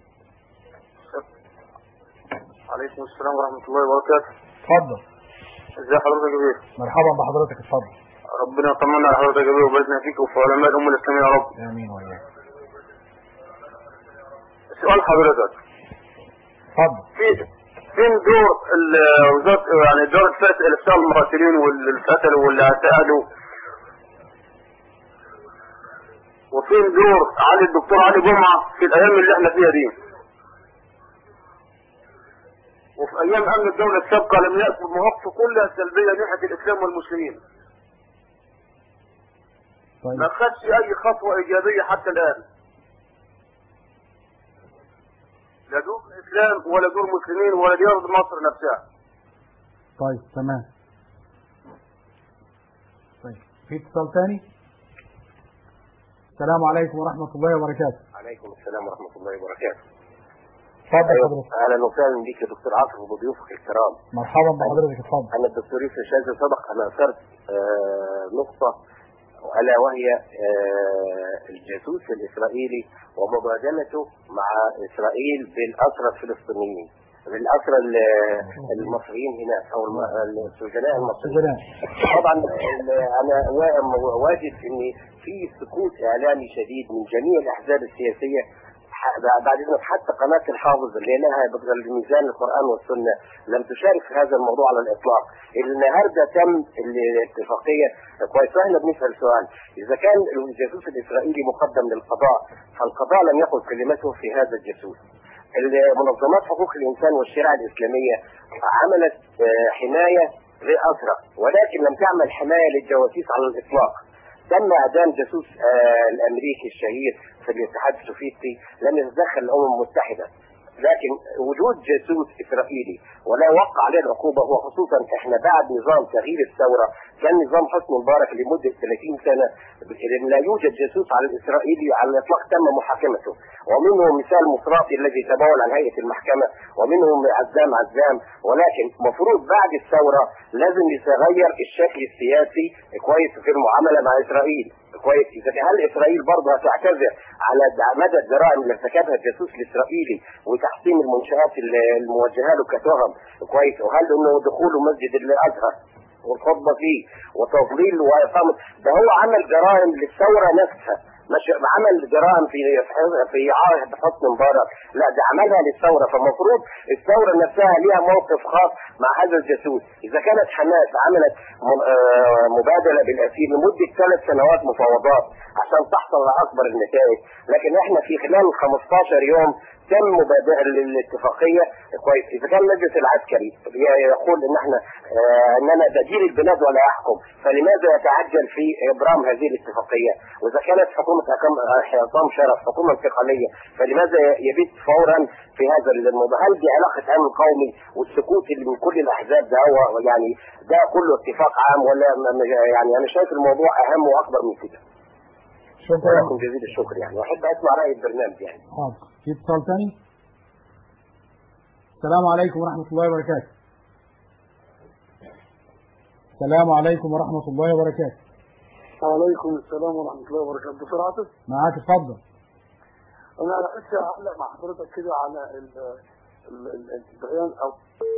عليكم السلام ورحمة الله وبركاته اتفضل ازي حضرتك يا كبير مرحبا بحضرتك اتفضل ربنا يطمنا على حضرتك يا كبير وباركنا فيك وفي علماء الأمة الإسلامية يا رب امين وإياك سؤال حضرتك اتفضل في فين دور ال- وزارة يعني إدارة فئة الإفتاء المراسلين واللي اتقتلوا واللي اعتقلوا وفين دور علي الدكتور علي جمعة في الأيام اللي احنا فيها دي وفي أيام أمن الدولة السابقة لم يأكل مواقفه كلها سلبية ناحية الإسلام والمسلمين طيب ما خدش أي خطوة إيجابية حتى الآن لا دور إسلام ولا دور مسلمين ولا ديار مصر نفسها طيب تمام طيب في اتصال ثاني السلام عليكم ورحمة الله وبركاته عليكم السلام ورحمة الله وبركاته اتفضل أيوة، حضرتك أهلا وسهلا بك يا دكتور عاطف وبضيوفك الكرام مرحبا بحضرتك اتفضل أنا الدكتور يوسف شاذلي سبق أنا أثرت آه، نقطة ألا وهي آه، الجاسوس الإسرائيلي ومبادلته مع إسرائيل بالأسرى الفلسطينيين بالأسرى ال- المصريين هناك أو الم- السجناء المصريين سجناء طبعا ال- انا وا- واجد ان في سكوت اعلامي شديد من جميع الاحزاب السياسيه ح- بعد اذنك حتى قناه الحافظ اللي لها ميزان القران والسنه لم تشارك في هذا الموضوع على الاطلاق النهارده تم الاتفاقيه كويس احنا بنسال سؤال اذا كان الجاسوس الاسرائيلي مقدم للقضاء فالقضاء لم يقل كلمته في هذا الجاسوس منظمات حقوق الانسان والشريعه الاسلاميه عملت آه، حمايه للاسرى ولكن لم تعمل حمايه للجواسيس على الاطلاق تم اعدام جاسوس آه، الامريكي الشهير في الاتحاد السوفيتي لم يتدخل الامم المتحده لكن وجود جاسوس اسرائيلي ولا وقع عليه العقوبه وخصوصا احنا بعد نظام تغيير الثوره كان نظام حسني مبارك لمده 30 سنه لا يوجد جاسوس على الاسرائيلي على الاطلاق تم محاكمته ومنه مثال مصراتي الذي تبول عن هيئه المحكمه ومنهم عزام عزام ولكن مفروض بعد الثوره لازم يتغير الشكل السياسي كويس في المعامله مع اسرائيل كويس اذا هل اسرائيل برضه هتعتذر على مدى الجرائم اللي ارتكبها الجاسوس الاسرائيلي وتحطيم المنشات الموجهه له كتهم كويس وهل انه دخوله مسجد الازهر والخطبه فيه وتضليل واقامه ده هو عمل جرائم للثوره نفسها مش عمل جرائم في في- في عهد حسني مبارك لا ده عملها للثوره فالمفروض الثوره نفسها ليها موقف خاص مع هذا الجاسوس اذا كانت حماس عملت م- آه، مبادله بالاسير لمده ثلاث سنوات مفاوضات عشان تحصل على اكبر النتائج لكن احنا في خلال 15 يوم تم مبادئ الاتفاقيه كويس اذا كان المجلس العسكري يقول ان احنا آه، ان انا بدير البلاد ولا احكم فلماذا يتعجل في ابرام هذه الاتفاقيه واذا كانت حكومه حكام- عصام شرف حكومه انتقاليه فلماذا يبيت فورا في هذا الموضوع هل دي علاقه امن قومي والسكوت اللي من كل الاحزاب ده هو يعني ده كله اتفاق عام ولا م- م- يعني انا شايف الموضوع اهم واكبر من كده شكرا لكم جزيل الشكر يعني واحب اسمع راي البرنامج يعني حاضر في اتصال تاني السلام عليكم ورحمة الله وبركاته السلام عليكم ورحمة الله وبركاته وعليكم السلام ورحمة الله وبركاته دكتور عاطف معاك اتفضل أنا بس أعلق مع حضرتك كده على ال- ال- ال- البيان أو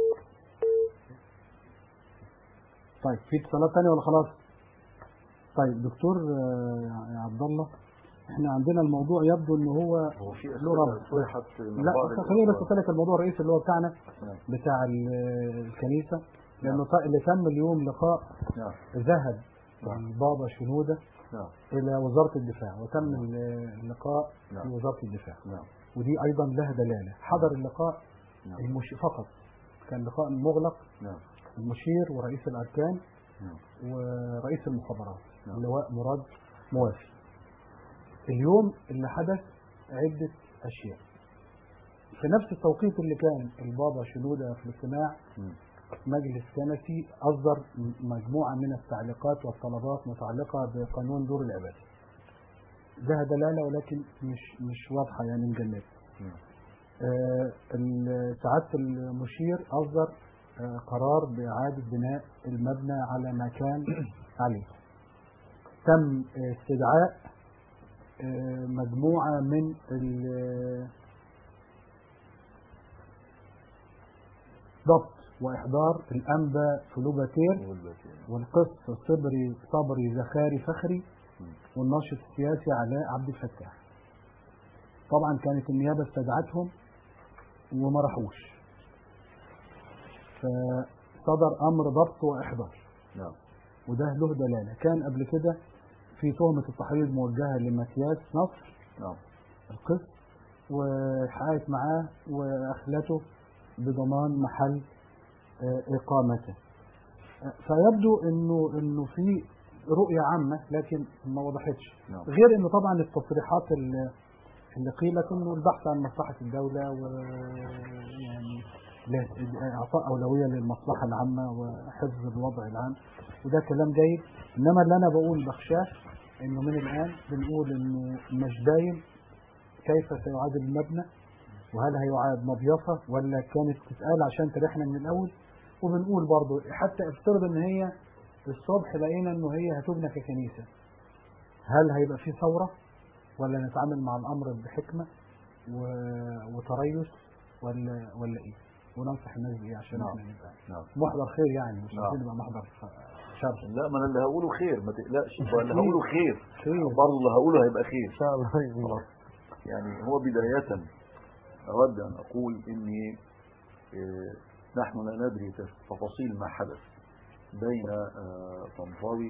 طيب في اتصالات تانية ولا خلاص طيب دكتور آه، يا عبد الله احنا عندنا الموضوع يبدو ان هو له ربط صيحت من لا بعض بس خليني بس الأخبار. اسالك الموضوع الرئيسي اللي هو بتاعنا نعم. بتاع ال- الكنيسه لانه ط- اللي تم اليوم لقاء نعم ذهب البابا شنوده نعم الى وزاره الدفاع وتم ال- اللقاء في نعم. وزاره الدفاع نعم ودي ايضا لها دلاله حضر اللقاء نعم. المش... فقط كان لقاء مغلق نعم المشير ورئيس الاركان نعم ورئيس المخابرات نعم. اللواء مراد موافي اليوم اللي حدث عدة أشياء في نفس التوقيت اللي كان البابا شنودة في الاجتماع مم. مجلس كنسي أصدر م- مجموعة من التعليقات والطلبات متعلقة بقانون دور العبادة لها دلالة ولكن مش مش واضحة يعني مجمدة مم. آه، ال- سعادة المشير أصدر آه، قرار بإعادة بناء المبنى على ما كان عليه تم آه، استدعاء آه، مجموعة من ال- ضبط وإحضار الأنبا فلوباتير والقس صبري صبري زخاري فخري والناشط السياسي علاء عبد الفتاح طبعا كانت النيابة استدعتهم وما راحوش فصدر أمر ضبط وإحضار نعم وده له دلالة كان قبل كده في تهمة التحريض موجهة لماتياس نصر نعم القس وحققت معاه وأخلته بضمان محل آه، إقامته آه، فيبدو إنه إنه في رؤية عامة لكن ما وضحتش نعم. غير إنه طبعا التصريحات اللي اللي قيلت إنه البحث عن مصلحة الدولة ويعني إعطاء أولوية للمصلحة العامة وحفظ الوضع العام وده كلام جيد إنما اللي أنا بقول بخشاه إنه من الآن بنقول إنه مش باين كيف سيعاد المبنى وهل هيعاد مضيفة ولا كانت تتقال عشان تريحنا من الأول وبنقول برضو حتى افترض إن هي الصبح لقينا إنه هي هتبنى ككنيسة هل هيبقى في ثورة ولا نتعامل مع الأمر بحكمة و... وتريث ولا ولا إيه وننصح الناس بإيه عشان نعم. احنا نبقى نعم محضر خير يعني مش نعم. عايزين نبقى محضر شر لا ما انا اللي هقوله خير ما تقلقش هو اللي خير. هقوله خير خير. برضه اللي هقوله هيبقى خير إن شاء الله يعني هو بداية أود أن أقول إني آه، نحن لا ندري تفاصيل ما حدث بين آه، طنطاوي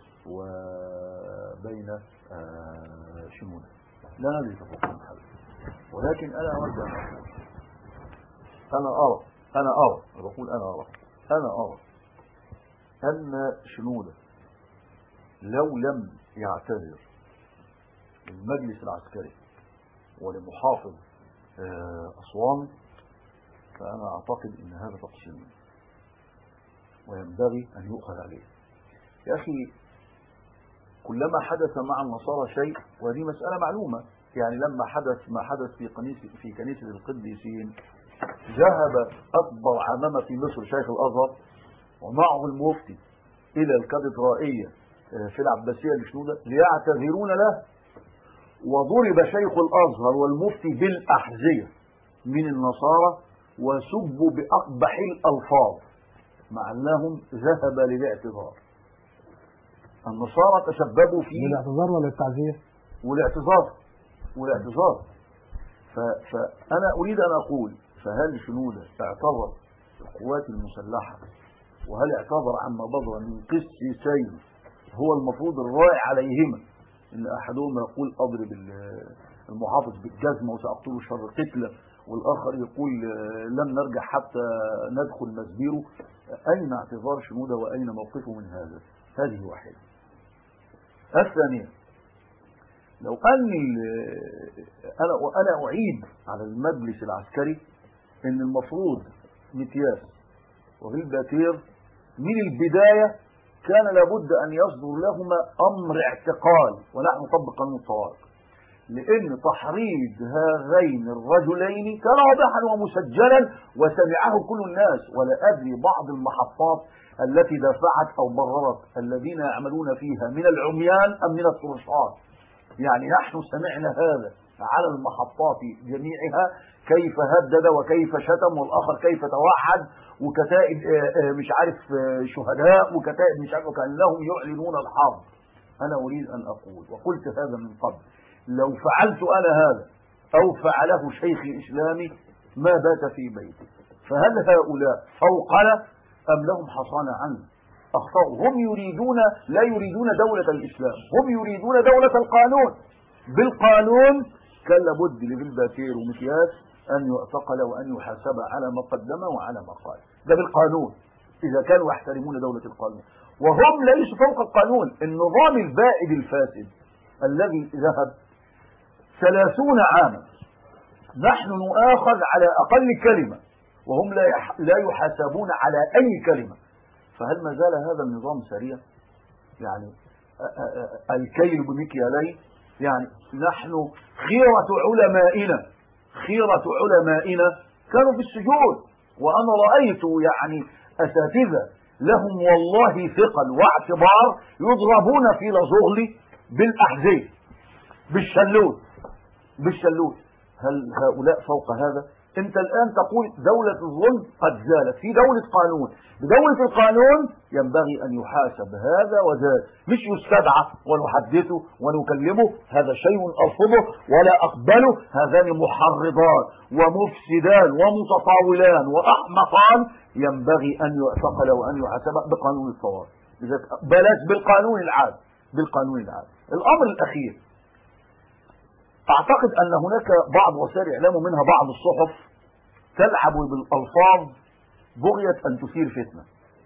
وبين آه، شمونة لا ندري تفاصيل ما حدث ولكن أنا أود أن أقول أنا أرى أنا أرى أنا بقول أنا أرى أنا أرى أن شنودة لو لم يعتذر للمجلس العسكري ولمحافظ آه، أسوان فأنا أعتقد أن هذا تقصير منه وينبغي أن يؤخذ عليه يا أخي كلما حدث مع النصارى شيء وهذه مسألة معلومة يعني لما حدث ما حدث في كنيسة في كنيسة القديسين ذهب أكبر عمامة في مصر شيخ الأزهر ومعه المفتي إلى الكاتدرائية آه، في العباسية لشنودة ليعتذرون له وضرب شيخ الأزهر والمفتي بالأحذية من النصارى وسبوا بأقبح الألفاظ مع أنهم ذهب للاعتذار النصارى تسببوا في للاعتذار ولا التعزية؟ والاعتذار والاعتذار ف- فأنا أريد أن أقول فهل شنودة اعتذر القوات المسلحة وهل اعتذر عما بذر من قسيسين هو المفروض الراعي عليهما ان احدهما يقول اضرب ال- المحافظ بالجزمه وساقتله شر قتله والاخر يقول آه، لن نرجع حتى ندخل مسبيره اين اعتذار شنوده واين موقفه من هذا هذه واحده الثانيه لو ان ال- انا انا اعيد على المجلس العسكري ان المفروض متياس وغلباتير من البدايه كان لابد أن يصدر لهما أمر اعتقال ونحن نطبق قانون الطوارئ لأن تحريض هذين الرجلين كان واضحا ومسجلا وسمعه كل الناس ولا أدري بعض المحطات التي دفعت أو بررت الذين يعملون فيها من العميان أم من الطرشات يعني نحن سمعنا هذا على المحطات جميعها كيف هدد وكيف شتم والآخر كيف توحد وكتائب آه، آه، مش عارف آه، شهداء وكتائب مش عارف وكأنهم يعلنون الحرب أنا أريد أن أقول وقلت هذا من قبل لو فعلت أنا هذا أو فعله شيخ إسلامي ما بات في بيتي فهل هؤلاء فوقنا أم لهم حصانة عنه أخطأوا هم يريدون لا يريدون دولة الإسلام هم يريدون دولة القانون بالقانون كان لابد لبلباتير ومكياس أن يعتقل وأن يحاسب على ما قدم وعلى ما قال ده بالقانون إذا كانوا يحترمون دولة القانون وهم ليسوا فوق القانون النظام البائد الفاسد الذي ذهب ثلاثون عاما نحن نؤاخذ على أقل كلمة وهم لا يح- لا يحاسبون على أي كلمة فهل ما زال هذا النظام سريع يعني أ- أ- أ- الكيل بمكيالين يعني نحن خيرة علمائنا خيرة علمائنا كانوا في السجون وأنا رأيت يعني أساتذة لهم والله ثقل واعتبار يضربون في لزغلي بالأحذية بالشلوت بالشلوت هل هؤلاء فوق هذا انت الان تقول دولة الظلم قد زالت في دولة قانون بدولة القانون ينبغي ان يحاسب هذا وذاك مش يستدعى ونحدثه ونكلمه هذا شيء ارفضه ولا اقبله هذان محرضان ومفسدان ومتطاولان واحمقان ينبغي ان يعتقل وان يحاسب بقانون الطوارئ إذا بلاش بالقانون العام بالقانون العام الامر الاخير اعتقد ان هناك بعض وسائل الاعلام ومنها بعض الصحف تلعب بالالفاظ بغيه ان تثير فتنه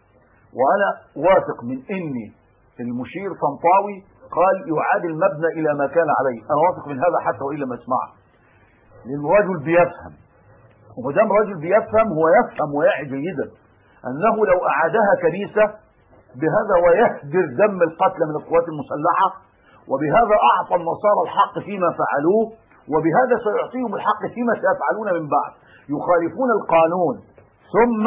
وانا واثق من ان المشير طنطاوي قال يعاد المبنى الى ما كان عليه انا واثق من هذا حتى وان لم اسمعه لان الرجل بيفهم ومدام رجل بيفهم هو يفهم ويعي جيدا انه لو اعادها كنيسه بهذا ويهدر دم القتلى من القوات المسلحه وبهذا اعطى النصارى الحق فيما فعلوه وبهذا سيعطيهم الحق فيما سيفعلون من بعد يخالفون القانون ثم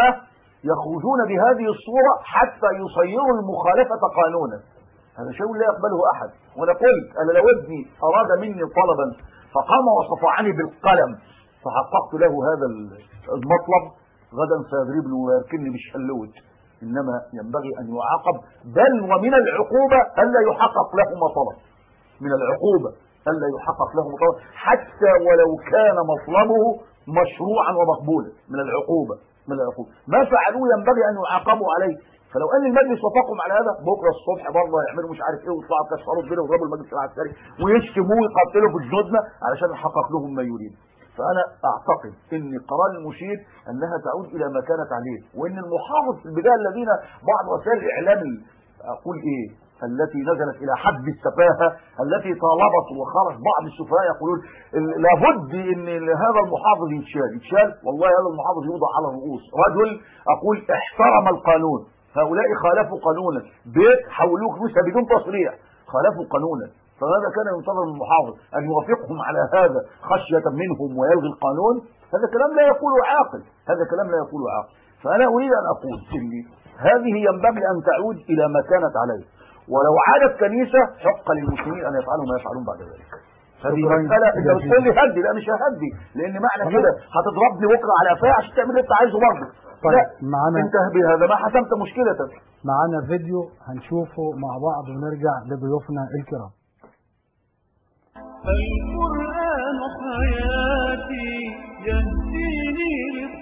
يخرجون بهذه الصورة حتى يصيروا المخالفة قانونا هذا شيء لا يقبله أحد وأنا قلت أنا لو ابني أراد مني طلبا فقام وصفعني بالقلم فحققت له هذا المطلب غدا سيضربني ويركني بالشلوت إنما ينبغي أن يعاقب بل ومن العقوبة ألا يحقق له مطلب من العقوبة ألا يحقق له مطلب حتى ولو كان مطلبه مشروعا ومقبولا من العقوبة من العقوبة ما فعلوه ينبغي أن يعاقبوا عليه فلو ان المجلس وافقهم على هذا بكره الصبح برضه يعملوا مش عارف ايه ويطلعوا كسروا كده ويضربوا المجلس العسكري ويشتموه ويقتلوا في جنودنا علشان يحقق لهم ما يريد فانا اعتقد ان قرار المشير انها تعود الى ما كانت عليه وان المحافظ في البدايه الذين بعض وسائل الاعلام ال- اقول ايه التي نزلت الى حد السفاهه التي طالبت وخرج بعض السفهاء يقولون ال- لابد ان هذا المحافظ يتشال يتشال والله هذا المحافظ يوضع على الرؤوس رجل اقول احترم القانون هؤلاء خالفوا قانونا بيت حولوه كنيسه بدون تصريح خالفوا قانونا فهذا كان ينتظر من المحافظ ان يوافقهم على هذا خشيه منهم ويلغي القانون هذا كلام لا يقوله عاقل هذا كلام لا يقوله عاقل فانا اريد ان اقول ان هذه ينبغي ان تعود الى ما كانت عليه ولو عادت كنيسه حق للمسلمين ان يفعلوا ما يفعلون بعد ذلك هذه شكراً مسألة انت جزيلاً. بتقول لي هدي لا مش ههدي لان معنى كده هتضربني بكره على قفايا عشان تعمل اللي انت عايزه برضه طيب لا معانا انتهى بهذا ما حسمت مشكلتك معانا فيديو هنشوفه مع بعض ونرجع لضيوفنا الكرام القرآن حياتي يهديني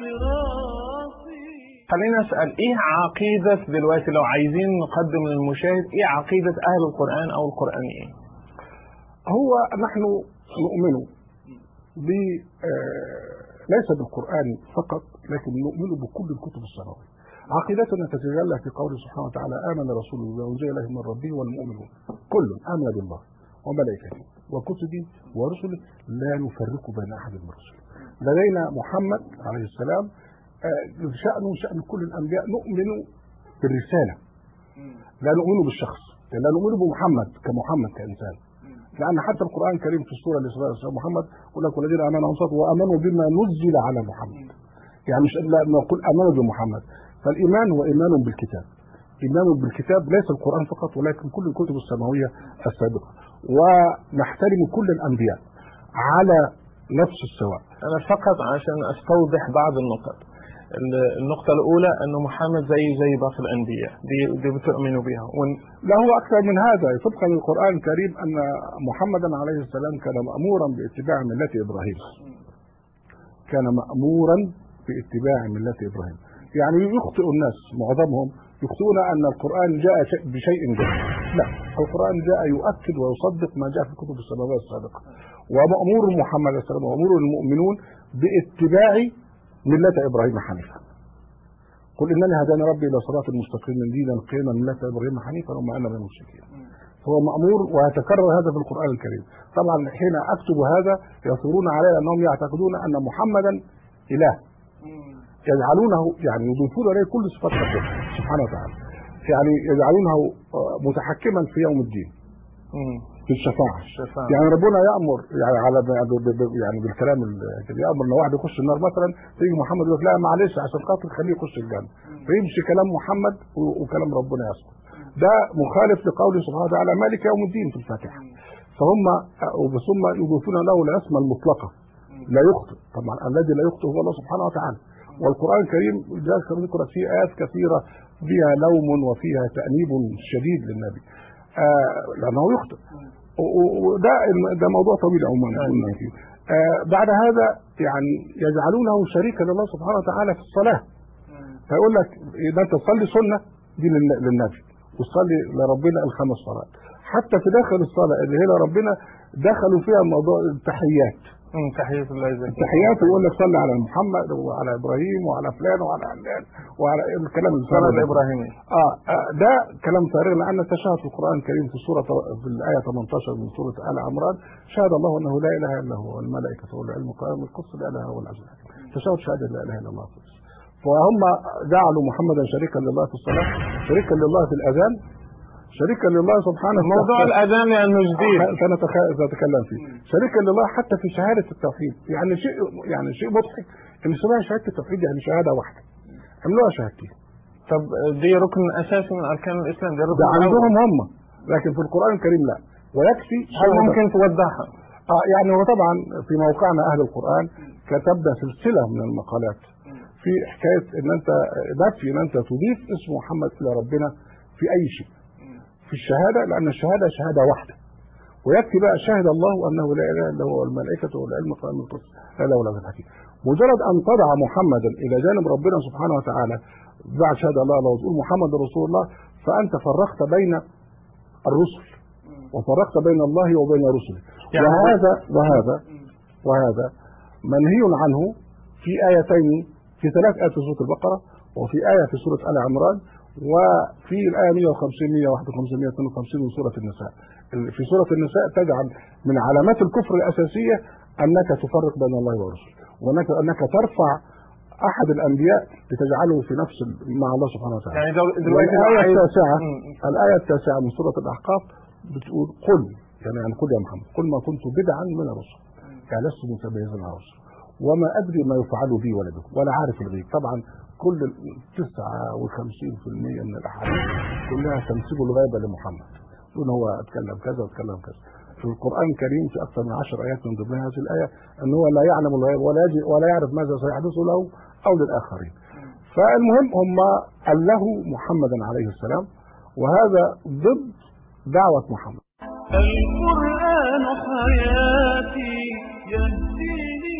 لصراطي خلينا اسال ايه عقيده دلوقتي لو عايزين نقدم للمشاهد ايه عقيده اهل القران او القرانيين؟ هو نحن نؤمن ب آه، ليس بالقرآن فقط لكن نؤمن بكل الكتب السماوية عقيدتنا تتجلى في قوله سبحانه وتعالى آمن رسول بما أنزل إليه من ربه والمؤمنون كل آمن بالله وملائكته وكتبه ورسله لا نفرق بين أحد من رسله لدينا محمد عليه السلام آه، شأنه شأن كل الأنبياء نؤمن بالرسالة لا نؤمن بالشخص لا نؤمن بمحمد كمحمد كإنسان لأن حتى القرآن الكريم في السورة اللي اسمها محمد يقول لك والذين آمنوا وانصتوا وآمنوا بما نزل على محمد يعني مش لا نقول آمنوا بمحمد فالإيمان هو إيمان بالكتاب إيمان بالكتاب ليس القرآن فقط ولكن كل الكتب السماوية السابقة ونحترم كل الأنبياء على نفس السواء انا فقط عشان استوضح بعض النقط ال- النقطة الأولى أن محمد زي زي باقي الأنبياء دي دي بتؤمنوا بها ون- لا هو أكثر من هذا طبقا للقرآن الكريم أن محمدا عليه السلام كان مأمورا باتباع ملة إبراهيم كان مأمورا باتباع ملة إبراهيم يعني يخطئ الناس معظمهم يخطئون أن القرآن جاء شيء- بشيء جديد لا القرآن جاء يؤكد ويصدق ما جاء في الكتب السماوية السابقة ومأمور محمد عليه السلام ومأمور المؤمنون باتباع ملة إبراهيم حنيفا قل إنني هداني ربي إلى صراط مستقيم دينا قيما ملة إبراهيم حنيفا وما أنا من المشركين فهو مأمور ويتكرر هذا في القرآن الكريم طبعا حين أكتب هذا يصورون علي أنهم يعتقدون أن محمدا إله يجعلونه يعني يضيفون إليه كل صفات ربنا سبحانه وتعالى يعني يجعلونه آه، متحكما في يوم الدين في الشفاعة الشفاعة. يعني ربنا يأمر يعني على ب- ب- ب- يعني بالكلام ال- كده يأمر ان واحد يخش النار مثلا تيجي محمد يقول لك لا معلش عشان خاطر خليه يخش الجنة فيمشي كلام محمد و- وكلام ربنا يسقط ده مخالف لقوله سبحانه وتعالى مالك يوم الدين في الفاتحة فهم بس هم يضيفون له العصمة المطلقة لا يخطئ طبعا الذي لا يخطئ هو الله سبحانه وتعالى والقرآن الكريم جاء ذكر فيه آيات كثيرة فيها لوم وفيها تأنيب شديد للنبي آه لأنه يخطئ و- و- وده ده موضوع طويل عموما قلنا فيه آه بعد هذا يعني يجعلونه شريكا لله سبحانه وتعالى في الصلاة فيقول لك إذا أنت تصلي سنة دي لل- للنبي وتصلي لربنا الخمس صلوات حتى في داخل الصلاة اللي هي لربنا دخلوا فيها موضوع التحيات مم، تحية الله يجزاك التحيات يقول لك صلي على محمد وعلى ابراهيم وعلى فلان وعلى علان وعلى الكلام الفارغ الصلاة ده. الإبراهيمية آه, اه ده كلام فارغ لان التشهد في القران الكريم في سوره في الايه 18 من سوره ال عمران شهد الله انه لا اله الا هو والملائكه والعلم قائم القدس لا اله هو العزيز الحكيم تشهد شهاده لا اله الا الله القدس فهم جعلوا محمدا شريكا لله في الصلاه شريكا لله في الاذان شريكا لله سبحانه موضوع الأذان لأنه جديد سنتكلم فيه شريكا لله حتى في شهاده التوحيد يعني شيء يعني شيء مضحك ان اسمها شهاده التوحيد يعني شهاده واحده عملوها شهادتين طب دي ركن أساسي من أركان الإسلام دي ركن ده الأول. عندهم هم لكن في القران الكريم لا ويكفي هل شهادة- ممكن توضحها؟ اه يعني هو طبعا في موقعنا اهل القران كتبنا سلسله من المقالات في حكايه ان انت نفي ان انت تضيف اسم محمد الى ربنا في اي شيء في الشهاده لان الشهاده شهاده واحده ويكفي بقى شهد الله انه لا اله الا هو والملائكه والعلم قائم القدس لا اله الا هو الحكيم مجرد ان تضع محمدا الى جانب ربنا سبحانه وتعالى بعد شهاده الله لو تقول محمد رسول الله فانت فرقت بين الرسل وفرقت بين الله وبين رسله يعني وهذا وهذا وهذا منهي عنه في آيتين في ثلاث آيات في سورة البقرة وفي آية في سورة آل عمران وفي الآية 150 151 152 من سورة النساء في سورة النساء تجعل من علامات الكفر الأساسية أنك تفرق بين الله ورسله وأنك أنك ترفع أحد الأنبياء لتجعله في نفس ال- مع الله سبحانه وتعالى يعني دل- دلوقتي لو الآية عايز- التاسعة مم. الآية التاسعة من سورة الأحقاف بتقول قل يعني يعني قل يا محمد قل ما كنت بدعا من الرسل يعني لست متميزا عن الرسل وما أدري ما يفعل بي ولا بكم ولا عارف الغيب طبعا كل ال 59% من الأحاديث كلها تنسب الغيب لمحمد يقول هو اتكلم كذا واتكلم كذا في القرآن الكريم في أكثر من عشر آيات من ضمنها هذه الآية أن هو لا يعلم الغيب ولا يجي ولا يعرف ماذا سيحدث له أو للآخرين فالمهم هم أله محمدا عليه السلام وهذا ضد دعوة محمد القرآن القرآن حياتي يهديني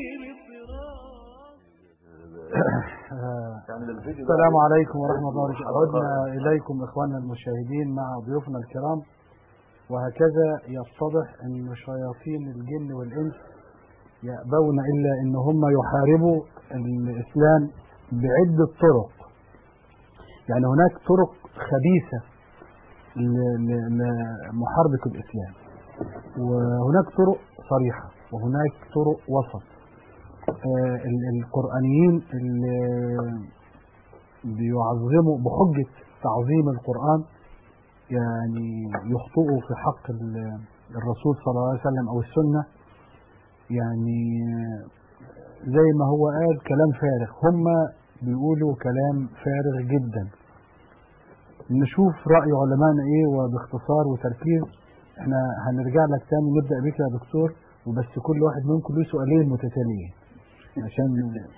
السلام عليكم ورحمة الله وبركاته عدنا إليكم إخواننا المشاهدين مع ضيوفنا الكرام وهكذا يتضح أن شياطين الجن والإنس يأبون إلا أن هم يحاربوا الإسلام بعدة طرق يعني هناك طرق خبيثة ل- ل- لمحاربة الإسلام وهناك طرق صريحة وهناك طرق وسط آه، ال- القرآنيين اللي بيعظموا بحجة تعظيم القرآن يعني يخطئوا في حق ال- الرسول صلى الله عليه وسلم أو السنة يعني زي ما هو قال كلام فارغ هم بيقولوا كلام فارغ جدا نشوف رأي علمائنا ايه وباختصار وتركيز احنا هنرجع لك تاني نبدأ بك يا دكتور وبس كل واحد منكم له سؤالين متتاليين عشان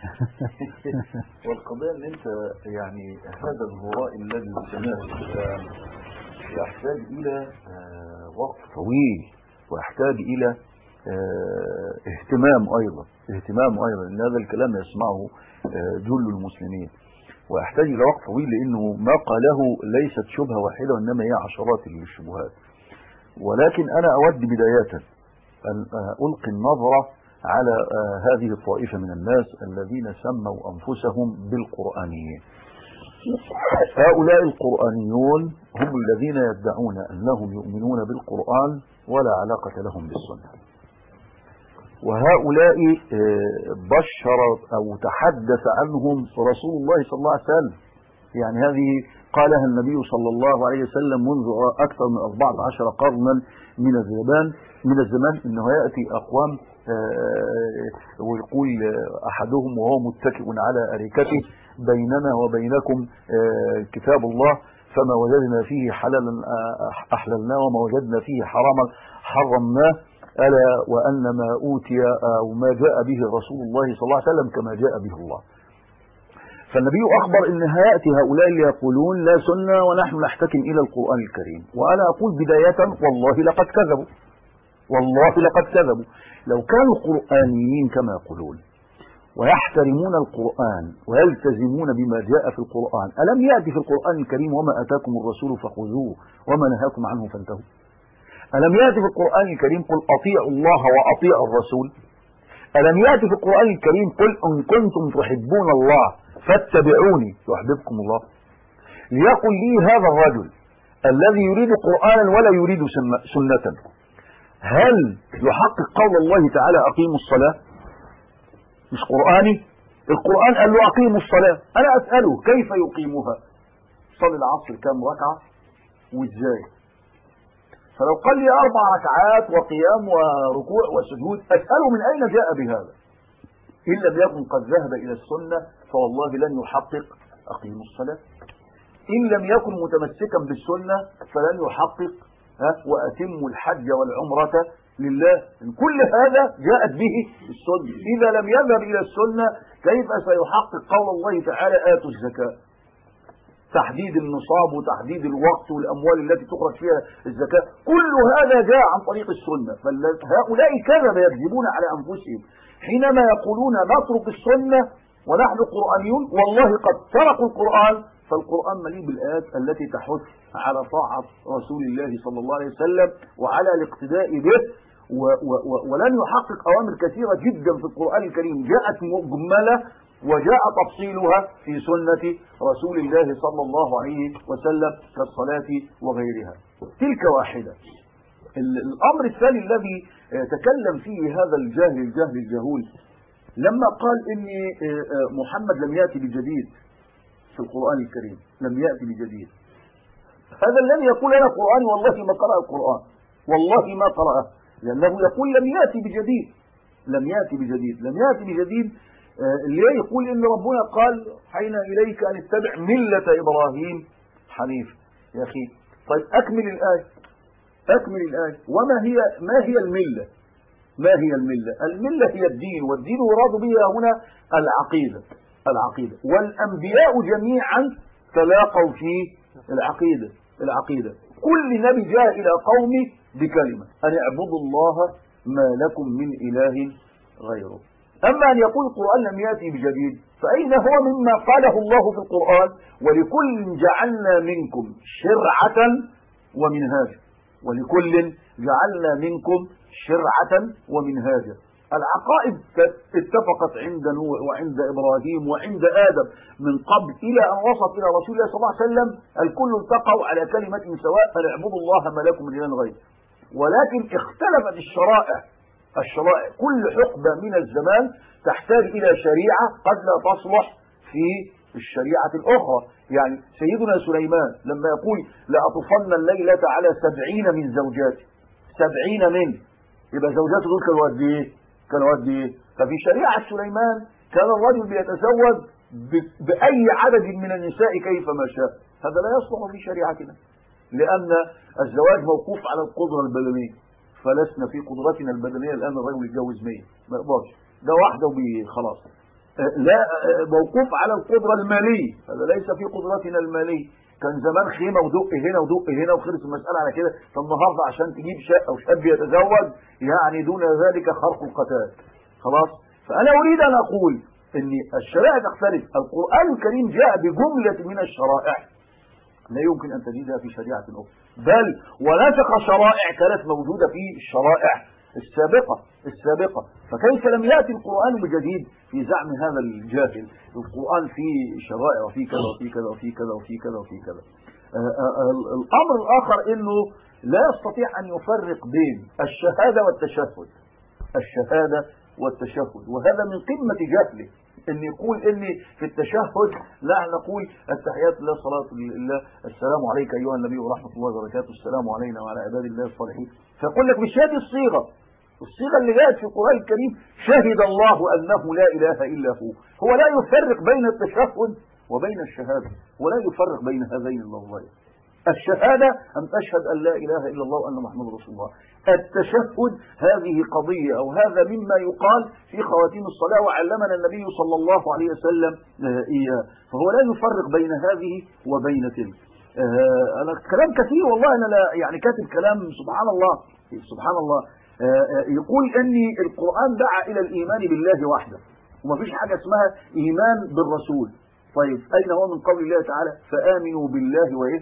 والقضية ان انت يعني هذا الهراء الذي سماه الاسلام يحتاج الى آه، وقت طويل ويحتاج الى آه، اهتمام ايضا اهتمام ايضا ان هذا الكلام يسمعه آه، جل المسلمين ويحتاج الى وقت طويل لانه ما قاله ليست شبهه واحده وانما هي عشرات الشبهات ولكن انا اود بدايه ان آه، القي النظره على آه، هذه الطائفه من الناس الذين سموا انفسهم بالقرانيين هؤلاء القرآنيون هم الذين يدعون أنهم يؤمنون بالقرآن ولا علاقة لهم بالسنة وهؤلاء آه، بشر أو تحدث عنهم رسول الله صلى الله عليه وسلم يعني هذه قالها النبي صلى الله عليه وسلم منذ أكثر من 14 قرنا من الزمان من الزمان انه ياتي اقوام آه، ويقول آه، احدهم وهو متكئ على اريكته بيننا وبينكم آه، كتاب الله فما وجدنا فيه حلالا آه، احللناه وما وجدنا فيه حراما حرمناه الا وان ما اوتي او ما جاء به رسول الله صلى الله عليه وسلم كما جاء به الله فالنبي أخبر أن هيأتي هؤلاء اللي يقولون لا سنة ونحن نحتكم إلى القرآن الكريم وأنا أقول بداية والله لقد كذبوا والله لقد كذبوا لو كانوا قرآنيين كما يقولون ويحترمون القرآن ويلتزمون بما جاء في القرآن ألم يأتي في القرآن الكريم وما أتاكم الرسول فخذوه وما نهاكم عنه فانتهوا ألم يأتي في القرآن الكريم قل أطيعوا الله وأطيعوا الرسول ألم يأتي في القرآن الكريم قل إن كنتم تحبون الله فاتبعوني يحببكم الله ليقل لي هذا الرجل الذي يريد قرآنا ولا يريد سم- سنة هل يحقق قول الله تعالى أقيموا الصلاة مش قرآني القرآن قال له أقيموا الصلاة أنا أسأله كيف يقيمها صلي العصر كم ركعة وإزاي فلو قال لي أربع ركعات وقيام وركوع وسجود أسأله من أين جاء بهذا إن لم يكن قد ذهب إلى السنة فوالله لن يحقق أقيموا الصلاة إن لم يكن متمسكا بالسنة فلن يحقق ها وأتموا الحج والعمرة لله إن كل هذا جاءت به السنة إذا لم يذهب إلى السنة كيف سيحقق قول الله تعالى آتوا الزكاة تحديد النصاب وتحديد الوقت والأموال التي تخرج فيها الزكاة كل هذا جاء عن طريق السنة فهؤلاء كذب يكذبون على أنفسهم حينما يقولون نترك السنة ونحن قرآنيون والله قد تركوا القرآن فالقرآن مليء بالآيات التي تحث على طاعة رسول الله صلى الله عليه وسلم وعلى الاقتداء به و و و ولن يحقق أوامر كثيرة جدا في القرآن الكريم جاءت مجملة وجاء تفصيلها في سنة رسول الله صلى الله عليه وسلم كالصلاة وغيرها تلك واحدة ال- الأمر الثاني الذي آه، تكلم فيه هذا الجاهل الجهل الجهول لما قال إن آه، آه، محمد لم يأتي بجديد في القرآن الكريم لم يأتي بجديد هذا الذي يقول أنا قرآني والله ما قرأ القرآن والله ما قرأه لأنه يقول لم يأتي بجديد لم يأتي بجديد لم يأتي بجديد آه، اللي يقول إن ربنا قال حين إليك أن اتبع ملة إبراهيم حنيف يا أخي طيب أكمل الآية أكمل الآية وما هي ما هي الملة ما هي الملة الملة هي الدين والدين يراد به هنا العقيدة العقيدة والأنبياء جميعا تلاقوا في العقيدة العقيدة كل نبي جاء إلى قومه بكلمة أن اعبدوا الله ما لكم من إله غيره أما أن يقول القرآن لم يأتي بجديد فأين هو مما قاله الله في القرآن ولكل جعلنا منكم شرعة ومنهاجا ولكل جعلنا منكم شرعة ومنهاجا العقائد اتفقت عند نوح وعند إبراهيم وعند آدم من قبل إلى أن وصلت إلى رسول الله صلى الله عليه وسلم الكل التقوا على كلمة سواء أن اعبدوا الله ما لكم من إله غيره ولكن اختلفت الشرائع الشرائع كل حقبة من الزمان تحتاج إلى شريعة قد لا تصلح في الشريعة الأخرى يعني سيدنا سليمان لما يقول لأطفن الليلة على سبعين من زوجاتي سبعين من يبقى زوجاته دول كانوا قد إيه؟ كانوا قد إيه؟ ففي شريعة سليمان كان الرجل بيتزوج ب- بأي عدد من النساء كيفما شاء هذا لا يصلح في شريعتنا لأن الزواج موقوف على القدرة البدنية فلسنا في قدرتنا البدنية الآن الرجل يتجوز 100 ما يقدرش ده واحدة وخلاص لا آه، موقوف على القدرة المالية هذا ليس في قدرتنا المالية كان زمان خيمة ودق هنا ودق هنا وخلص المسألة على كده فالنهاردة عشان تجيب شقة أو شاب يتزوج يعني دون ذلك خرق القتال خلاص فأنا أريد أن أقول أن الشرائع تختلف القرآن الكريم جاء بجملة من الشرائع لا يمكن أن تجدها في شريعة أخرى بل ونسخ شرائع كانت موجودة في الشرائع السابقة السابقة فكيف لم يأتي القرآن بجديد في زعم هذا الجاهل القرآن فيه شرائع وفيه كذا وفيه كذا وفيه كذا وفيه كذا وفيه كذا آه، آه، آه، الأمر الآخر أنه لا يستطيع أن يفرق بين الشهادة والتشهد الشهادة والتشهد وهذا من قمة جهله ان يقول ان في التشهد لا نقول التحيات لله صلاة لله السلام عليك ايها النبي ورحمة الله وبركاته السلام علينا وعلى عباد الله الصالحين فيقول لك مش هذه الصيغة الصيغة اللي جاءت في القرآن الكريم شهد الله انه لا اله الا هو هو لا يفرق بين التشهد وبين الشهادة ولا يفرق بين هذين اللفظين الشهادة أن تشهد أن لا إله إلا الله وأن محمد رسول الله التشهد هذه قضية أو هذا مما يقال في خواتيم الصلاة وعلمنا النبي صلى الله عليه وسلم آه، إياه فهو لا يفرق بين هذه وبين تلك آه، أنا كلام كثير والله أنا لا يعني كاتب كلام سبحان الله سبحان الله آه، آه، يقول أني القرآن دعا إلى الإيمان بالله وحده ومفيش حاجة اسمها إيمان بالرسول طيب أين هو من قول الله تعالى فآمنوا بالله وإيه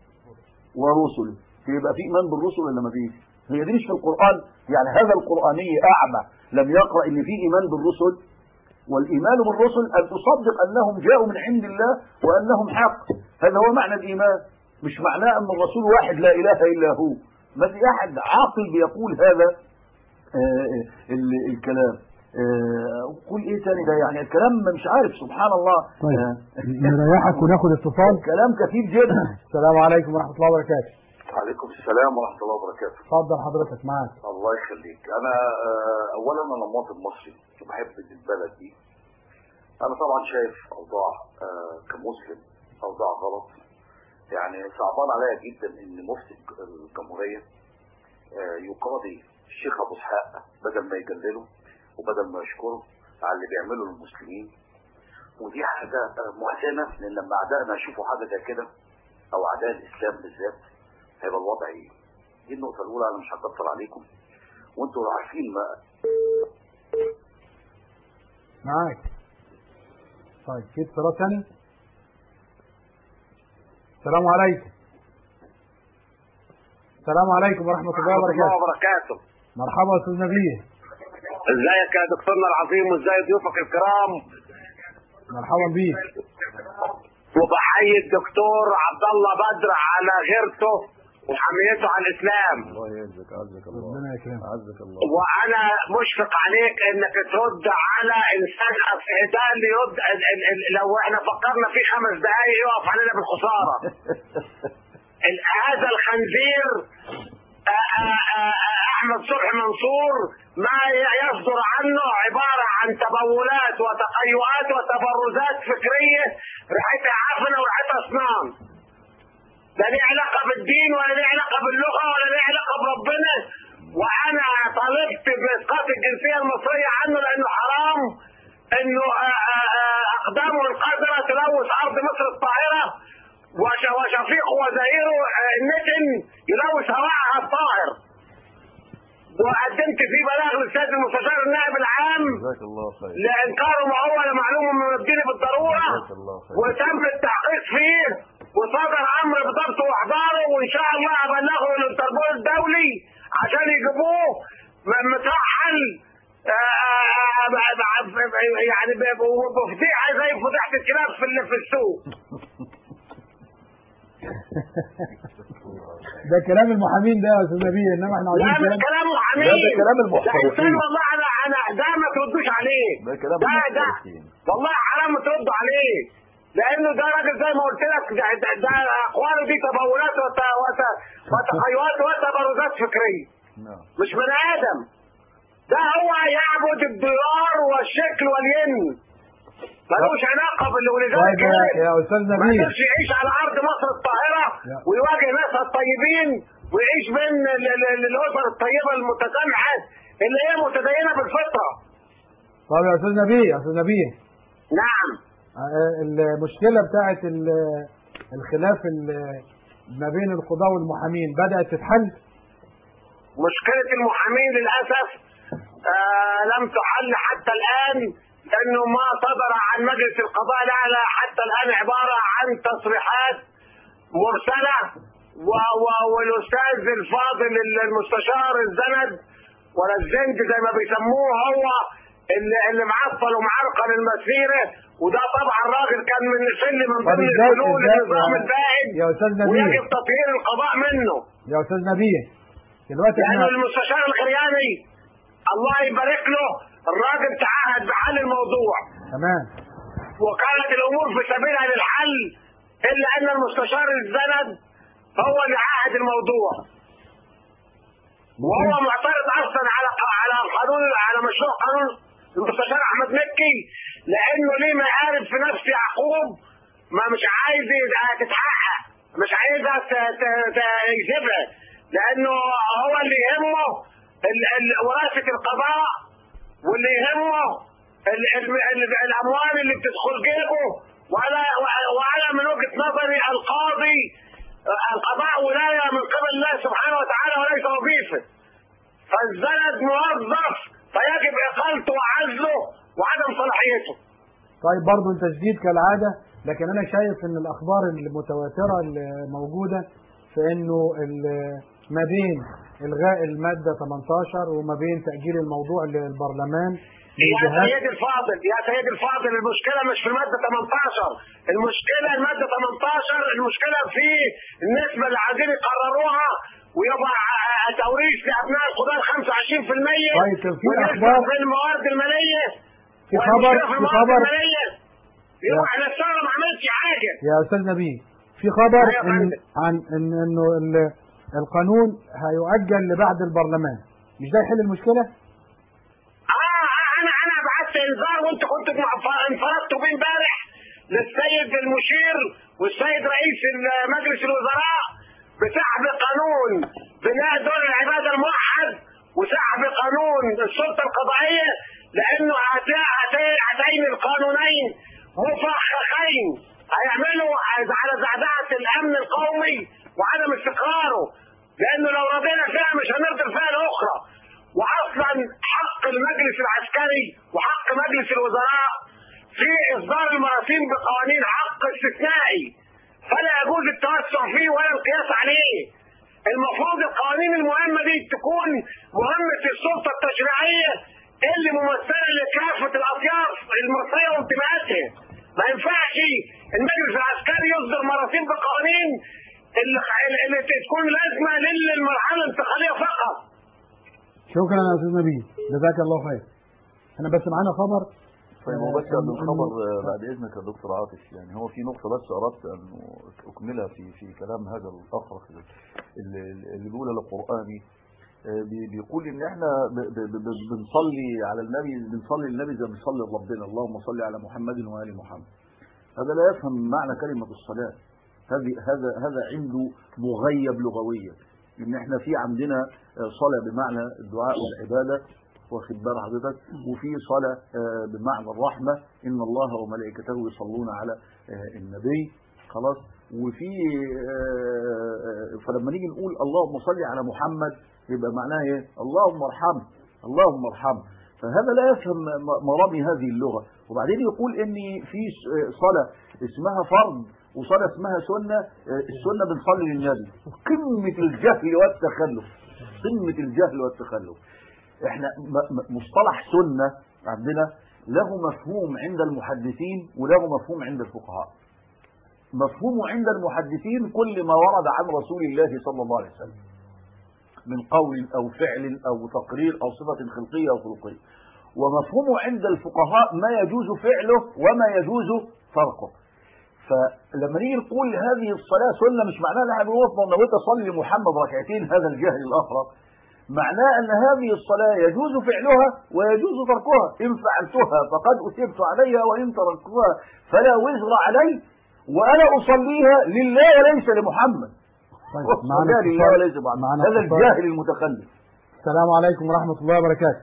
ورسله يبقى في إيمان بالرسل ولا ما فيش هي دي مش في القرآن يعني هذا القرآني أعمى لم يقرأ إن في إيمان بالرسل والإيمان بالرسل أن تصدق أنهم جاءوا من عند الله وأنهم حق هذا هو معنى الإيمان مش معناه أن الرسول واحد لا إله إلا هو ما في أحد عاقل بيقول هذا آه، ال- الكلام آه، قول ايه تاني ده يعني الكلام مش عارف سبحان الله طيب آه، نريحك وناخد اتصال كلام كثير جدا السلام عليكم ورحمة الله وبركاته وعليكم السلام ورحمة الله وبركاته اتفضل حضرتك معاك الله يخليك أنا آه، أولا أنا مواطن مصري وبحب البلد دي أنا طبعا شايف أوضاع آه، كمسلم أوضاع غلط يعني صعبان عليا جدا إن مفتي الجمهورية آه، يقاضي الشيخ أبو إسحاق بدل ما يجلله وبدل ما يشكره على اللي بيعمله للمسلمين ودي حاجة آه، محزنة لأن لما أعدائنا يشوفوا حاجة زي كده أو أعداء الإسلام بالذات هيبقى الوضع إيه؟ دي النقطة الأولى أنا مش هكتر عليكم وأنتوا عارفين ما معاك طيب في اتصالات ثاني السلام عليكم السلام عليكم ورحمة الله وبركاته وبركاته مرحبا يا أستاذ نبيه ازيك يا دكتورنا العظيم وازاي ضيوفك الكرام مرحبا بيك وبحيي الدكتور عبد الله بدر على غيرته وحميته على الاسلام الله يعزك عزك الله ربنا يكرمك عزك الله وانا مشفق عليك انك ترد على انسان أصل ده اللي يرد ال- ال- ال- لو احنا فكرنا فيه خمس دقايق يقف علينا بالخساره ال- هذا الخنزير آه، آه، آه، احمد صبحي منصور ما ي- يصدر عنه عباره عن تبولات وتقيؤات وتبرزات فكريه ريحتها عفنه وريحتها اصنام لا ليه علاقه بالدين ولا ليه علاقه باللغه ولا ليه علاقه بربنا وانا طالبت باسقاط الجنسيه المصريه عنه لانه حرام انه آه، آه، آه، اقدامه القذره تلوث ارض مصر الطاهره وش- وشفيقه وزئيره آه، النتن يلوث هواءها الطاهر وقدمت فيه بلاغ للسيد المستشار النائب العام جزاك الله خير لانكاره ما هو معلوم من الدين بالضروره جزاك الله خير وتم التحقيق فيه وصدر امر بضبطه واحضاره وان شاء الله ابلغه للانتربول الدولي عشان يجيبوه م- مترحل آه، آه، آه، يعني ب- ب- بفضيحه زي فضيحه الكلاب في ال- في السوق ده كلام المحامين ده يا استاذ نبيل انما احنا لا عايزين مش كلام محامين لا، ده كلام ده المحترفين. انسان والله انا انا ده ما تردوش عليه ده كلام ده ده المحترفين. والله حرام تردوا عليه لانه ده راجل زي ما قلت لك ده, ده, ده اقواله دي تبولات وت وت وتخيلات وتبرزات فكريه نعم مش بني ادم ده هو يعبد الدولار والشكل والين ملوش علاقه بال ولذلك طيب يا- يا أستاذ ما نبيل. قدرش يعيش على ارض مصر الطاهره يا. ويواجه ناسها الطيبين ويعيش بين ال- ال- ال- الاسر الطيبه المتسامحه اللي هي متدينه بالفطره طب يا استاذ نبيل يا استاذ نبيل نعم آه، المشكله بتاعت ال- الخلاف ال- ما بين القضاة والمحامين بدأت تتحل مشكله المحامين للاسف آه لم تحل حتى الان لانه ما صدر عن مجلس القضاء الاعلى حتى الان عباره عن تصريحات مرسله و و والاستاذ الفاضل المستشار الزند ولا الزند زي ما بيسموه هو اللي, اللي معطل ومعرقل المسيره وده طبعا راجل كان من سن من طب ضمن ازاي الحلول ازاي النظام يا- البائد يا استاذ نبيل ويجب تطهير القضاء منه يا استاذ نبيل دلوقتي لأن احنا المستشار الخرياني الله يبارك له الراجل تعهد بحل الموضوع تمام وكانت الأمور في سبيلها للحل إلا أن المستشار الزند هو اللي عاهد الموضوع وهو معترض أصلا على على قانون على مشروع قانون المستشار أحمد مكي لأنه ليه مآرب في نفس يعقوب ما مش عايز يبقى تتحقق مش عايزها ت- ت- ت- يسيبها لأنه هو اللي يهمه ال- ال- وراثة القضاء واللي يهمه ال- ال- ال- الأموال اللي بتدخل جيبه وأنا وأنا من وجهة نظري القاضي القضاء ولاية من قبل الله سبحانه وتعالى وليس وظيفة فالزند موظف فيجب إقالته وعزله وعدم صلاحيته طيب برضه انت شديد كالعاده لكن انا شايف ان الاخبار المتواتره اللي موجوده في انه ال- ما بين الغاء الماده 18 وما بين تاجيل الموضوع للبرلمان يا لجهات سيدي الفاضل يا سيدي الفاضل المشكلة مش في المادة 18 المشكلة المادة 18 المشكلة في النسبة اللي عايزين يقرروها ويبقى ع- توريث لأبناء القضاء 25% طيب، كان في ونسبة أخبار- في الموارد المالية في والمشكلة خبر- في في الموارد خبر- المالية يبقى احنا الثورة ما عملتش حاجة يا استاذ نبيل في خبر أيوة يا ان فندم. عن ان انه ال- القانون هيؤجل لبعد البرلمان مش ده يحل المشكله؟ اه انا انا بعت انذار وانت كنت مع- انفردتوا بيه امبارح للسيد المشير والسيد رئيس مجلس الوزراء بسحب قانون بناء دور العباده الموحد وسحب قانون السلطه القضائيه لانه هاتين هاتين- هاتين القانونين مفخخين هيعملوا على زعزعه الامن القومي وعدم استقراره لانه لو رضينا فيها مش هنرضي الفئه الاخرى واصلا حق المجلس العسكري وحق مجلس الوزراء في اصدار المراسيم بقوانين حق استثنائي فلا يجوز التوسع فيه ولا القياس عليه المفروض القوانين المهمه دي تكون مهمه السلطه التشريعيه اللي ممثله لكافه الاطياف المصريه وانتماءاتها ما ينفعش المجلس العسكري يصدر مراسيم بقوانين اللي, اللي تكون لازمه للمرحله الانتقاليه فقط شكرا يا استاذ نبيل جزاك الله خير انا بس معانا خبر طيب هو بس آه، قبل إنه- الخبر إنه- آه، بعد اذنك يا دكتور عاطف يعني هو في نقطه بس اردت ان اكملها في في كلام هذا الاخرس اللي, اللي بيقول القراني آه، بي- بيقول ان احنا ب- ب- ب- بنصلي على النبي بنصلي للنبي زي ما بنصلي لربنا اللهم صل على محمد وال محمد هذا لا يفهم معنى كلمه الصلاه هذه هذا هذا عنده مغيب لغويا ان احنا في عندنا آه، صلاه بمعنى الدعاء والعباده واخد بال حضرتك وفي صلاه آه، بمعنى الرحمه ان الله وملائكته يصلون على آه، النبي خلاص وفي آه، فلما نيجي نقول اللهم صل على محمد يبقى معناها ايه اللهم ارحمه اللهم ارحمه فهذا لا يفهم م- مرامي هذه اللغه وبعدين يقول ان في س- صلاه اسمها فرض وصلاه اسمها سنه آه، السنه بنصلي للنبي قمه الجهل والتخلف قمه الجهل والتخلف احنا م- م- مصطلح سنه عندنا له مفهوم عند المحدثين وله مفهوم عند الفقهاء مفهومه عند المحدثين كل ما ورد عن رسول الله صلى الله عليه وسلم من قول أو فعل أو تقرير أو صفة خلقية أو خلقية ومفهومه عند الفقهاء ما يجوز فعله وما يجوز تركه فلما نيجي نقول هذه الصلاة سنة مش معناها ان احنا بنقف نويت اصلي محمد ركعتين هذا الجهل الاخر معناه ان هذه الصلاة يجوز فعلها ويجوز تركها ان فعلتها فقد اثبت عليها وان تركتها فلا وزر علي وانا اصليها لله وليس لمحمد طيب أصليها لله وليس لمحمد معنا هذا اتصال. الجاهل المتخلف السلام عليكم ورحمة الله وبركاته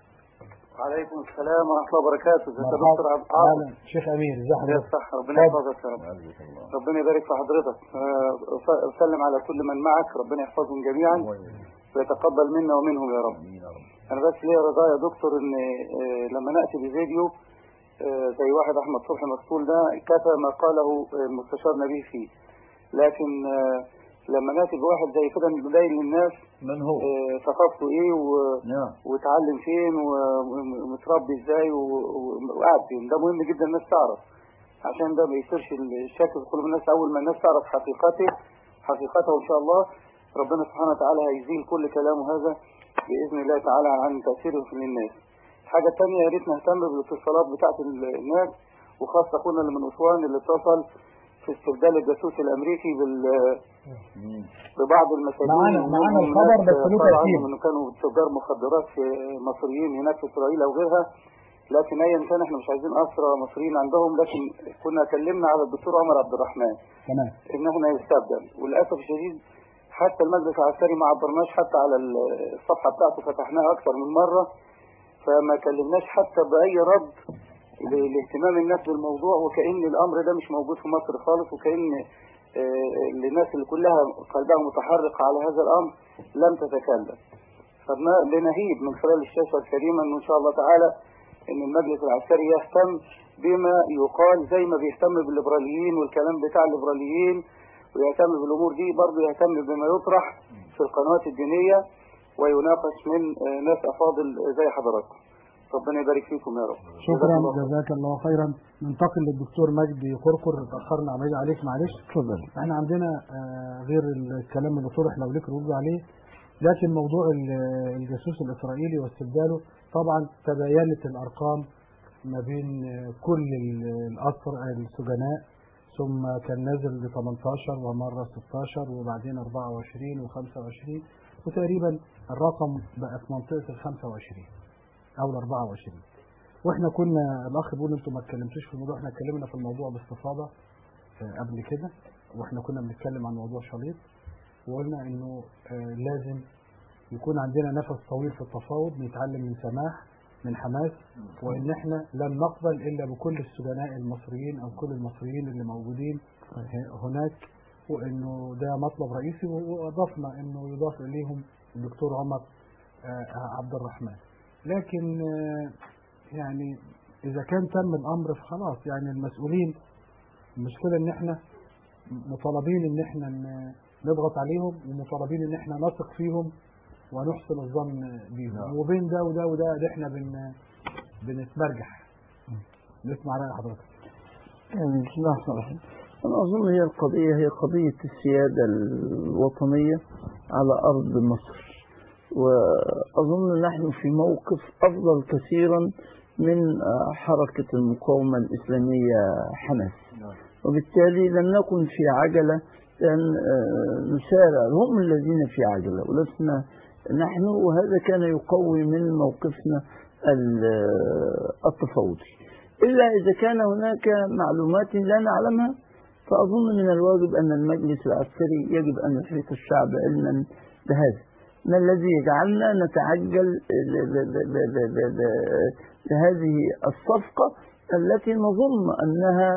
وعليكم السلام ورحمة الله وبركاته ازيك يا مرحبا. دكتور عبد العاطف أهلا شيخ أمير ازي يا حضرتك صح ربنا يحفظك يا رب ربنا يبارك في حضرتك آه، أس- أسلم على كل من معك ربنا يحفظهم جميعا ويتقبل منا ومنهم يا رب أنا بس ليا رضا يا دكتور إن آه، لما نأتي بفيديو آه، زي واحد أحمد صبحي مسطول ده كفى ما قاله آه، المستشار نبيه فيه لكن آه، لما نأتي بواحد زي كده نبين للناس من هو آه، ثقافته إيه و... نعم وتعلم فين و- ومتربي ازاي و- و- وقاعد فين ده مهم جدا الناس تعرف عشان ده ما يصيرش الشك في قلوب الناس اول ما الناس تعرف حقيقته حقيقته ان شاء الله ربنا سبحانه وتعالى هيزيل كل كلامه هذا باذن الله تعالى عن تاثيره في الناس حاجه تانية يا ريت نهتم بالاتصالات بتاعت ال- الناس وخاصه اخونا اللي من اسوان اللي اتصل في استبدال الجاسوس الامريكي بال ببعض المساجين معانا- معانا ومنهم الخبر ناس بس له قالوا تأثير. عنهم انه كانوا تجار مخدرات في مصريين هناك في اسرائيل او غيرها لكن ايا كان احنا مش عايزين اسرى مصريين عندهم لكن كنا اتكلمنا على الدكتور عمر عبد الرحمن تمام ان احنا يستبدل وللاسف الشديد حتى المجلس العسكري ما عبرناش حتى على الصفحه بتاعته فتحناها اكثر من مره فما كلمناش حتى باي رد ل- لاهتمام الناس بالموضوع وكأن الأمر ده مش موجود في مصر خالص وكأن آه، الناس اللي كلها قلبها متحرق على هذا الأمر لم تتكلم فما لنهيب من خلال الشاشة الكريمة أنه إن شاء الله تعالى أن المجلس العسكري يهتم بما يقال زي ما بيهتم بالليبراليين والكلام بتاع الليبراليين ويهتم بالأمور دي برضه يهتم بما يطرح في القنوات الدينية ويناقش من آه، ناس أفاضل زي حضراتكم ربنا يبارك فيكم يا رب شكرا جزاك الله خيرا ننتقل للدكتور مجدي قرقر اتأخرنا عمال عليك معلش اتفضل احنا عندنا آه، غير الكلام اللي طرح لو ليك ردوا عليه لكن موضوع ال- الجاسوس الإسرائيلي واستبداله طبعا تباينت الأرقام ما بين آه، كل ال- الأسر السجناء ثم كان نازل ل 18 ومرة 16 وبعدين 24 و25 وتقريبا الرقم بقى في منطقة ال 25 أو ال 24 واحنا كنا الأخ بيقول انتوا ما اتكلمتوش في الموضوع احنا اتكلمنا في الموضوع باستفاضة آه، قبل كده واحنا كنا بنتكلم عن موضوع شليط وقلنا انه آه، لازم يكون عندنا نفس طويل في التفاوض نتعلم من سماح من حماس وان احنا لن نقبل الا بكل السجناء المصريين او كل المصريين اللي موجودين هناك وانه ده مطلب رئيسي واضفنا انه يضاف اليهم الدكتور عمر آه، عبد الرحمن لكن آه، يعني اذا كان تم الامر فخلاص يعني المسؤولين المشكله ان احنا مطالبين ان احنا ن- نضغط عليهم ومطالبين ان احنا نثق فيهم ونحسن الظن بيهم وبين ده وده وده ده احنا بن بنتمرجح نسمع رأي حضرتك يعني بسم الله الرحمن الرحيم أنا أظن هي القضية هي قضية السيادة الوطنية على أرض مصر وأظن نحن في موقف أفضل كثيرا من آه، حركة المقاومة الإسلامية حماس وبالتالي لم نكن في عجلة أن آه، نسارع هم الذين في عجلة ولسنا نحن وهذا كان يقوي من موقفنا ال- آه، التفاوضي إلا إذا كان هناك معلومات لا نعلمها فأظن من الواجب أن المجلس العسكري يجب أن يحيط الشعب علما بهذا ما الذي يجعلنا نتعجل ل- ل- ل- ل- ل- ل- ل- لهذه الصفقة التي نظن أنها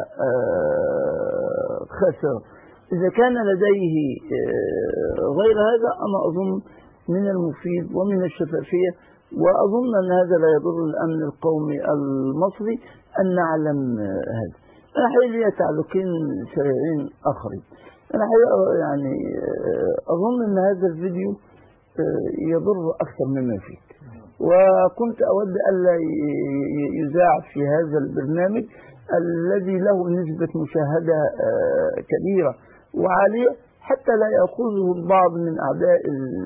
آه، خاسرة إذا كان لديه آه، غير هذا أنا أظن من المفيد ومن الشفافية وأظن أن هذا لا يضر الأمن القومي المصري أن نعلم آه، هذا أنا حقيقة لي تعلقين شائعين آخرين أنا حقيقة يعني آه، أظن أن هذا الفيديو آه، يضر أكثر مما يفيد وكنت أود ألا ي- ي- يذاع في هذا البرنامج الذي له نسبة مشاهدة آه، كبيرة وعالية حتى لا يأخذه البعض من أعداء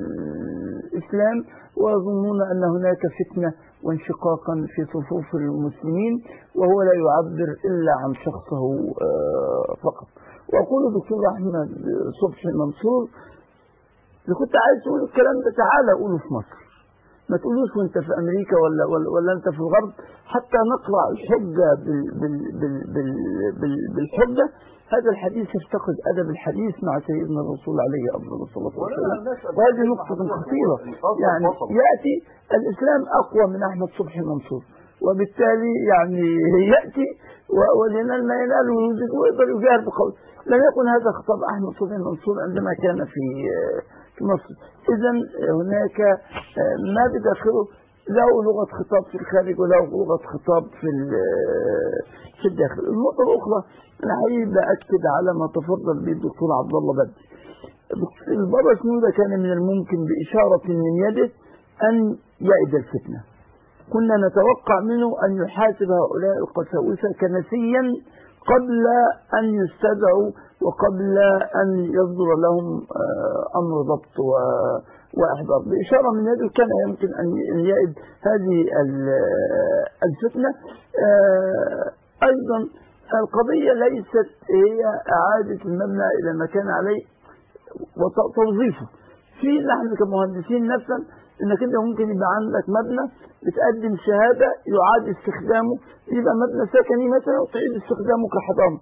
الإسلام ويظنون أن هناك فتنة وانشقاقا في صفوف المسلمين وهو لا يعبر إلا عن شخصه آه، فقط وأقول دكتور أحمد صبحي منصور إذا كنت عايز تقول الكلام ده تعالى قوله في مصر ما تقولوش وانت في امريكا ولا ولا, ولا انت في الغرب حتى نقرا الحجه بال بال بال بال بال بالحجه هذا الحديث يفتقد ادب الحديث مع سيدنا الرسول عليه افضل الصلاه والسلام وهذه نقطه خطيره يعني ياتي الاسلام اقوى من احمد صبحي منصور وبالتالي يعني ياتي و- ولينال ما ينال ويوجد ويقدر يجاهر بقول لم يكن هذا خطاب احمد صبحي منصور عندما كان في في مصر اذا هناك آه، ما بداخله له لغه خطاب في الخارج وله لغه خطاب في ال- في الداخل النقطه الاخرى انا حقيقي باكد على ما تفضل به الدكتور عبد الله بدر البابا شنودة كان من الممكن بإشارة من يده أن يعد الفتنة كنا نتوقع منه أن يحاسب هؤلاء القساوسة كنسيا قبل أن يستدعوا وقبل أن يصدر لهم آه، أمر ضبط و- وإحضار بإشارة من يده كان يمكن أن يعد هذه ال- الفتنة آه، أيضا القضية ليست هي إعادة المبنى إلى ما كان عليه وتوظيفه في نحن كمهندسين نفسا انك انت ممكن يبقى عندك مبنى بتقدم شهاده يعاد استخدامه يبقى مبنى سكني مثلا وتعيد استخدامه كحضانه.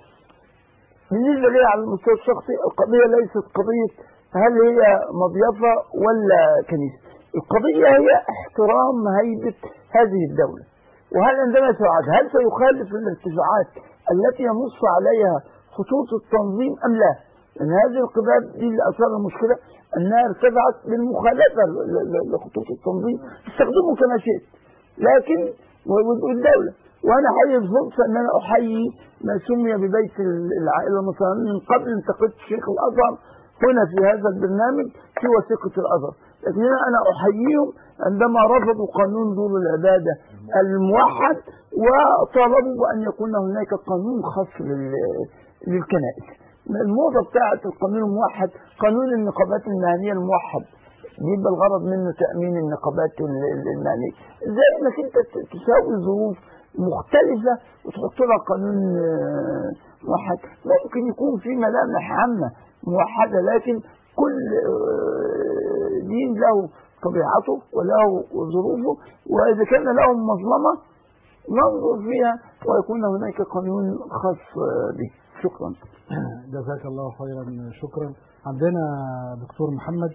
بالنسبه لي على المستوى الشخصي القضيه ليست قضيه هل هي مضيفه ولا كنيسه. القضيه هي احترام هيبه هذه الدوله. وهل عندما سيعاد هل سيخالف الارتفاعات التي ينص عليها خطوط التنظيم ام لا؟ لان هذه القباب دي اللي اثار المشكله انها ارتفعت بالمخالفه ل- ل- لخطوط التنظيم استخدموا كما شئت لكن و- والدوله وانا حي الفرصه ان انا احيي ما سمي ببيت ال- العائله المصريه من قبل انتقدت شيخ الازهر هنا في هذا البرنامج في وثيقه الازهر لكن هنا انا احييهم عندما رفضوا قانون دور العباده الموحد وطالبوا بان يكون هناك قانون خاص لل- للكنائس الموضة بتاعة القانون الموحد قانون النقابات المهنية الموحد بيبقى الغرض منه تأمين النقابات ال- ال- المهنية ازاي انك انت ت- تساوي ظروف مختلفة وتحط لها قانون آه، موحد ممكن يكون في ملامح عامة موحدة لكن كل آه، دين له طبيعته وله ظروفه وإذا كان لهم مظلمة ننظر فيها ويكون هناك قانون خاص آه، به شكرا جزاك الله خيرا شكرا عندنا دكتور محمد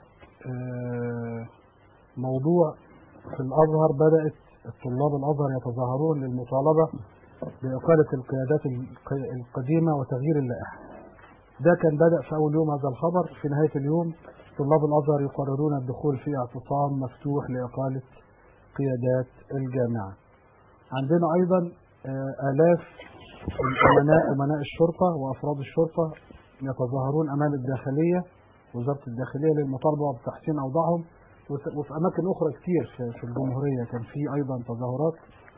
آه، موضوع في الأزهر بدأت الطلاب الأزهر يتظاهرون للمطالبة بإقالة القيادات الق- القديمة وتغيير اللائحة ده كان بدأ في أول يوم هذا الخبر في نهاية اليوم طلاب الأزهر يقررون الدخول في اعتصام مفتوح لإقالة قيادات الجامعة عندنا أيضا آه، آلاف الأمناء أمناء الشرطة وأفراد الشرطة يتظاهرون أمام الداخلية وزارة الداخلية للمطالبة بتحسين أوضاعهم وس- وفي أماكن أخرى كتير في- في الجمهورية كان في أيضا تظاهرات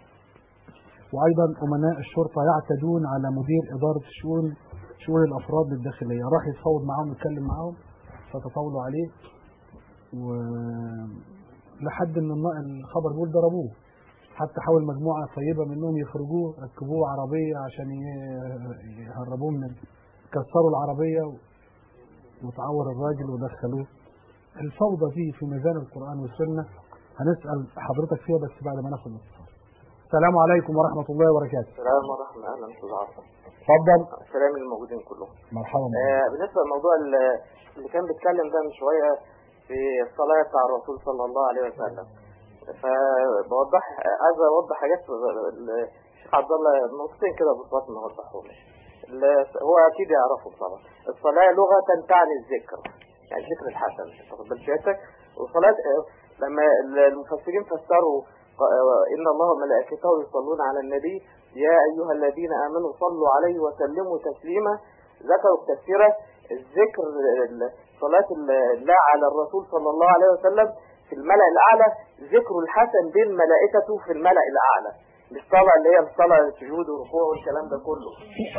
وأيضا أمناء الشرطة يعتدون على مدير إدارة شؤون شؤون الأفراد للداخلية راح يتفاوض معاهم يتكلم معاهم فتطاولوا عليه و لحد ان النا- الخبر بيقول ضربوه حتى حاول مجموعة طيبة منهم يخرجوه ركبوه عربية عشان ي- يهربوه من كسروا العربية وتعور الراجل ودخلوه الفوضى دي في ميزان القرآن والسنة هنسأل حضرتك فيها بس بعد ما ناخد الاتصال السلام عليكم ورحمة الله وبركاته السلام ورحمة الله أهلا أستاذ عاصم اتفضل السلام للموجودين كلهم مرحبا بك. آه بالنسبة للموضوع ال- اللي كان بيتكلم ده من شوية في الصلاة بتاع الرسول صلى الله عليه وسلم فبوضح عايز أوضح حاجات الشيخ عبد الله نقطتين كده بالظبط ما وضحهمش ال- هو اكيد يعرفوا طبعا الصلاه لغه تعني الذكر يعني الذكر الحسن واخد بال سيادتك والصلاه آه، لما المفسرين فسروا آه، ان الله وملائكته يصلون على النبي يا ايها الذين امنوا صلوا عليه وسلموا تسليما ذكروا التفسيره الذكر ال- صلاه الله على الرسول صلى الله عليه وسلم في الملأ الأعلى ذكر الحسن بين ملائكته في الملأ الأعلى مش طالع اللي هي الصلاة السجود والركوع والكلام ده كله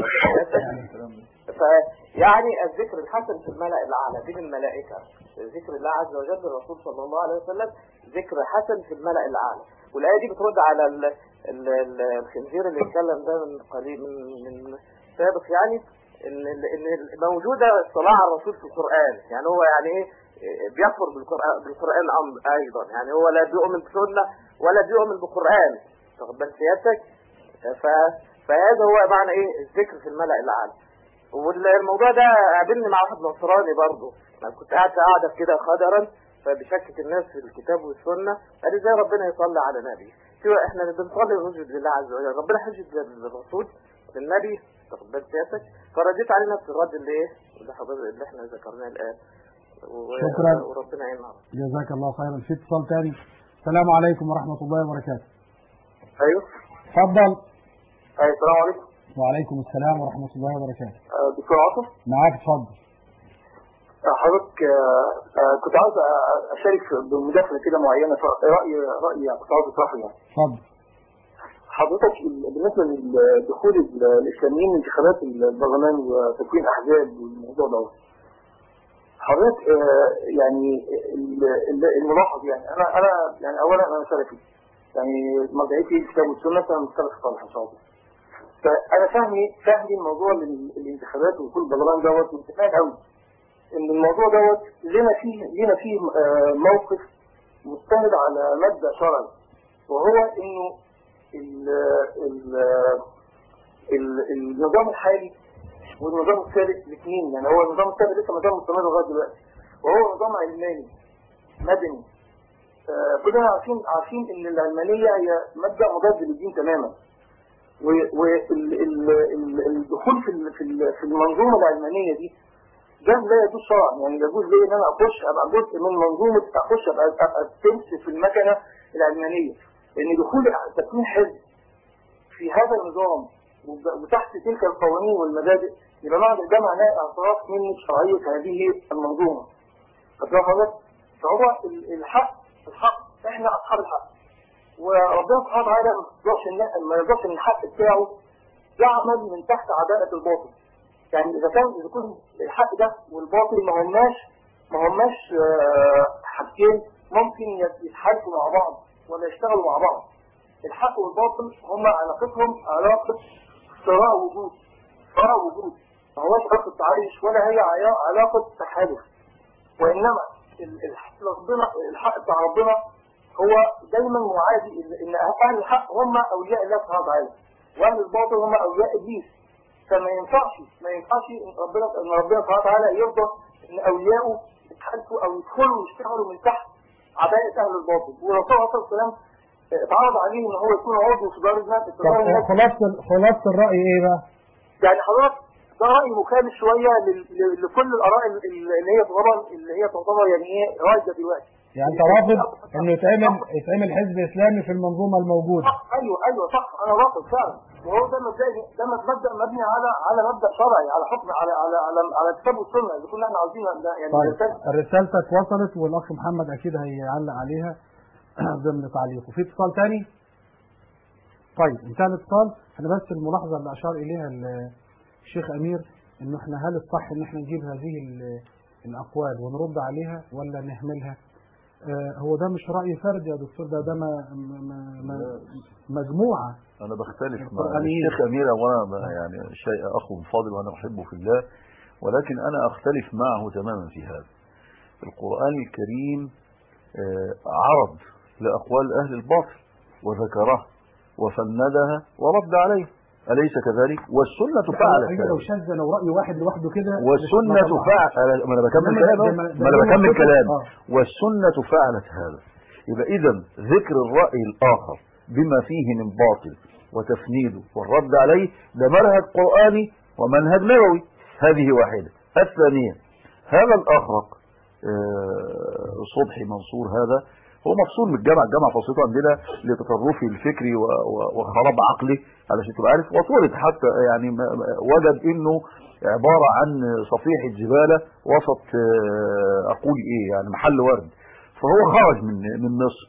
فيعني الذكر الحسن في الملأ الأعلى بين الملائكة ذكر الله عز وجل الرسول صلى الله عليه وسلم ذكر حسن في الملأ الأعلى والآية دي بترد على ال ال ال الخنزير اللي اتكلم ده من قليل من من سابق يعني ان ان موجوده الصلاه على الرسول في القران يعني هو يعني ايه بيكفر بالقران بالقران أم- ايضا يعني هو لا بيؤمن بسنه ولا بيؤمن بقران واخد بال سيادتك ف فهذا هو معنى ايه الذكر في الملأ الاعلى والموضوع ده قابلني مع واحد نصراني برضه انا كنت قاعد في قاعده كده خضرا فبشكك الناس في الكتاب والسنه قال ازاي ربنا يصلي على نبي شو احنا بنصلي ونسجد لله عز وجل ربنا حجد للرسول للنبي واخد بال سيادتك فرديت عليه نفس الرد اللي ايه اللي حضرتك اللي احنا ذكرناه الان و- شكراً. وربنا يعيننا جزاك الله خيرا في اتصال تاني السلام عليكم ورحمة الله وبركاته ايوه اتفضل ايوه السلام عليكم وعليكم السلام ورحمة الله وبركاته آه، دكتور عاطف معاك اتفضل آه، حضرتك آه، آه، كنت عاوز أ- اشارك بمداخله كده معينه ف- راي راي يعني كنت عاوز اطرحه يعني اتفضل حضرتك ال- بالنسبه لدخول ال- الاسلاميين انتخابات البرلمان وتكوين احزاب والموضوع دوت حضرتك آه، يعني ال- ال- الملاحظ يعني انا انا يعني اولا انا سلفي يعني مرجعيتي الكتاب والسنه فانا مختلف صالح ان شاء الله فانا فاهمي فاهمي الموضوع ال- الانتخابات ودخول البرلمان دوت من زمان قوي ان الموضوع دوت لنا فيه لنا فيه آه، موقف مستند على مبدا شرعي وهو انه ال ال ال النظام الحالي والنظام السابق الاثنين يعني هو النظام السابق لسه نظام مستمر لغايه دلوقتي وهو نظام علماني مدني آه، كلنا عارفين عارفين ان العلمانيه هي مبدا مضاد للدين تماما والدخول في ال- في ال- في المنظومه العلمانيه دي ده لا يجوز شرعا يعني يجوز لي ان انا اخش ابقى جزء من منظومه اخش ابقى ابقى تمشي في المكنه العلمانيه لان دخول تكوين حزب في هذا النظام وب- وتحت تلك القوانين والمبادئ يبقى معنى ده معناه اعتراف مني بشرعيه هذه المنظومه. فده حضرتك فهو ال- الحق الحق احنا اصحاب الحق وربنا سبحانه وتعالى ما يرضاش ان ما يرضاش ان الحق بتاعه يعمل من تحت عداله الباطل. يعني اذا كان اذا كان الحق ده والباطل ما هماش ما هماش آه، حاجتين ممكن يت- يتحالفوا مع بعض ولا يشتغلوا مع بعض. الحق والباطل هم علاقتهم علاقه صراع وجود صراع وجود ما هوش علاقه تعايش ولا هي عيا- علاقه تحالف وانما ال- الحق ربنا الحق بتاع ربنا هو دايما معادي ان إن اهل الحق هم اولياء الله سبحانه وتعالى واهل الباطل هم اولياء ابليس فما ينفعش ما ينفعش ان ربنا ان ربنا سبحانه وتعالى يرضى ان اولياءه يتحالفوا او يدخلوا ويشتغلوا من تحت عباءة اهل الباطل والرسول عليه الصلاه والسلام اتعرض عليه ان هو يكون عضو في دار الناس في دار طب الناس خلاصة خلاصة الرأي ايه بقى؟ يعني حضرتك ده رأي مخالف شوية لل- ل- لكل الآراء ال- ال- اللي هي تعتبر اللي هي تعتبر يعني ايه رايجة دلوقتي. يعني انت رافض انه يتعمل يتعمل حزب اسلامي في المنظومة الموجودة ايوه ايوه صح انا رافض فعلا وهو ده مبدا ده مبدا مبني على على مبدا شرعي على حكم على على على على الكتاب والسنه اذا كنا احنا عاوزين ده يعني طيب الرسالة- رسالتك وصلت والاخ محمد اكيد هيعلق عليها ضمن تعليقه في اتصال تاني طيب انتهى الاتصال انا بس الملاحظه اللي اشار اليها ال- الشيخ امير انه احنا هل الصح ان احنا نجيب هذه ال- الاقوال ونرد عليها ولا نهملها آه هو ده مش راي فردي يا دكتور ده ده ما ما ما مجموعه انا بختلف مع القرآنيين. الشيخ امير وانا يعني شيء اخ فاضل وانا احبه في الله ولكن انا اختلف معه تماما في هذا القران الكريم آه، عرض لاقوال اهل الباطل وذكرها وفندها ورد عليه اليس كذلك والسنه فعلت أيوة لو هذا شاذ لو راي واحد لوحده كده والسنة مش مطلع. فعل ما أنا بكمل إنما كلام ده- أهو. ده- ده- ما أنا ده بكمل منطقي. كلام آه. والسنة فعلت هذا يبقى إذا ذكر الرأي الآخر بما فيه من باطل وتفنيده والرد عليه ده منهج قرآني ومنهج نبوي هذه واحدة الثانية هذا الأخرق آه، صبحي منصور هذا هو مفصول من الجامعة الجامعة فصيلة عندنا لتطرفه الفكري و- و- وخراب عقله علشان تبقى عارف وطرد حتى يعني ما- ما- وجد انه عبارة عن صفيحة زبالة وسط آه، اقول ايه يعني محل ورد فهو خرج من من مصر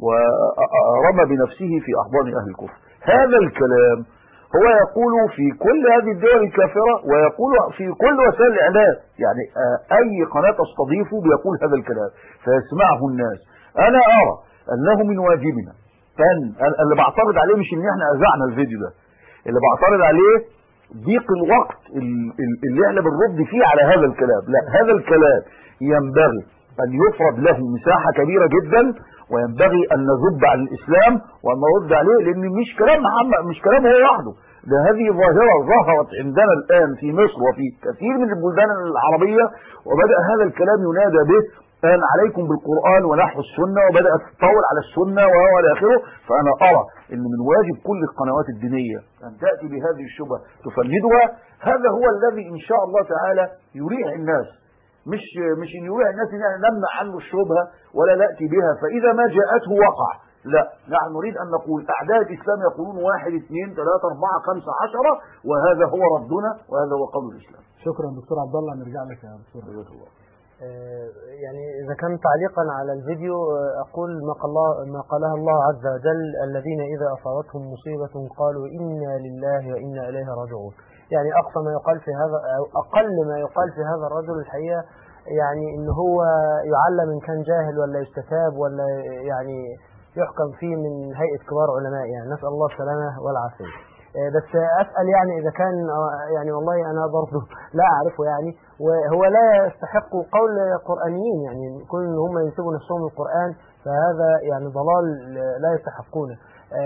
ورمى بنفسه في احضان اهل الكفر هذا الكلام هو يقول في كل هذه الدول الكافرة ويقول في كل وسائل الإعلام يعني آه، أي قناة أستضيفه بيقول هذا الكلام فيسمعه الناس أنا أرى أنه من واجبنا أن أن- اللي بعترض عليه مش إن إحنا أذعنا الفيديو ده اللي بعترض عليه ضيق الوقت ال- ال- اللي احنا بنرد فيه على هذا الكلام لا هذا الكلام ينبغي أن يفرض له مساحة كبيرة جدا وينبغي أن نذب عن الإسلام وأن نرد عليه لأن مش كلام محمد مش كلام هو وحده ده هذه ظاهرة ظهرت عندنا الآن في مصر وفي كثير من البلدان العربية وبدأ هذا الكلام ينادى به أن عليكم بالقرآن ونحو السنة وبدأت تطول على السنة وهو إلى آخره فأنا أرى أن من واجب كل القنوات الدينية أن تأتي بهذه الشبهة تفندها هذا هو الذي إن شاء الله تعالى يريح الناس مش مش ان يريح الناس ان احنا نمنع عنه الشبهه ولا ناتي بها فاذا ما جاءته وقع لا نحن نريد ان نقول اعداء الاسلام يقولون واحد اثنين ثلاثه اربعه خمسه عشره وهذا هو ردنا وهذا هو قول الاسلام شكرا دكتور عبد الله نرجع لك يا دكتور الله آه، يعني إذا كان تعليقا على الفيديو آه، أقول ما, قال الله ما قالها الله عز وجل الذين إذا أصابتهم مصيبة قالوا إنا لله وإنا إليه راجعون يعني أقصى ما يقال في هذا أو أقل ما يقال في هذا الرجل الحقيقة يعني إن هو يعلم إن كان جاهل ولا يستتاب ولا يعني يحكم فيه من هيئة كبار علماء يعني نسأل الله السلامة والعافية آه، بس أسأل يعني إذا كان آه، يعني والله أنا برضه لا أعرفه يعني وهو لا يستحق قول قرآنيين يعني كون إن هم ينسبوا نفسهم للقرآن فهذا يعني ضلال لا يستحقونه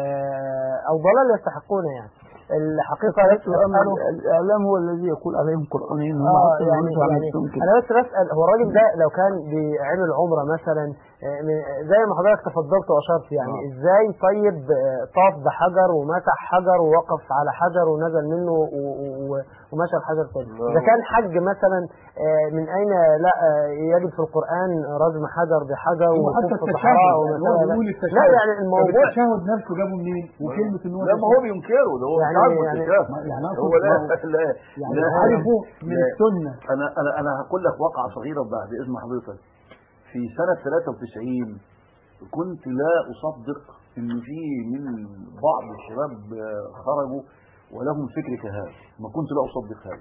آه، أو ضلال يستحقونه يعني الحقيقة أما الإعلام هو الذي يقول عليهم قرآنين هم اه أصلا يعني, مش عم يعني يكون كده. انا بس بسال هو الراجل ده لو كان بيعمل عمره مثلا آه، من- زي ما حضرتك تفضلت واشرت يعني آه. ازاي طيب آه، طاف بحجر ومسح حجر ووقف على حجر ونزل منه و- و- ومشى الحجر تاني الله. اذا كان حج مثلا آه، من اين لا آه، يجد في القران رجم حجر بحجر هو حتى ووقوف في التشهد صحراء يعني وما هو شابه بيقول ذلك. التشهد لا يعني الموضوع التشهد نفسه جابه منين وكلمة ان هو لا ما هو بينكره ده هو يعني- مش عاجبه يعني- الكتاب يعني أقصد هو لا ما هو- لا يعني لا عارفه من لا. السنة انا انا انا هقول لك واقعه صغيره بعد اذن حضرتك في سنه 93 كنت لا اصدق ان في من بعض الشباب آه، خرجوا ولهم فكر كهذا ما كنت لا اصدق هذا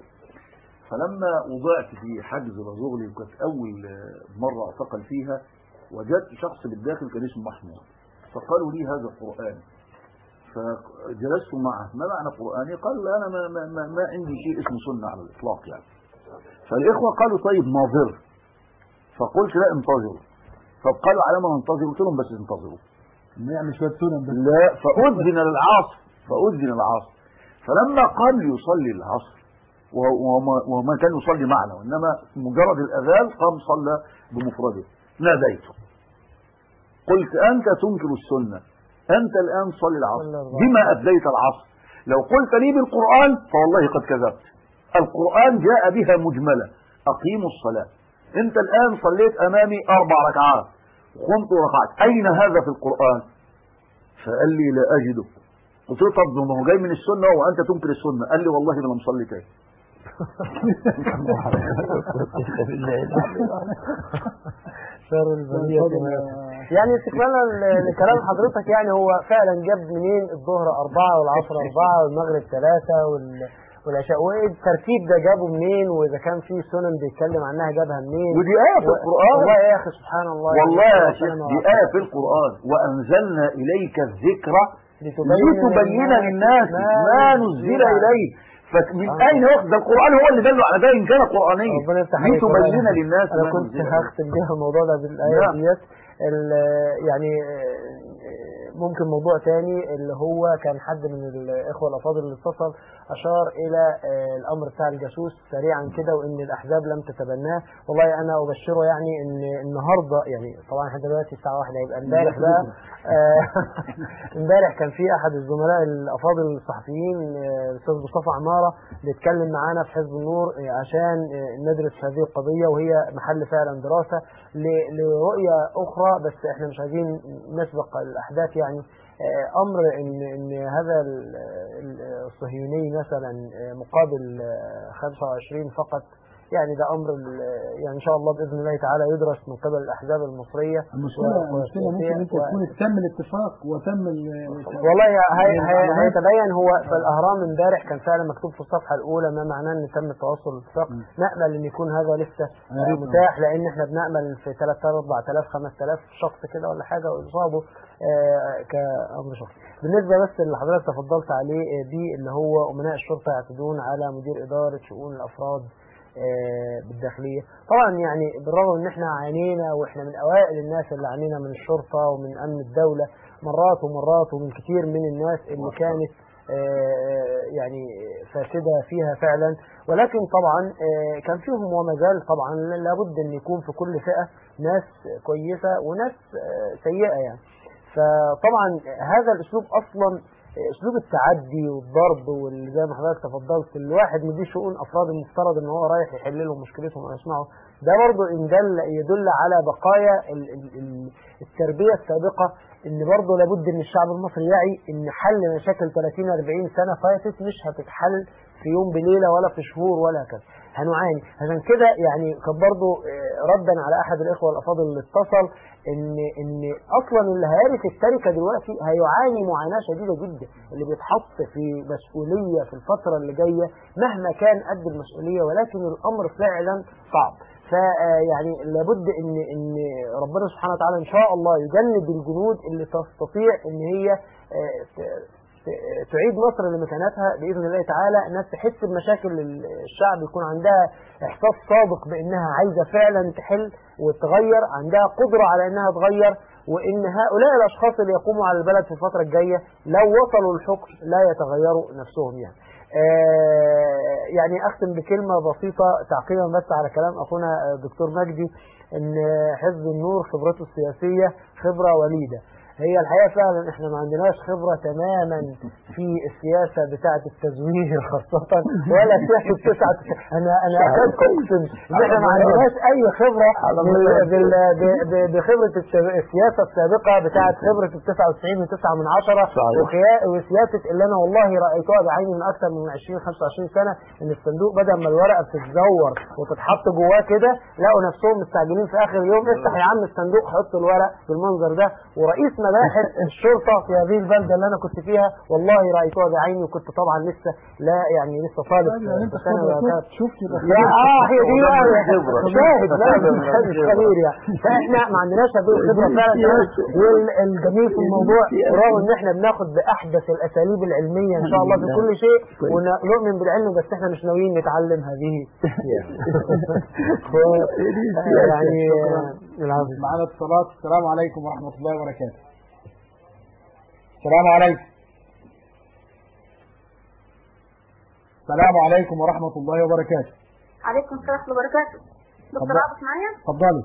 فلما وضعت في حجز رزغلي وكانت اول آه، مره اعتقل فيها وجدت شخص بالداخل كان اسمه محمود فقالوا لي هذا القران فجلست معه ما معنى قرآني قال لا أنا ما, ما, ما, ما عندي شيء اسمه سنة على الإطلاق يعني فالإخوة قالوا طيب ناظر فقلت لا انتظروا فقالوا على ما ننتظر قلت لهم بس انتظروا نعمل شوية سنن بس لا فأذن للعصر فأذن العصر فلما قام ليصلي العصر وهو وما- وما كان يصلي معنا وإنما مجرد الأذان قام صلى بمفرده ناديته قلت أنت تنكر السنة أنت الآن صلي العصر بما أديت العصر لو قلت لي بالقرآن فوالله قد كذبت القرآن جاء بها مجملة أقيموا الصلاة أنت الآن صليت أمامي أربع ركعات خمس ركعات أين هذا في القرآن فقال لي لا أجده قلت له طب ما هو جاي من السنة وأنت تنكر السنة قال لي والله ما مصلي تاني شر البرية يعني استكمالا ل- لكلام حضرتك يعني هو فعلا جاب منين الظهر أربعة والعصر أربعة والمغرب ثلاثة وال- والعشاء وايه الترتيب ده جابه منين واذا كان في سنن بيتكلم عنها جابها منين ودي آية في و- القرآن. والله يا اخي سبحان الله والله يعني يا شيخ ربنا دي آية في القرآن وأنزلنا إليك الذكر لتبين لتبين للناس للناس ما ما نزل نزل إليه فمن آه. أين يأخذ ده القرآن هو اللي دل على ده إن كان قرآنيا ربنا يفتح عليك لتبين والله. للناس انا ما كنت نزل إليه. هختم بيها الموضوع ده بالايه نعم. ديت ال- يعني آه، ممكن موضوع تاني اللي هو كان حد من الإخوة الأفاضل اللي اتصل أشار إلى آه، الأمر بتاع الجاسوس سريعا كده وإن الأحزاب لم تتبناه والله أنا أبشره يعني إن النهاردة يعني طبعا احنا دلوقتي الساعة واحدة يبقى امبارح بقى آه، امبارح كان في أحد الزملاء الأفاضل الصحفيين آه، الأستاذ مصطفى عمارة بيتكلم معانا في حزب النور آه، عشان آه، ندرس هذه القضية وهي محل فعلا دراسة ل- لرؤية أخرى بس احنا مش عايزين نسبق الأحداث يعني آه، أمر إن إن هذا ال- ال- الصهيوني مثلا آه، مقابل آه، 25 فقط يعني ده أمر ال- يعني إن شاء الله بإذن الله تعالى يدرس من قبل الأحزاب المصرية المشكلة و- المشكلة ممكن انت و- تكون تم الاتفاق وتم ال- والله هي هي ال- هيتبين هو في الاهرام امبارح كان فعلا مكتوب في الصفحه الاولى ما معناه ان تم التواصل والاتفاق نامل ان يكون هذا لسه يا ريت. متاح لان احنا بنامل في 3000 4000 5000 شخص كده ولا حاجه ويصابوا آه، كامر شخصي بالنسبه بس اللي حضرتك تفضلت عليه آه، دي اللي هو امناء الشرطه يعتدون على مدير اداره شؤون الافراد آه، بالداخليه طبعا يعني بالرغم ان احنا عانينا واحنا من اوائل الناس اللي عانينا من الشرطه ومن امن الدوله مرات ومرات ومن كتير من الناس اللي كانت آه، يعني فاسده فيها فعلا ولكن طبعا آه، كان فيهم وما زال طبعا لابد ان يكون في كل فئه ناس كويسه وناس آه، سيئه يعني فطبعا هذا الاسلوب اصلا اسلوب التعدي والضرب وزي ما حضرتك تفضلت الواحد مدير شؤون افراد المفترض ان هو رايح يحل لهم مشكلتهم ويسمعه ده برضه ان دل يدل على بقايا ال- ال- ال- التربيه السابقه ان برضه لابد ان الشعب المصري يعي ان حل مشاكل 30 40 سنه فاتت مش هتتحل في يوم بليله ولا في شهور ولا كذا هنعاني عشان كده يعني كان برضه آه، ردا على احد الاخوه الافاضل اللي اتصل ان ان اصلا اللي هيرث التركه دلوقتي هيعاني معاناه شديده جدا اللي بيتحط في مسؤوليه في الفتره اللي جايه مهما كان قد المسؤوليه ولكن الامر فعلا صعب فيعني لابد ان ان ربنا سبحانه وتعالى ان شاء الله يجند الجنود اللي تستطيع ان هي آه، ت- ت- تعيد مصر لمكانتها باذن الله تعالى الناس تحس بمشاكل الشعب يكون عندها احساس صادق بانها عايزه فعلا تحل وتغير عندها قدره على انها تغير وان هؤلاء الاشخاص اللي يقوموا على البلد في الفتره الجايه لو وصلوا للحكم لا يتغيروا نفسهم يعني. آه، يعني اختم بكلمه بسيطه تعقيبا بس على كلام اخونا آه، دكتور مجدي ان حزب النور خبرته السياسيه خبره وليده. هي الحقيقه فعلا احنا ما عندناش خبره تماما في السياسه بتاعه التزوير خاصه ولا سياسه تسعه انا انا اكاد اقسم ان احنا ما عندناش اي خبره بال- بال- ب- ب- بخبره الت- السياسه السابقه بتاعه خبره ال 99 و9 من عشرة وخيا- وسياسه اللي انا والله رايتها بعيني من اكثر من 20 25 سنه ان الصندوق بدل ما الورقه بتتزور وتتحط جواه كده لقوا نفسهم مستعجلين في اخر يوم افتح يا عم الصندوق حط الورق بالمنظر ده ورئيس مباحث الشرطه في هذه البلده اللي انا كنت فيها والله رايتها بعيني وكنت طبعا لسه لا يعني لسه طالب يعني انت في ثانوي خبرة وهكذا. كنت شفت يبقى لا اه هي دي بقى خبرة. شاهد لا خبرة. مش مش خبير يعني فاحنا ما عندناش هذه الخبره فعلا والجميل في الموضوع رغم ان احنا بناخد باحدث الاساليب العلميه ان شاء الله في كل شيء ونؤمن بالعلم بس احنا مش ناويين نتعلم هذه ف- يعني العفو. معنا اتصالات السلام عليكم ورحمة الله وبركاته السلام عليكم السلام عليكم ورحمة الله وبركاته عليكم السلام ورحمة الله وبركاته دكتور اتفضل. عاطف معايا؟ اتفضلي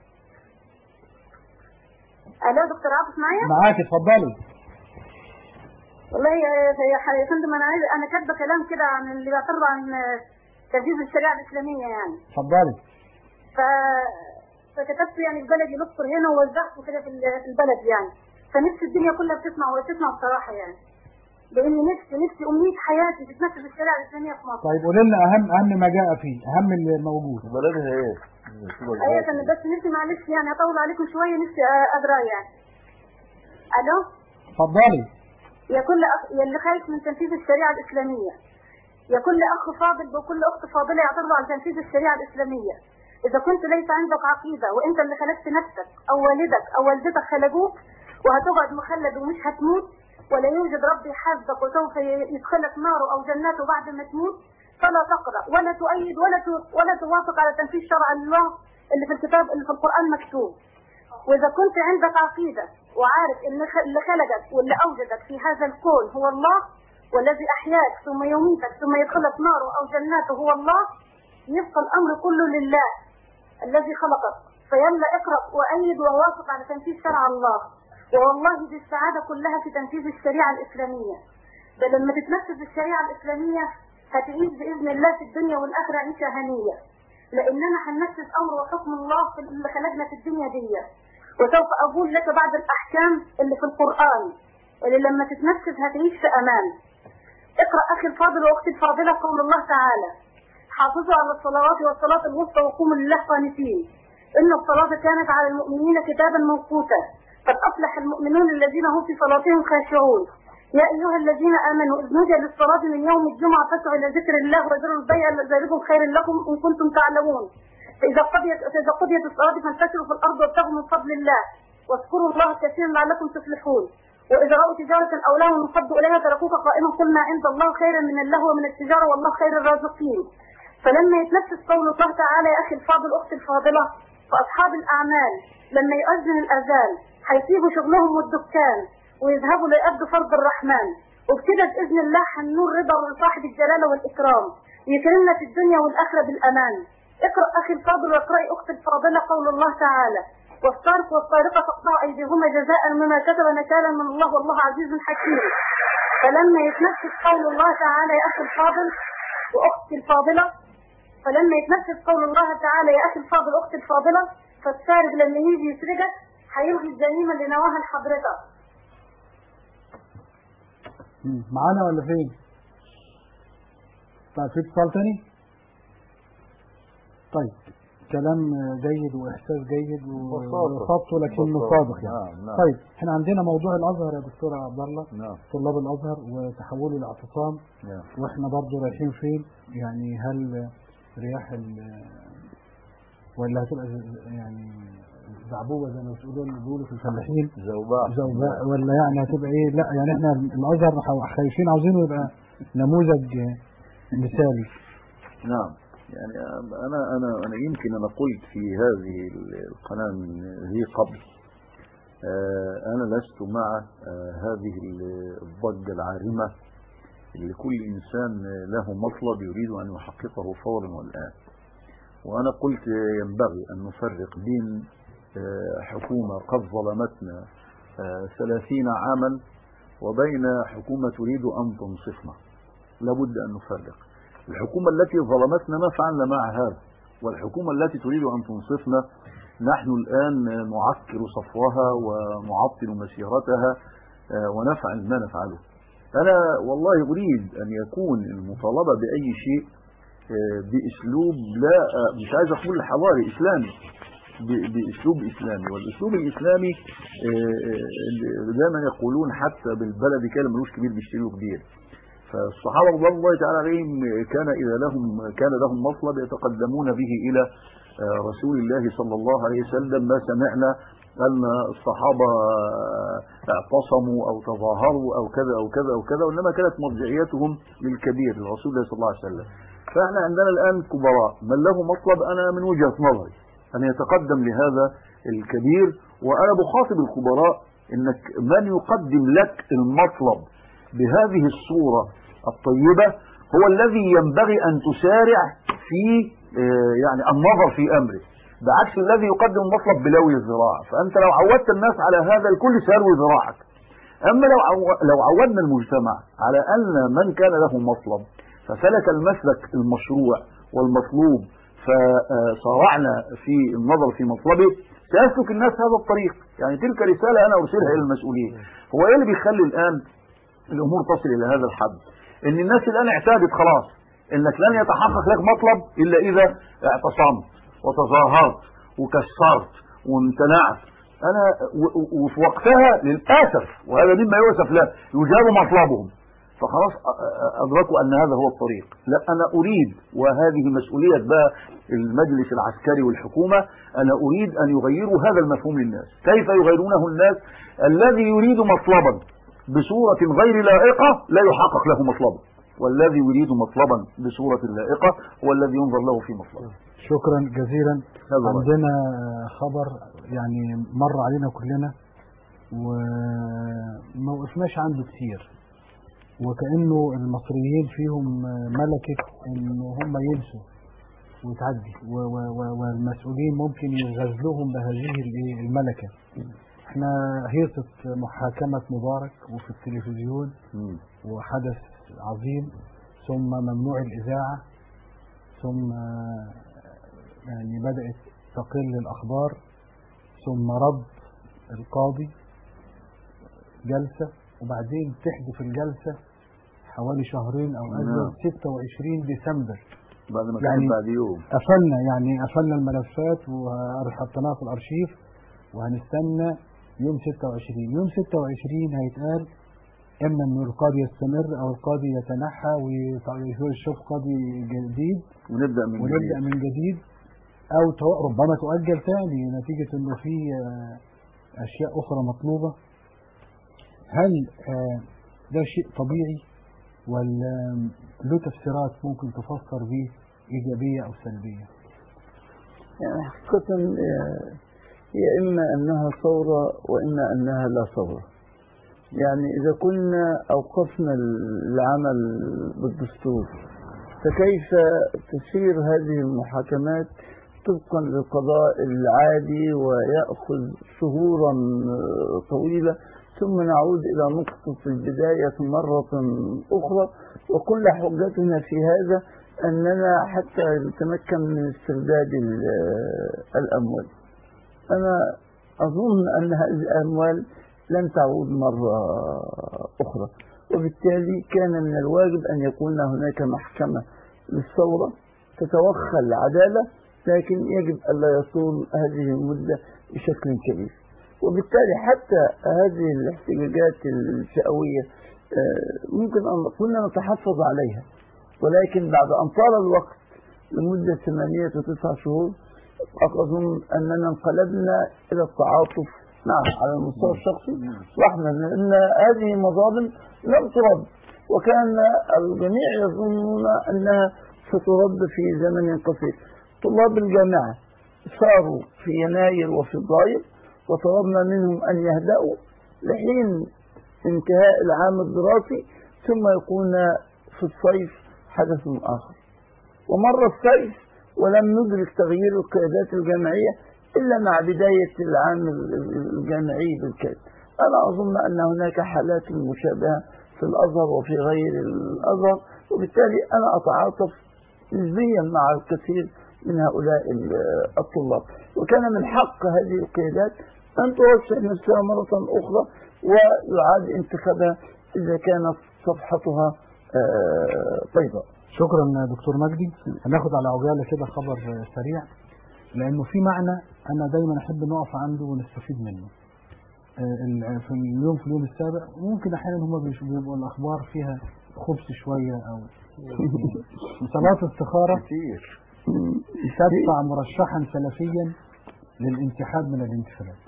الو دكتور عاطف معايا؟ معاك اتفضلي والله يا يا ح- يا فندم انا عايز انا كاتبه كلام كده عن اللي بيعترض عن آه، تنفيذ الشريعه الاسلاميه يعني اتفضلي ف فكتبت يعني البلد يلصر هنا ووزعته كده في ال- في البلد يعني فنفسي الدنيا كلها بتسمع وتسمع بصراحه يعني لان نفسي نفسي امنيه حياتي تتنفذ الشريعه الاسلاميه في مصر طيب قول لنا اهم اهم ما جاء فيه اهم اللي موجود بلدها ايه؟ ايوه كان بس نفسي معلش يعني اطول عليكم شويه نفسي أ- اقرا يعني الو اتفضلي يا كل أخ... يا اللي خايف من تنفيذ الشريعة الإسلامية يا كل أخ فاضل وكل أخت فاضلة يعترضوا عن تنفيذ الشريعة الإسلامية إذا كنت ليس عندك عقيدة وأنت اللي خلقت نفسك أو والدك أو والدتك خلقوك وهتقعد مخلد ومش هتموت ولا يوجد رب يحاسبك وسوف ي- يدخلك ناره أو جناته بعد ما تموت فلا تقرأ ولا تؤيد ولا ت... ولا توافق على تنفيذ شرع الله اللي في الكتاب اللي في القرآن مكتوب واذا كنت عندك عقيده وعارف ان خ- اللي خلقك واللي اوجدك في هذا الكون هو الله والذي احياك ثم يميتك ثم يدخلك ناره او جناته هو الله يبقى الامر كله لله الذي خلقك فيلا اقرا وايد ووافق على تنفيذ شرع الله ووالله دي السعاده كلها في تنفيذ الشريعه الاسلاميه ده لما تتنفذ الشريعه الاسلاميه هتعيش باذن الله في الدنيا والاخره عيشه هنيه لاننا هننفذ امر وحكم الله في اللي خلقنا في الدنيا دي وسوف اقول لك بعض الاحكام اللي في القران اللي لما تتنفذ هتعيش في امان اقرا اخي الفاضل واختي الفاضله قول الله تعالى حافظوا على الصلوات والصلاه الوسطى وقوموا لله قانتين ان الصلاه كانت على المؤمنين كتابا موقوتا قد افلح المؤمنون الذين هم في صلاتهم خاشعون يا ايها الذين امنوا اذ نودي للصلاه من يوم الجمعه فاسعوا الى ذكر الله وذروا البيع ذلكم خير لكم ان كنتم تعلمون فاذا قضيت فاذا قضيت الصلاه فانتشروا في الارض وابتغوا من فضل الله واذكروا الله كثيرا لعلكم تفلحون واذا راوا تجاره او لهوا انفضوا اليها تركوك قائما قل ما عند الله خيرا من اللهو ومن التجاره والله خير الرازقين فلما يتنفذ قول الله تعالى يا اخي الفاضل اختي الفاضله فاصحاب الاعمال لما يؤذن الاذان هيسيبوا شغلهم والدكان ويذهبوا ليأدوا فرض الرحمن وبكده باذن الله هنور رضا صاحب الجلاله والاكرام يكرمنا في الدنيا والاخره بالامان اقرا اخي الفاضل واقراي اختي الفاضله قول الله تعالى والسارق والسارقه فاقطعوا ايديهما جزاء بما كسب نكالا من الله والله عزيز حكيم فلما يتنفذ قول الله تعالى يا اخي الفاضل واختي الفاضله فلما يتنفذ قول الله تعالى يا اخي الفاضل اختي الفاضله فالسارق لما يجي يسرقك هيلغي الجريمه اللي نواها لحضرتك مم. معانا ولا فين؟ طيب في اتصال تاني؟ طيب كلام جيد واحساس جيد بساطة. وخط لكنه بساطة. صادق يعني نعم، نعم. طيب احنا عندنا موضوع الازهر يا دكتور عبد الله نعم طلاب الازهر وتحوله لاعتصام نعم واحنا برضو رايحين فين يعني هل رياح ال ولا هتبقى ز- يعني زعبوبه زي ما بتقولوا بيقولوا في الفلاحين زوباء زوباء ولا يعني هتبقى ايه لا يعني احنا الازهر خ- خايفين عاوزينه يبقى نموذج مثالي نعم يعني أنا أنا أنا يمكن أنا قلت في هذه القناة من ذي قبل آه، أنا لست مع آه، هذه الضجة العارمة اللي كل إنسان له مطلب يريد أن يحققه فورا والآن وأنا قلت ينبغي أن نفرق بين آه، حكومة قد ظلمتنا آه، ثلاثين عاما وبين حكومة تريد أن تنصفنا لابد أن نفرق الحكومة التي ظلمتنا ما فعلنا مع هذا والحكومة التي تريد أن تنصفنا نحن الآن نعكر صفوها ونعطل مسيرتها آه، ونفعل ما نفعله أنا والله أريد أن يكون المطالبة بأي شيء آه، بأسلوب لا آه، مش عايز أقول حواري إسلامي ب- بأسلوب إسلامي والأسلوب الإسلامي آه، آه، دايما يقولون حتى بالبلد كان ملوش كبير بيشتري له كبير فالصحابة رضي الله تعالى عليهم كان إذا لهم كان لهم مطلب يتقدمون به إلى آه، رسول الله صلى الله عليه وسلم ما سمعنا أن الصحابة آه، اعتصموا أو تظاهروا أو كذا أو كذا أو كذا وإنما كانت مرجعيتهم للكبير لرسول الله صلى الله عليه وسلم فإحنا عندنا الآن كبراء من له مطلب أنا من وجهة نظري أن يتقدم لهذا الكبير وأنا بخاطب الكبراء إنك من يقدم لك المطلب بهذه الصورة الطيبة هو الذي ينبغي أن تسارع في آه، يعني النظر في أمره بعكس الذي يقدم المطلب بلوي الذراع فأنت لو عودت الناس على هذا الكل سيروي ذراعك أما لو عو- لو عودنا المجتمع على أن من كان له مطلب فسلك المسلك المشروع والمطلوب فصارعنا في النظر في مطلبه سيسلك الناس هذا الطريق يعني تلك رسالة أنا أرسلها إلى المسؤولين هو إيه اللي بيخلي الآن الأمور تصل إلى هذا الحد إن الناس الآن اعتادت خلاص إنك لن يتحقق لك مطلب إلا إذا اعتصمت وتظاهرت وكسرت وامتنعت أنا و- و- وفي وقتها للأسف وهذا مما يؤسف له يجاب مطلبهم فخلاص أ- أ- أدركوا أن هذا هو الطريق لا أنا أريد وهذه مسؤولية بقى المجلس العسكري والحكومة أنا أريد أن يغيروا هذا المفهوم للناس كيف يغيرونه الناس الذي يريد مطلبا بصورة غير لائقة لا يحقق له مطلبه والذي يريد مطلبا بصورة لائقة هو الذي ينظر له في مطلبه شكرا جزيلا هذا رأيي. عندنا خبر يعني مر علينا كلنا وما وقفناش عنده كتير وكأنه المصريين فيهم ملكة ان هم ينسوا وتعدي و- و- و- والمسؤولين ممكن يغزلوهم بهذه الإيه؟ الملكة احنا هيصة محاكمة مبارك وفي التلفزيون وحدث عظيم ثم ممنوع الإذاعة ثم يعني بدأت تقل الأخبار ثم رد القاضي جلسة وبعدين تحدث الجلسة حوالي شهرين أو نعم. أزيد 26 ديسمبر بعد ما يعني كان بعد يوم قفلنا يعني قفلنا الملفات وحطيناها في الأرشيف وهنستنى يوم 26 يوم 26 هيتقال إما إن القاضي يستمر أو القاضي يتنحى ويشوف قاضي جديد ونبدأ من ونبدأ جديد. من جديد أو تو- ربما تؤجل تاني نتيجة إنه في آه، أشياء أخرى مطلوبة هل آه، ده شيء طبيعي ولا له تفسيرات ممكن تفسر به إيجابية أو سلبية؟ يعني حقيقة آه، هي إما أنها ثورة وإما أنها لا ثورة يعني إذا كنا أوقفنا العمل بالدستور فكيف تسير هذه المحاكمات طبقا للقضاء العادي ويأخذ شهورا آه، طويلة ثم نعود إلى نقطة البداية مرة أخرى وكل حجتنا في هذا أننا حتى نتمكن من استرداد ال- الأموال أنا أظن أن هذه الأموال لن تعود مرة أخرى وبالتالي كان من الواجب أن يكون هناك محكمة للثورة تتوخى العدالة لكن يجب ألا يطول هذه المدة بشكل كبير وبالتالي حتى هذه الاحتجاجات الفئوية آه، ممكن أن كنا نتحفظ عليها ولكن بعد أن طال الوقت لمدة ثمانية وتسعة شهور أظن أننا انقلبنا إلى التعاطف نعم على المستوى الشخصي رحمة لأن هذه مظالم لم ترد وكان الجميع يظنون أنها سترد في زمن قصير طلاب الجامعة صاروا في يناير وفبراير وطلبنا منهم أن يهدأوا لحين انتهاء العام الدراسي ثم يكون في الصيف حدث آخر ومر الصيف ولم ندرك تغيير القيادات الجامعية إلا مع بداية العام الجامعي بالكاد أنا أظن أن هناك حالات مشابهة في الأزهر وفي غير الأزهر وبالتالي أنا أتعاطف نسبيا مع الكثير من هؤلاء الطلاب وكان من حق هذه القيادات أن ترشح نفسها مرة أخرى ويعاد انتخابها إذا كانت صفحتها آه، بيضاء شكرا دكتور مجدي هناخد على عجالة كده خبر سريع لأنه في معنى أنا دايما أحب نقف عنده ونستفيد منه آه، ال- في اليوم في اليوم السابع ممكن أحيانا هم بيش- بيبقوا الأخبار فيها خبث شوية أو صلاة استخارة تدفع مرشحا سلفيا للانسحاب من الانتخابات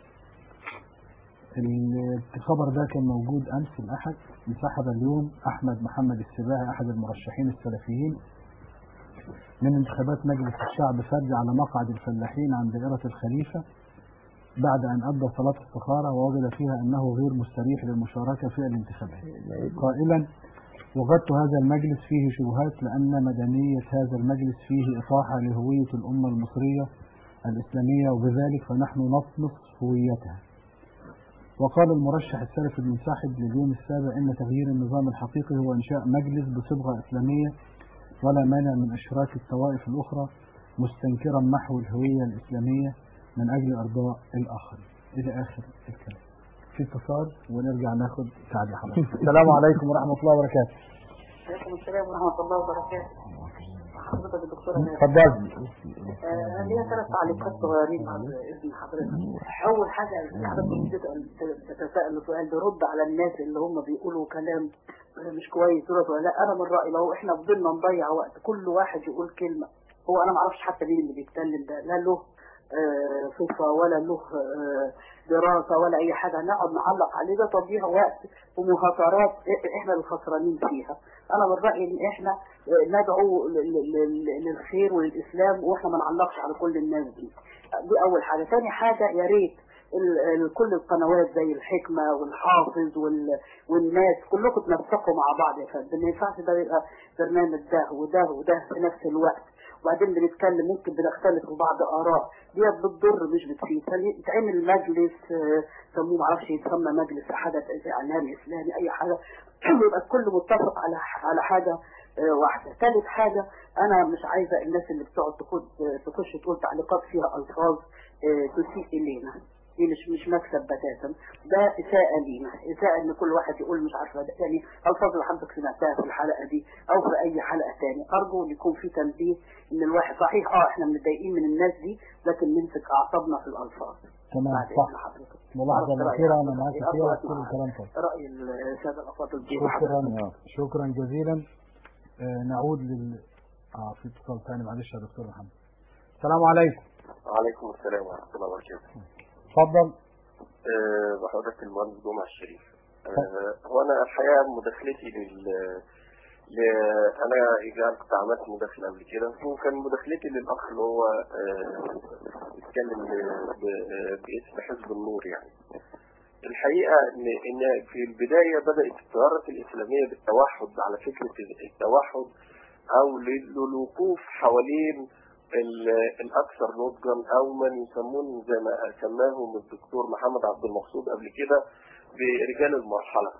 الخبر ده كان موجود أمس الأحد انسحب اليوم أحمد محمد السباعي أحد المرشحين السلفيين من انتخابات مجلس الشعب فرد على مقعد الفلاحين عن دائرة الخليفة بعد أن أدى صلاة استخارة ووجد فيها أنه غير مستريح للمشاركة في الانتخابات قائلا وجدت هذا المجلس فيه شبهات لأن مدنية هذا المجلس فيه إطاحة لهوية الأمة المصرية الإسلامية وبذلك فنحن نطمس هويتها وقال المرشح السلفي المنسحب لليوم السابع إن تغيير النظام الحقيقي هو إنشاء مجلس بصبغة إسلامية ولا مانع من إشراك الطوائف الأخرى مستنكرا محو الهوية الإسلامية من أجل إرضاء الآخر إلى آخر الكلام في اتصال ونرجع ناخد تعليق حضرتك السلام عليكم ورحمة الله وبركاته عليكم السلام ورحمة الله وبركاته حضرتك الدكتورة نادية. اتفضل آه، ليا ثلاث تعليقات صغيرين بعد إذن حضرتك أول حاجة حضرتك بتسأل تتساءل سؤال برد على الناس اللي هم بيقولوا كلام مش كويس دولت ولا لا أنا من رأيي لو إحنا فضلنا نضيع وقت كل واحد يقول كلمة هو أنا معرفش حتى مين اللي بيتكلم ده لا له آه، صفة ولا له آه، دراسة ولا أي حاجة نقعد نعلق عليه ده تضييع وقت ومهاترات إ- إحنا الخسرانين فيها أنا من رأيي إن إحنا آه، ندعو ل- ل- ل- للخير وللإسلام وإحنا ما نعلقش على كل الناس دي دي أول حاجة ثاني حاجة يا ريت ال- ال- كل القنوات زي الحكمة والحافظ وال... والناس كلكم تنسقوا مع بعض يا فندم ما ينفعش ده يبقى برنامج ده وده وده في نفس الوقت وبعدين بنتكلم ممكن بنختلف في بعض آراء دي بتضر مش بتفيد يتعمل مجلس آه، سموه معرفش يتسمى مجلس حدث إعلامي إسلامي أي حاجة يبقى الكل متفق على على حاجة آه، واحدة ثالث حاجة أنا مش عايزة الناس اللي بتقعد تخد تخش تقول تعليقات فيها ألفاظ آه، تسيء إلينا دي مش مش مكسب بتاتا ده إساءة لينا إساءة إن كل واحد يقول مش عارفة ده يعني ألفاظ اللي حضرتك سمعتها في الحلقة دي أو في أي حلقة تاني أرجو إن يكون في تنبيه إن الواحد صحيح أه إحنا متضايقين من الناس دي لكن نمسك أعصابنا في الألفاظ تمام بعد صح إذن حضرتك ملاحظة عرفت رأيي الأخيرة أنا حضرتك. معاك أرجو فيها أسمع كل الكلام طيب رأي السادة الأفاضل دي شكرا شكرا جزيلا آه، نعود لل اه في اتصال ثاني معلش يا دكتور محمد السلام عليكم وعليكم السلام ورحمة الله وبركاته اتفضل أه بحضرتك المهندس جمعة الشريف أه هو أنا الحقيقة مداخلتي لل ل... أنا إجابة كنت عملت مداخلة قبل كده وكان مداخلتي للأخ اللي هو أه بيتكلم ب- ب- باسم حزب النور يعني الحقيقة إن إن في البداية بدأت التيارات الإسلامية بالتوحد على فكرة التوحد أو لل- للوقوف حوالين ال- الأكثر نضجا أو من يسمون زي ما سماهم الدكتور محمد عبد المقصود قبل كده برجال المرحلة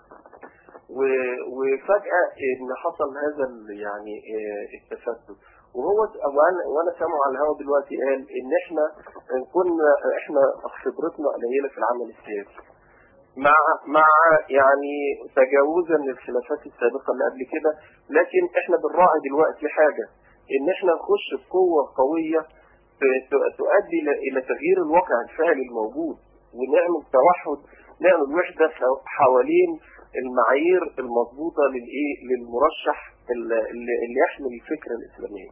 و- وفجأة إن حصل هذا ال- يعني آه، التفتت وهو وانا وانا سامعه على الهوا دلوقتي قال ان احنا إن كنا احنا خبرتنا قليله في العمل السياسي مع مع يعني تجاوزا للخلافات السابقه اللي قبل كده لكن احنا بنراعي دلوقتي حاجه ان احنا نخش بقوه قويه ت- ت- تؤدي ل- الى تغيير الواقع الفعلي الموجود ونعمل توحد نعمل وحده ح- حوالين المعايير المضبوطه للايه للمرشح اللي, اللي اللي يحمل الفكره الاسلاميه.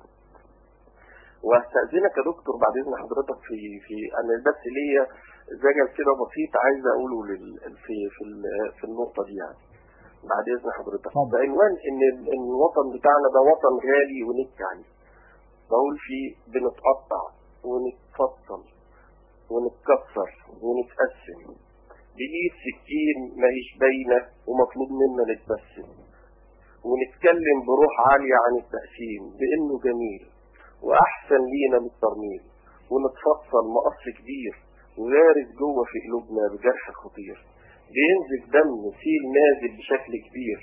واستاذنك يا دكتور بعد اذن حضرتك في في انا بس ليا زجل كده بسيط عايز اقوله لل في في ال- في النقطه دي يعني. بعد اذن حضرتك بعنوان ان ال- ان الوطن بتاعنا ده وطن غالي ونبكي عليه. بقول فيه بنتقطع ونتفصل ونتكسر ونتقسم بإيد سكين ماهيش باينة ومطلوب منا نتبسم ونتكلم بروح عالية عن التقسيم بإنه جميل وأحسن لينا من الترميم ونتفصل مقص كبير وغارس جوه في قلوبنا بجرح خطير بينزف دم سيل نازل بشكل كبير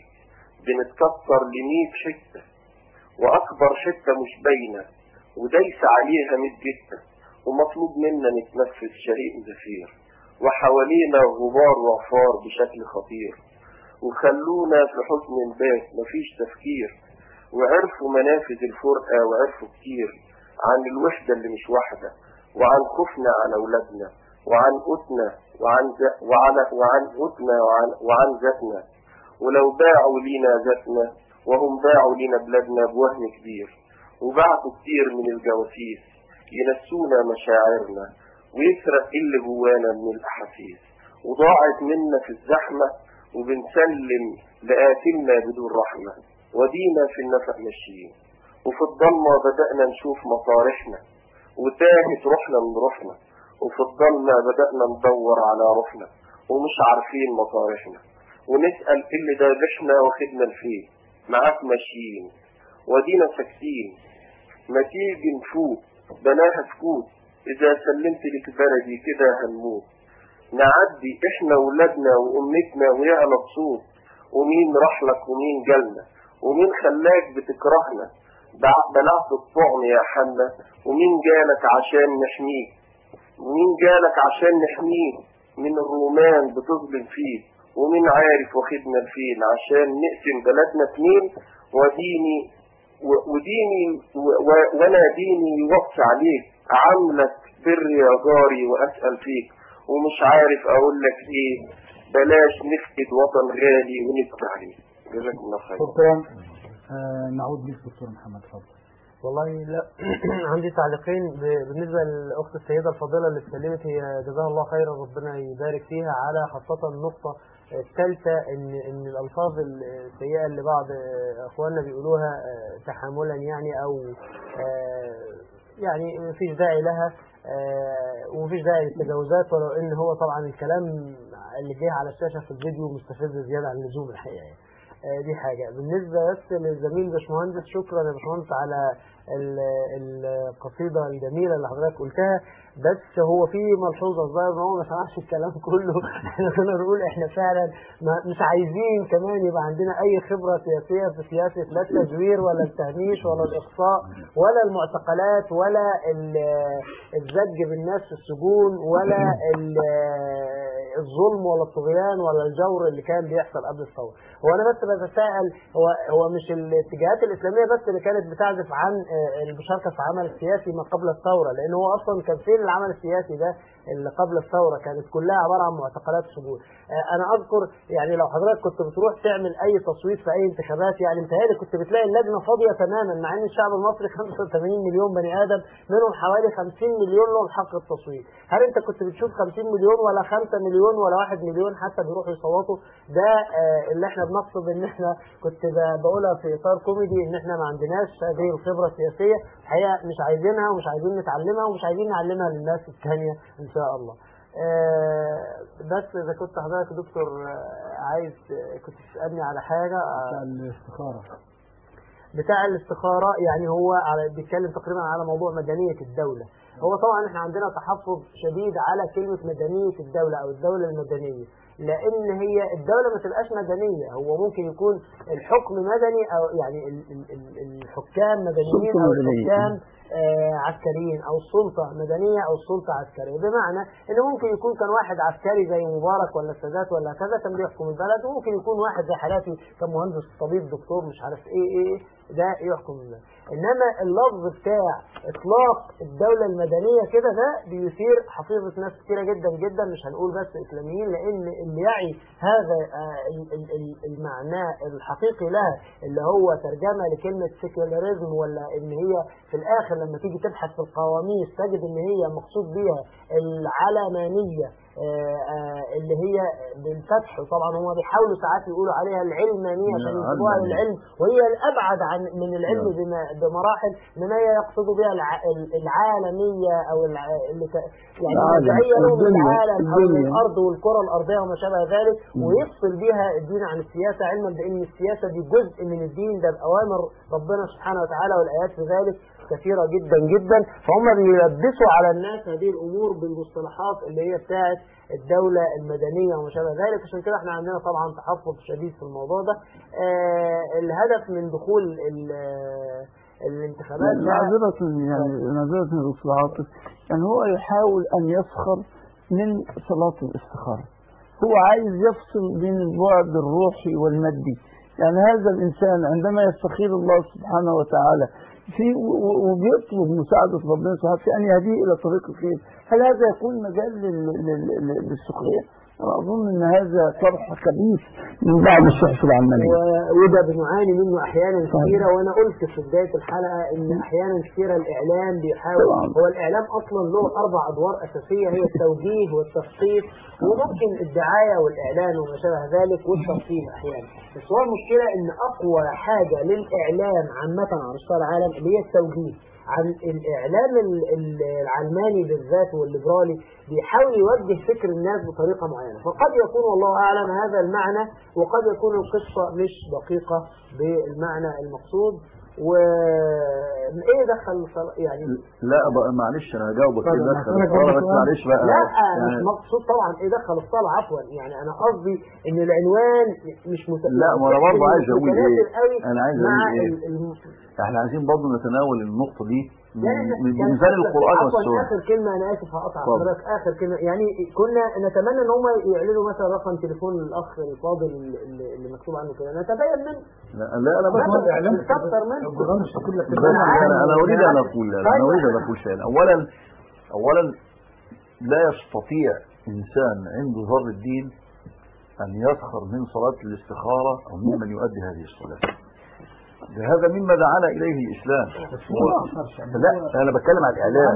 بنتكسر لمية حتة وأكبر حتة مش باينة ودايس عليها ميت جتة ومطلوب منا نتنفس شريق زفير وحوالينا غبار وعفار بشكل خطير وخلونا في حزن البات مفيش تفكير وعرفوا منافذ الفرقة وعرفوا كتير عن الوحدة اللي مش واحدة وعن خوفنا على أولادنا وعن قوتنا وعن ز... وعن وعن قوتنا وعن وعن ذاتنا ولو باعوا لينا ذاتنا وهم باعوا لينا بلادنا بوهن كبير وبعتوا كتير من الجواسيس ينسونا مشاعرنا ويسرق اللي جوانا من الأحاسيس وضاعت منا في الزحمة وبنسلم لقاتلنا بدون رحمة ودينا في النفق ماشيين وفي الضلمة بدأنا نشوف مصالحنا وتاهت روحنا من روحنا وفي الضلمة بدأنا ندور على روحنا ومش عارفين مصالحنا ونسأل إيه اللي دابحنا واخدنا لفين معاك ماشيين ودينا ساكتين ما تيجي نفوت بلاها سكوت إذا سلمت لك بلدي كده هنموت نعدي إحنا ولادنا وأمتنا ويعلى بصوت ومين راح لك ومين جالنا ومين خلاك بتكرهنا بع- بلعت الطعم يا حنا ومين جالك عشان نحميك ومين جالك عشان نحميه من الرومان بتظلم فيه ومين عارف واخدنا لفين عشان نقسم بلدنا اتنين وديني و- وديني و- و- وانا ديني يوصي عليك عاملك بر يا جاري واسال فيك ومش عارف اقول لك ايه بلاش نفقد وطن غالي ونبكي عليه جزاكم الله خير شكرا آه نعود لك دكتور محمد اتفضل والله لا عندي تعليقين ب- بالنسبة للأخت السيدة الفاضلة اللي اتكلمت هي جزاها الله خيرا ربنا يبارك فيها على خاصة النقطة الثالثة إن إن الألفاظ السيئة اللي بعض أخواننا بيقولوها آه، تحاملا يعني أو آه، يعني مفيش داعي لها آه، ومفيش داعي للتجاوزات ولو إن هو طبعا الكلام اللي جه على الشاشة في الفيديو مستفز زيادة عن اللزوم الحقيقة يعني. آه، دي حاجة بالنسبة بس للزميل باشمهندس شكرا يا باشمهندس على ال- القصيدة الجميلة اللي حضرتك قلتها بس هو في ملحوظة صغيرة ان هو ما سمعش الكلام كله احنا كنا بنقول احنا فعلا ما مش عايزين كمان يبقى عندنا اي خبرة سياسية في سياسة لا التزوير ولا التهميش ولا الاقصاء ولا المعتقلات ولا ال- الزج بالناس في السجون ولا ال- الظلم ولا الطغيان ولا الجور اللي كان بيحصل قبل الثورة هو انا بس بتساءل هو هو مش الاتجاهات الاسلاميه بس اللي كانت بتعزف عن آه، المشاركه في العمل السياسي ما قبل الثوره لان هو اصلا كان فين العمل السياسي ده اللي قبل الثوره كانت كلها عباره عن معتقلات سجون آه، انا اذكر يعني لو حضرتك كنت بتروح تعمل اي تصويت في اي انتخابات يعني متهيألي كنت بتلاقي اللجنه فاضيه تماما مع ان الشعب المصري 85 مليون بني ادم منهم حوالي 50 مليون لهم حق التصويت هل انت كنت بتشوف 50 مليون ولا 5 مليون ولا 1 مليون حتى بيروحوا يصوتوا ده آه، اللي احنا بنقصد ان احنا كنت ب- بقولها في اطار كوميدي ان احنا ما عندناش هذه الخبره السياسيه الحقيقه مش عايزينها ومش عايزين نتعلمها ومش عايزين نعلمها للناس الثانيه ان شاء الله آه، بس اذا كنت حضرتك يا دكتور آه، عايز آه، كنت تسالني على حاجه آه، الاستخارة بتاع الاستخارة يعني هو على بيتكلم تقريبا على موضوع مدنية الدولة هو طبعا احنا عندنا تحفظ شديد على كلمة مدنية الدولة او الدولة المدنية لان هي الدولة ما تبقاش مدنية هو ممكن يكون الحكم مدني او يعني ال- ال- ال- الحكام مدنيين سلطة او مدنية. الحكام آه، عسكريين او السلطة مدنية او السلطة عسكرية بمعنى ان ممكن يكون كان واحد عسكري زي مبارك ولا السادات ولا كذا كان بيحكم البلد وممكن يكون واحد زي حالاتي كان مهندس طبيب دكتور مش عارف ايه ايه ده يحكم البلد انما اللفظ بتاع اطلاق الدولة المدنية كده ده بيثير حفيظة ناس كتيرة جدا جدا مش هنقول بس اسلاميين لان اللي يعي هذا آه، ال- ال- ال- المعنى الحقيقي لها اللي هو ترجمة لكلمة سيكولاريزم ولا ان هي في الاخر لما تيجي تبحث في القواميس تجد ان هي مقصود بيها العلمانية آه، آه، اللي هي بالفتح طبعا هم بيحاولوا ساعات يقولوا عليها العلمانية عشان نعم، ينسبوها علمانية. للعلم وهي الابعد عن من العلم نعم. بما- بمراحل انما هي يقصدوا بها الع- ال- العالمية او الع- اللي ت- يعني العالم، مرجعية لهم الدنيا، العالم او الدنيا. الارض والكرة الارضية وما شابه ذلك ويفصل بها الدين عن السياسة علما بان السياسة دي جزء من الدين ده باوامر ربنا سبحانه وتعالى والايات في ذلك كثيرة جدا جدا فهم بيلبسوا على الناس هذه الامور بالمصطلحات اللي هي بتاعت الدولة المدنية وما شابه ذلك عشان كده احنا عندنا طبعا تحفظ شديد في الموضوع ده آه الهدف من دخول ال- الانتخابات ده معذرة يعني معذرة من دكتور عاطف يعني هو يحاول أن يسخر من صلاة الاستخارة هو عايز يفصل بين البعد الروحي والمادي يعني هذا الإنسان عندما يستخير الله سبحانه وتعالى في و- و- وبيطلب مساعدة ربنا سبحانه في أن يهديه إلى طريق الخير هل هذا يكون مجال لل- لل- لل- للسخرية؟ أنا أظن أن هذا طرح خبيث من بعض الصحف العلمانية و- وده بنعاني منه احيانا كثيره وانا قلت في بدايه الحلقه ان احيانا كثيره الاعلام بيحاول طبعاً. هو الاعلام اصلا له اربع ادوار اساسيه هي التوجيه والتثقيف وممكن الدعايه والاعلان وما شابه ذلك والترفيه احيانا بس هو المشكله ان اقوى حاجه للاعلام عامه على مستوى العالم اللي هي التوجيه عن الاعلام ال- ال- العلماني بالذات والليبرالي بيحاول يوجه فكر الناس بطريقه معينه فقد يكون والله اعلم هذا المعنى وقد يكون القصه مش دقيقه بالمعنى المقصود و ايه دخل الصلاة- يعني لا بقى معلش انا هجاوبك طبعاً، ايه دخل أنا الصلاة كنت بس سؤال. معلش بقى لا مش يعني مقصود طبعا ايه دخل الصلاة عفوا يعني انا قصدي ان العنوان مش مت... لا ما انا برضه عايز اقول متناسب ايه قوي انا عايز مع اقول ايه ال- الم... احنا عايزين برضه نتناول النقطة دي من يعني من كان ميزان آخر- القرآن عفواً والسنة اخر كلمه انا اسف هقطع اتفضل. حضرتك اخر كلمه يعني كنا نتمنى ان هم يعلنوا مثلا رقم تليفون الاخ الفاضل اللي, اللي مكتوب عنه كده نتبين منه لا لا انا بس كتر منه بس انا انا اريد ان اقول لا انا اريد ان اقول شيئا اولا اولا لا يستطيع انسان عنده ذر الدين ان يسخر من صلاة الاستخارة او ممن يؤدي هذه الصلاة ده هذا مما دعانا اليه الاسلام لا انا بتكلم عن الاعلام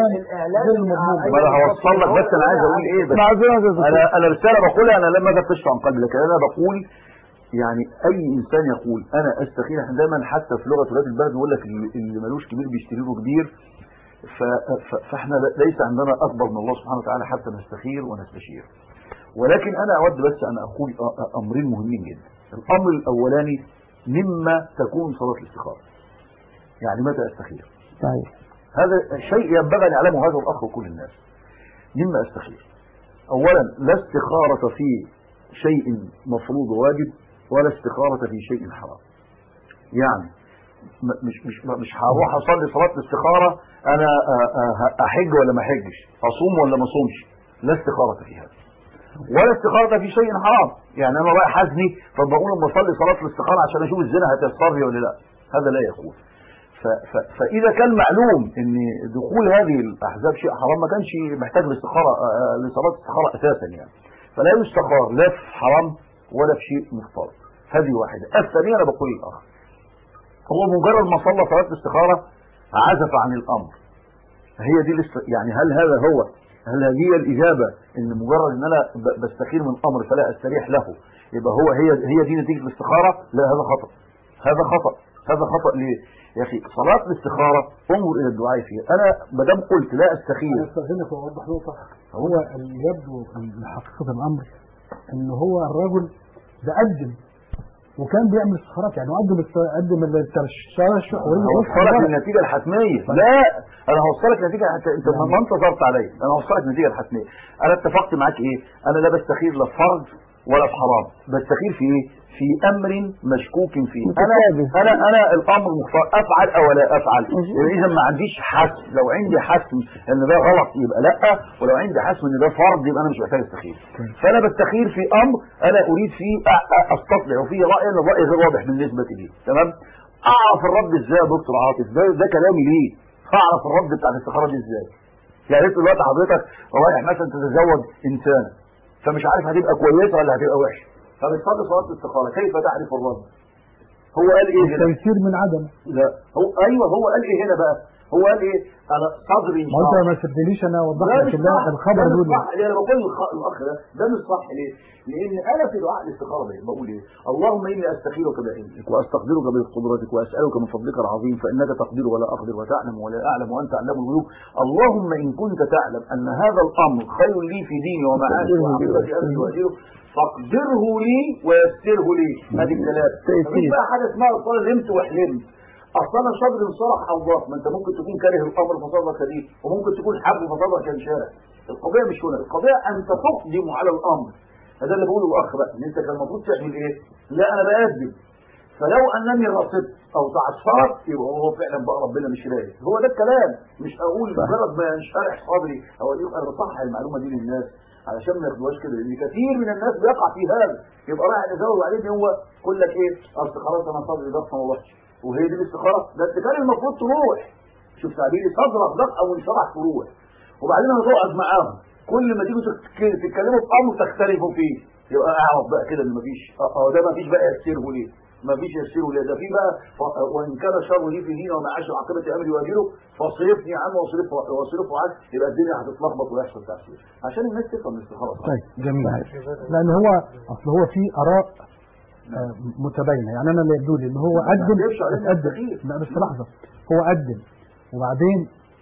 ما انا هوصل لك بس انا عايز اقول ايه بس انا انا رساله بقولها انا لما تشفى عن قلبي لكن انا بقول يعني اي انسان يقول انا استخير احنا دايما حتى في لغه ولاد البلد يقول لك اللي اللي ملوش كبير بيشتري له كبير ف- ف- فاحنا ليس عندنا اكبر من الله سبحانه وتعالى حتى نستخير ونستشير ولكن انا اود بس ان اقول أ- أ- امرين مهمين جدا الامر الاولاني مما تكون صلاه الاستخاره يعني متى استخير صحيح هذا شيء ينبغي ان يعلمه هذا الاخ وكل الناس مما استخير اولا لا استخاره في شيء مفروض وواجب ولا استخاره في شيء حرام يعني م- مش مش مش هروح اصلي صلاه الاستخاره انا أ- أ- احج ولا ما احجش اصوم ولا ما اصومش لا استخاره في هذا ولا استخاره في شيء حرام يعني انا رايح ازني فبقول لما اصلي صلاه الاستخاره عشان اشوف الزنا هتيسر لي ولا لا هذا لا يكون ف- ف- فاذا كان معلوم ان دخول هذه الاحزاب شيء حرام ما كانش محتاج الاستخاره آه، لصلاه الاستخاره اساسا يعني فلا يستخار لا في حرام ولا في شيء مفترض هذه واحده الثانيه انا بقول الاخر هو مجرد ما صلى صلاه الاستخاره عزف عن الامر هي دي الاست... يعني هل هذا هو هل هذه هي الاجابه ان مجرد ان انا ب- بستخير من امر فلا استريح له يبقى هو هي هي دي نتيجه الاستخاره لا هذا خطا هذا خطا هذا خطا ليه يا اخي صلاه الاستخاره انظر الى الدعاء فيها انا ما دام قلت لا استخير استاذنك واوضح نقطه هو اللي يبدو من حقيقه الامر ان هو الرجل ده قدم وكان بيعمل استخارات يعني قدم الت- قدم الترشح هوصلك للنتيجه الحتميه لا انا هوصلك للنتيجه حتى انت ما انتظرت عليا انا هوصلك للنتيجه الحتميه انا اتفقت معاك ايه انا لا بستخير لا في فرض ولا في حرام بستخير في ايه في امر مشكوك فيه انا انا انا الامر مختار افعل او لا افعل اذا ما عنديش حسم لو عندي حسم ان ده غلط يبقى لا ولو عندي حسم ان ده فرض يبقى انا مش محتاج استخير فانا بستخير في امر انا اريد فيه أ- أ- استطلع فيه راي ان الراي غير واضح بالنسبه لي تمام اعرف الرد ازاي يا دكتور عاطف ده ده كلامي ليه اعرف الرد بتاع الاستخاره دي ازاي يعني انت دلوقتي حضرتك رايح مثلا تتزوج انسان فمش عارف هتبقى كويسه ولا هتبقى وحشه فبتصلي صلاه الاستخاره كيف تعرف الرد هو قال ايه هنا التيسير من عدم لا هو ايوه هو قال ايه هنا بقى هو قال ايه انا صدري ما انت انشرح ما سبتنيش انا اوضح لا لك مش اللي صح الخبر ده مش دول صح ليه انا بقول الخ- الاخ ده ده مش صح ليه؟ لان انا في دعاء الاستخاره ده بقول ايه؟ اللهم اني استخيرك بعلمك واستقدرك بقدرتك واسالك من فضلك العظيم فانك تقدر ولا اقدر وتعلم ولا اعلم وانت علام الغيوب اللهم ان كنت تعلم ان هذا الامر خير لي في ديني ومعاشي وعقيدتي امري واجره فاقدره لي ويسره لي هذه الثلاثه مفيش بقى حاجه اسمها اصلا نمت وحلمت اصل انا صدر انصرح او ضاق ما انت ممكن تكون كاره الامر فصدرك كبير وممكن تكون حب فصدرك كان شارع القضيه مش هنا القضيه انت تقدم على الامر هذا اللي بقوله الاخ بقى ان انت كان المفروض تعمل ايه لا انا بقدم فلو انني رصدت او تعثرت يبقى هو فعلا بقى ربنا مش رايد هو ده الكلام مش اقول مجرد ما انشرح صدري او اقول انا بصحح المعلومه دي للناس علشان ما ياخدوهاش كده لان كثير من الناس بيقع في هذا يبقى رايح يتزوج وبعدين هو يقول لك ايه اصل خلاص انا صدري ضغط ما وحش وهي دي الاستخاره ده انت كان المفروض تروح شوف تعبيري صدرك ضغط او انشرح تروح وبعدين هتقعد معاهم كل ما تيجوا تتك- تتكلموا في امر تختلفوا فيه يبقى اعرف بقى كده ان مفيش اه اه ده مفيش بقى يسيره ليه مفيش يسيره ليه ده في بقى ف- وان كان شر لي في دين ومعاش عاقبه امري واجره فاصرفني عنه واصرفه واصرفه عنه يبقى الدنيا هتتلخبط ويحصل تعسير عشان الناس تفهم الاستخاره صح طيب جميل لان هو اصل هو في اراء آه، متباينه يعني انا اللي يبدو لي ان هو ما قدم تقدرش علينا قدم التغيير. لا بس لحظه هو قدم وبعدين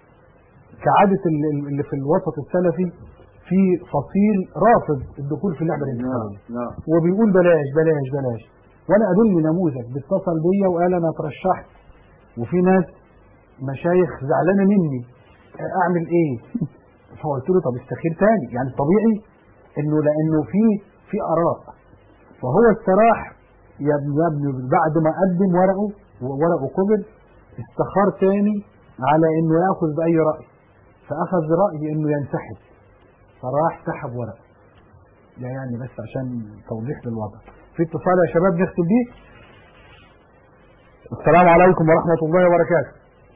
كعاده اللي اللي في الوسط السلفي في فصيل رافض الدخول في اللعبه الانتخابيه نعم وبيقول بلاش بلاش بلاش وانا ادل نموذج بيتصل بيا وقال انا ترشحت وفي ناس مشايخ زعلانه مني اعمل ايه فقلت له طب استخير تاني يعني طبيعي انه لانه في في اراء فهو استراح يا ابني يا ابني بعد ما قدم ورقه وورقه قبل استخار تاني على انه ياخذ باي راي فاخذ راي انه ينسحب فراح سحب ورقه ده يعني بس عشان توضيح للوضع في اتصال يا شباب نختم بيه السلام عليكم ورحمه الله وبركاته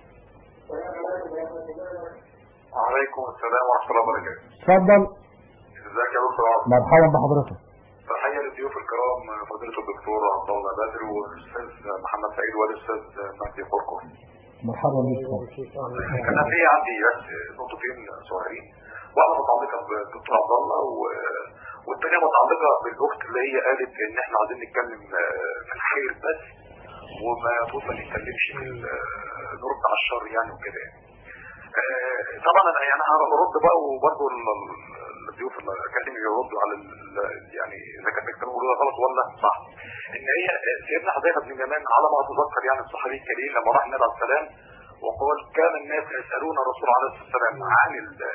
وعليكم السلام ورحمة الله وبركاته اتفضل ازيك يا دكتور عاصم مرحبا بحضرتك تحية للضيوف الكرام الاحترام فضيلة الدكتور عبد الله بدر والاستاذ محمد سعيد والاستاذ مجدي قرقر. مرحبا بك انا في عندي بس نقطتين صغيرين واحده متعلقه بالدكتور عبد الله و- والثانيه متعلقه بالاخت اللي هي قالت ان احنا عايزين نتكلم آه، في الخير بس وما المفروض ما نتكلمش في ال- آه، نرد على الشر يعني وكده يعني. آه، طبعا انا يعني هرد بقى وبرضه ال- ال- الضيوف الاكاديمي يردوا على ال- يعني اذا كان الكلام بيقولوه ده غلط ولا صح ان هي سيدنا حذيفه بن اليمان على ما اتذكر يعني الصحابي الكريم لما راح النبي عليه السلام وقال كان الناس يسالون الرسول عليه الصلاه والسلام عن ال-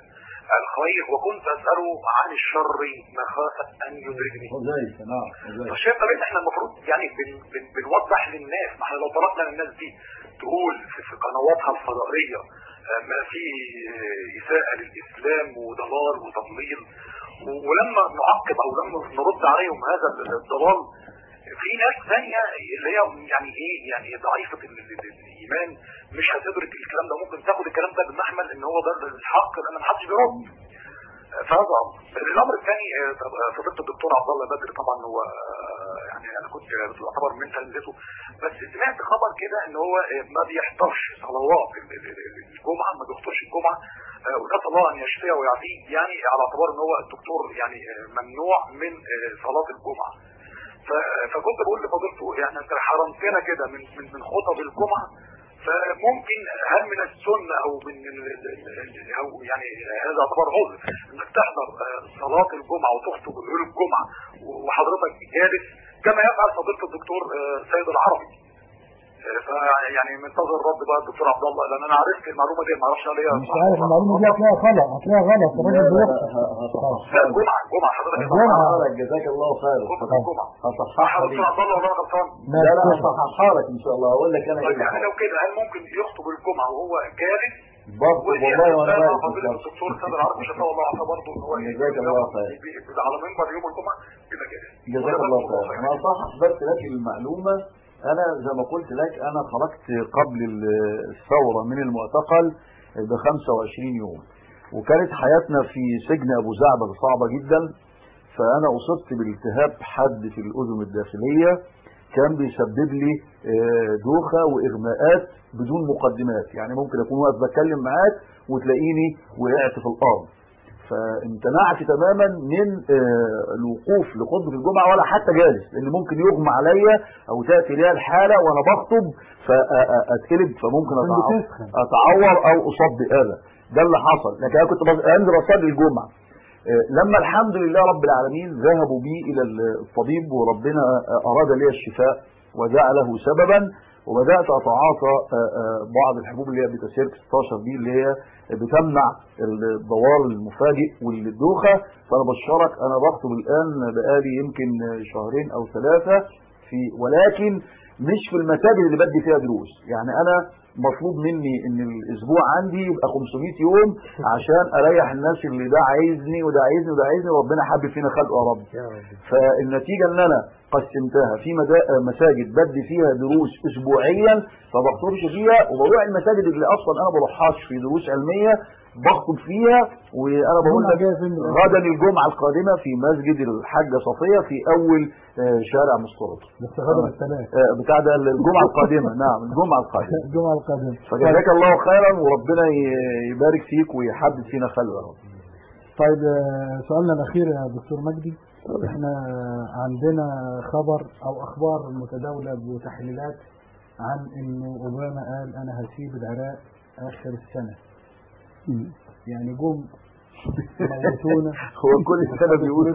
الخير وكنت اساله عن الشر مخافه ان يدركني حذيفه نعم حذيفه فالشيء طبيعي احنا المفروض يعني بن بن بنوضح للناس ما احنا لو طلبنا للناس دي تقول في, في قنواتها الفضائيه آه، ما في آه، اساءه للاسلام وضلال وتضليل و- ولما نعقب او لما نرد عليهم هذا ال- الضلال في ناس ثانيه اللي هي يعني ايه يعني ضعيفه ال- ال- ال- الايمان مش هتدرك الكلام ده ممكن تاخد الكلام ده بمحمل ان هو ده الحق لان ما حدش بيرد فهذا امر الامر الثاني آه، طب- آه، فضيله الدكتور عبد الله بدر طبعا هو آه، يعني انا كنت اعتبر من تلمذته بس سمعت خبر كده ان هو آه، ما بيحضرش صلوات ال- ال- ال- الجمعه ما بيحضرش الجمعه آه، ونسال الله ان يشفيه ويعافيه يعني على اعتبار ان هو الدكتور يعني آه، ممنوع من آه، صلاه الجمعه ف- فكنت بقول لفضيلته يعني انت حرمتنا كده من من من خطب الجمعه فممكن هل من السنه او من ال- ال- ال- او يعني هذا يعتبر عذر انك تحضر آه، صلاه الجمعه وتخطب يوم الجمعه وحضرتك جالس كما يفعل فضيله الدكتور آه، سيد العربي آه، فيعني منتظر رد بقى الدكتور عبد الله لان انا عرفت المعلومه دي ما اعرفش عليها مش عارف المعلومه دي هتلاقيها غلط هتلاقيها غلط الراجل بيخطئ لا الجمعه الجمعه حضرتك الجمعة. جزاك الله خير هصححها حضرتك لي عبد الله ولا غلطان لا لا هصححها لك ان شاء الله هقول لك انا طيب ايه يعني لو كده هل ممكن يخطب الجمعه وهو جالس برضه والله وانا ويعني رايح فضيلة الدكتور سيد العربي شفاه الله عافاه برضه ان هو جزاك الله خير بيبقى على منبر يوم الجمعه يبقى جالس جزاك الله خير انا اصحح بس لك المعلومه انا زي ما قلت لك انا خرجت قبل ال- الثوره من المعتقل ب 25 يوم وكانت حياتنا في سجن ابو زعبل صعبه جدا فانا اصبت بالتهاب حاد في الاذن الداخليه كان بيسبب لي آه، دوخه واغماءات بدون مقدمات يعني ممكن اكون واقف بتكلم معاك وتلاقيني وقعت في الارض فامتنعت تماما من آه، الوقوف لخطبه الجمعه ولا حتى جالس لان ممكن يغمى عليا او تاتي لي الحاله وانا بخطب فاتقلب فممكن أتعور, اتعور او اصاب باذى ده اللي حصل لكن انا كنت بص- انزل اصلي الجمعه آه، لما الحمد لله رب العالمين ذهبوا بي الى الطبيب وربنا آه، اراد لي الشفاء وجعله سببا وبدات اتعاطى آه، آه، بعض الحبوب اللي هي بتسيرك 16 دي اللي هي بتمنع الدوار المفاجئ والدوخه فانا بشرك انا بخطب الان بقالي يمكن شهرين او ثلاثه في ولكن مش في المساجد اللي بدي فيها دروس يعني انا مطلوب مني ان الاسبوع عندي يبقى 500 يوم عشان اريح الناس اللي ده عايزني وده عايزني وده عايزني وربنا حابب فينا خلقه يا رب فالنتيجه ان انا قسمتها في مدا- مساجد بدي فيها دروس اسبوعيا ما بخطبش فيها وبروح المساجد اللي اصلا انا ما بروحهاش في دروس علميه بخطب فيها وانا بقول لك غدا الجمعه القادمه في مسجد الحاجه صفيه في اول آه، شارع مسترد بس غدا الثلاث آه، بتاع ده الجمعه القادمه نعم الجمعه القادمه الجمعه القادمه فجزاك الله خيرا وربنا ي- يبارك فيك ويحدد فينا خلقه يا رب طيب آه، سؤالنا الاخير يا دكتور مجدي احنا عندنا خبر او اخبار متداوله وتحليلات عن انه اوباما قال انا هسيب العراق اخر السنه يعني جم موتونا هو كل سنه بيقول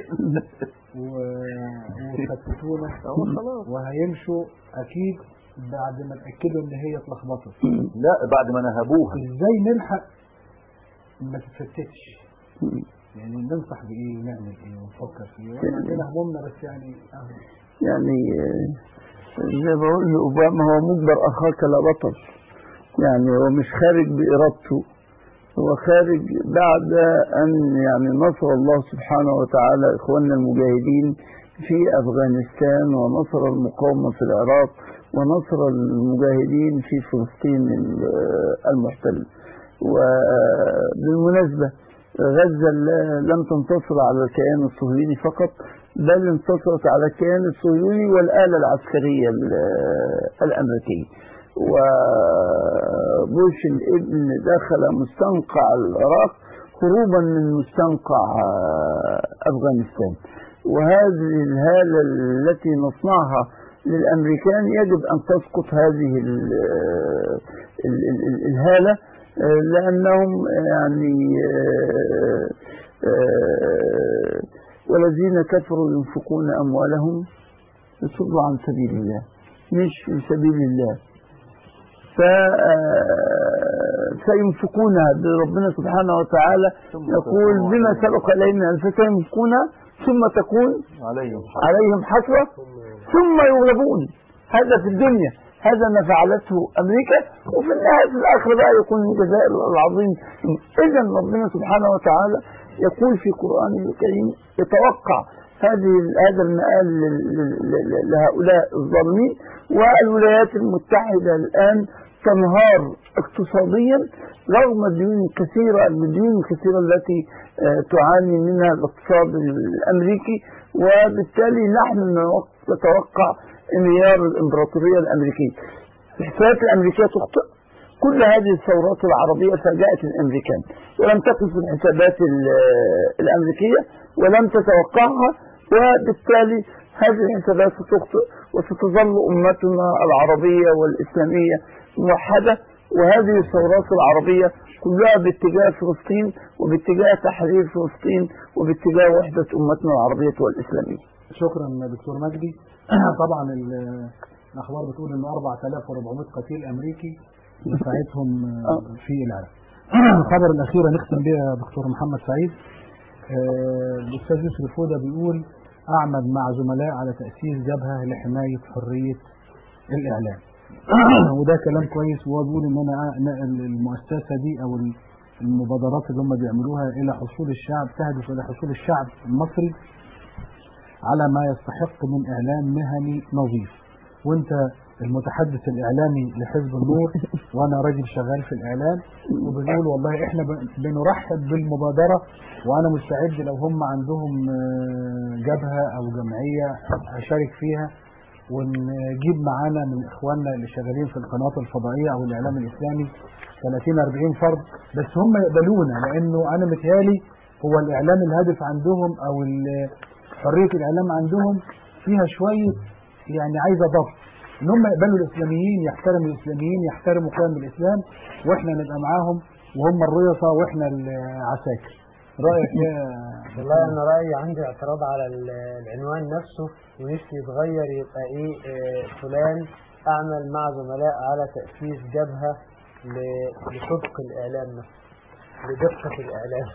وفتتونا وهيمشوا اكيد بعد ما اتاكدوا ان هي اتلخبطت لا بعد ما نهبوها ازاي نلحق ما تتفتتش يعني ننصح بايه ونعمل ايه ونفكر في ايه واحنا عندنا همومنا بس يعني أهو. يعني آه، زي ما بقول اوباما هو مجبر اخاك لا بطل يعني هو مش خارج بارادته هو خارج بعد ان يعني نصر الله سبحانه وتعالى اخواننا المجاهدين في افغانستان ونصر المقاومه في العراق ونصر المجاهدين في فلسطين ال- المحتله وبالمناسبه غزة ل- لم تنتصر على الكيان الصهيوني فقط بل انتصرت على الكيان الصهيوني والآلة العسكرية ال- الأمريكية وبوش الابن دخل مستنقع العراق هروبا من مستنقع آه، أفغانستان وهذه الهالة التي نصنعها للأمريكان يجب أن تسقط هذه ال- ال- ال- ال- الهالة آه، لأنهم يعني آه، آه، والذين كفروا ينفقون أموالهم يصدوا عن سبيل الله مش في سبيل الله ف سينفقونها بربنا سبحانه وتعالى يقول بما سبق إلينا فسينفقونها ثم تكون عليهم عليهم حسرة ثم يغلبون هذا في الدنيا هذا ما فعلته أمريكا وفي النهاية في الآخرة بقى يكون الجزاء العظيم إذا ربنا سبحانه وتعالى يقول في قرآنه الكريم يتوقع هذه هذا المآل لل- لل- لل- لهؤلاء الظالمين والولايات المتحدة الآن تنهار اقتصاديا رغم الديون الكثيرة الديون الكثيرة التي آه، تعاني منها الاقتصاد الأمريكي وبالتالي نحن نتوقع انهيار الإمبراطورية الأمريكية الحسابات الأمريكية تخطئ كل هذه الثورات العربية فاجأت الأمريكان ولم تقف في الحسابات ال- الأمريكية ولم تتوقعها وبالتالي هذه الحسابات ستخطئ وستظل أمتنا العربية والإسلامية موحدة وهذه الثورات العربية كلها باتجاه فلسطين وباتجاه تحرير فلسطين وباتجاه وحدة أمتنا العربية والإسلامية شكرا دكتور مجدي طبعا ال- الاخبار بتقول ان 4400 قتيل امريكي دفعتهم في العراق الخبر الاخير نختم بها يا دكتور محمد سعيد آه، الاستاذ يوسف فوده بيقول اعمد مع زملاء على تاسيس جبهه لحمايه حريه الاعلام وده كلام كويس وهو بيقول ان انا أنا المؤسسه دي او المبادرات اللي هم بيعملوها الى حصول الشعب تهدف الى حصول الشعب المصري على ما يستحق من اعلام مهني نظيف وانت المتحدث الاعلامي لحزب النور وانا راجل شغال في الاعلام وبنقول والله احنا ب- بنرحب بالمبادره وانا مستعد لو هم عندهم آه، جبهه او جمعيه اشارك فيها ونجيب معانا من اخواننا اللي شغالين في القنوات الفضائيه او الاعلام الاسلامي 30 40 فرد بس هم يقبلونا لانه انا متهيالي هو الاعلام الهادف عندهم او ال- حريه الاعلام عندهم فيها شويه يعني عايزه ضبط ان هم يقبلوا الاسلاميين يحترموا الاسلاميين يحترموا قيم الاسلام واحنا نبقى معاهم وهم الريصه واحنا العساكر رايك يا والله انا رايي عندي اعتراض على ال- العنوان نفسه ونفسي يتغير يبقى ايه آه، فلان اعمل مع زملاء على تاسيس جبهه ل- لصدق الاعلام نفسه لدقه الاعلام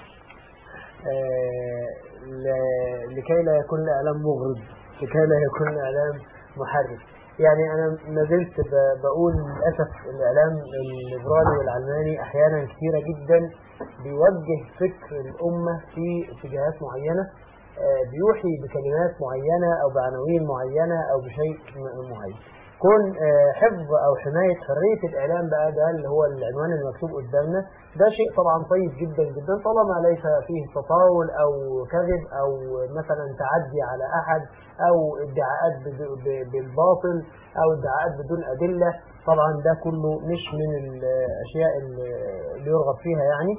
آه، ل- لكي لا يكون الاعلام مغرض لكي لا يكون الاعلام محرك يعني انا ما زلت ب- بقول للاسف الاعلام الليبرالي والعلماني احيانا كثيره جدا بيوجه فكر الامه في اتجاهات معينه آه، بيوحي بكلمات معينه او بعناوين معينه او بشيء م- معين كون آه، حفظ او حمايه حريه الاعلام بقى ده اللي هو العنوان المكتوب قدامنا ده شيء طبعا طيب جدا جدا طالما ليس فيه تطاول او كذب او مثلا تعدي على احد او ادعاءات بد- ب- بالباطل او ادعاءات بدون ادله طبعا ده كله مش من الاشياء اللي اللي يرغب فيها يعني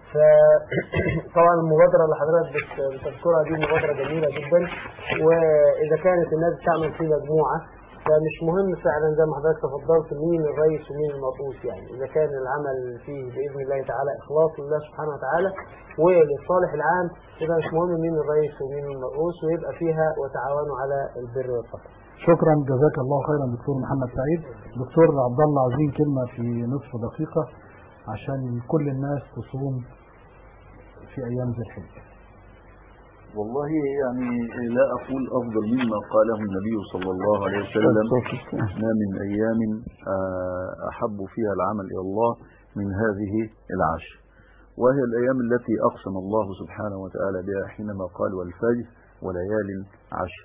فطبعا المبادرة اللي حضرتك بت- بتذكرها دي مبادرة جميلة جدا وإذا كانت الناس بتعمل في مجموعة فمش مهم فعلا زي ما حضرتك تفضلت مين الرئيس ومين المرؤوس يعني إذا كان العمل فيه بإذن الله تعالى إخلاص لله سبحانه وتعالى وللصالح العام يبقى مش مهم مين الرئيس ومين المرؤوس ويبقى فيها وتعاونوا على البر والتقوى شكرا جزاك الله خيرا دكتور محمد سعيد دكتور عبد الله عايزين كلمه في نصف دقيقه عشان كل الناس تصوم في ايام ذي الحجه والله يعني لا أقول أفضل مما قاله النبي صلى الله عليه وسلم ما من أيام آه، أحب فيها العمل إلى الله من هذه العشر وهي الأيام التي أقسم الله سبحانه وتعالى بها حينما قال والفجر وليال عشر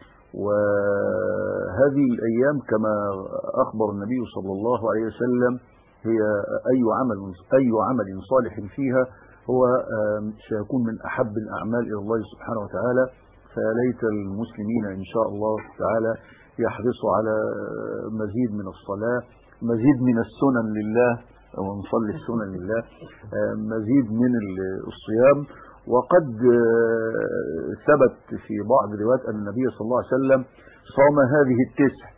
وهذه الأيام كما أخبر النبي صلى الله عليه وسلم هي أي عمل أي عمل صالح فيها هو آم، سيكون من أحب الأعمال إلى الله سبحانه وتعالى فليت المسلمين إن شاء الله تعالى يحرصوا على آه، مزيد من الصلاة مزيد من السنن لله ونصلي السنن لله آه، مزيد من ال- الصيام وقد آه، ثبت في بعض الروايات أن النبي صلى الله عليه وسلم صام هذه التسع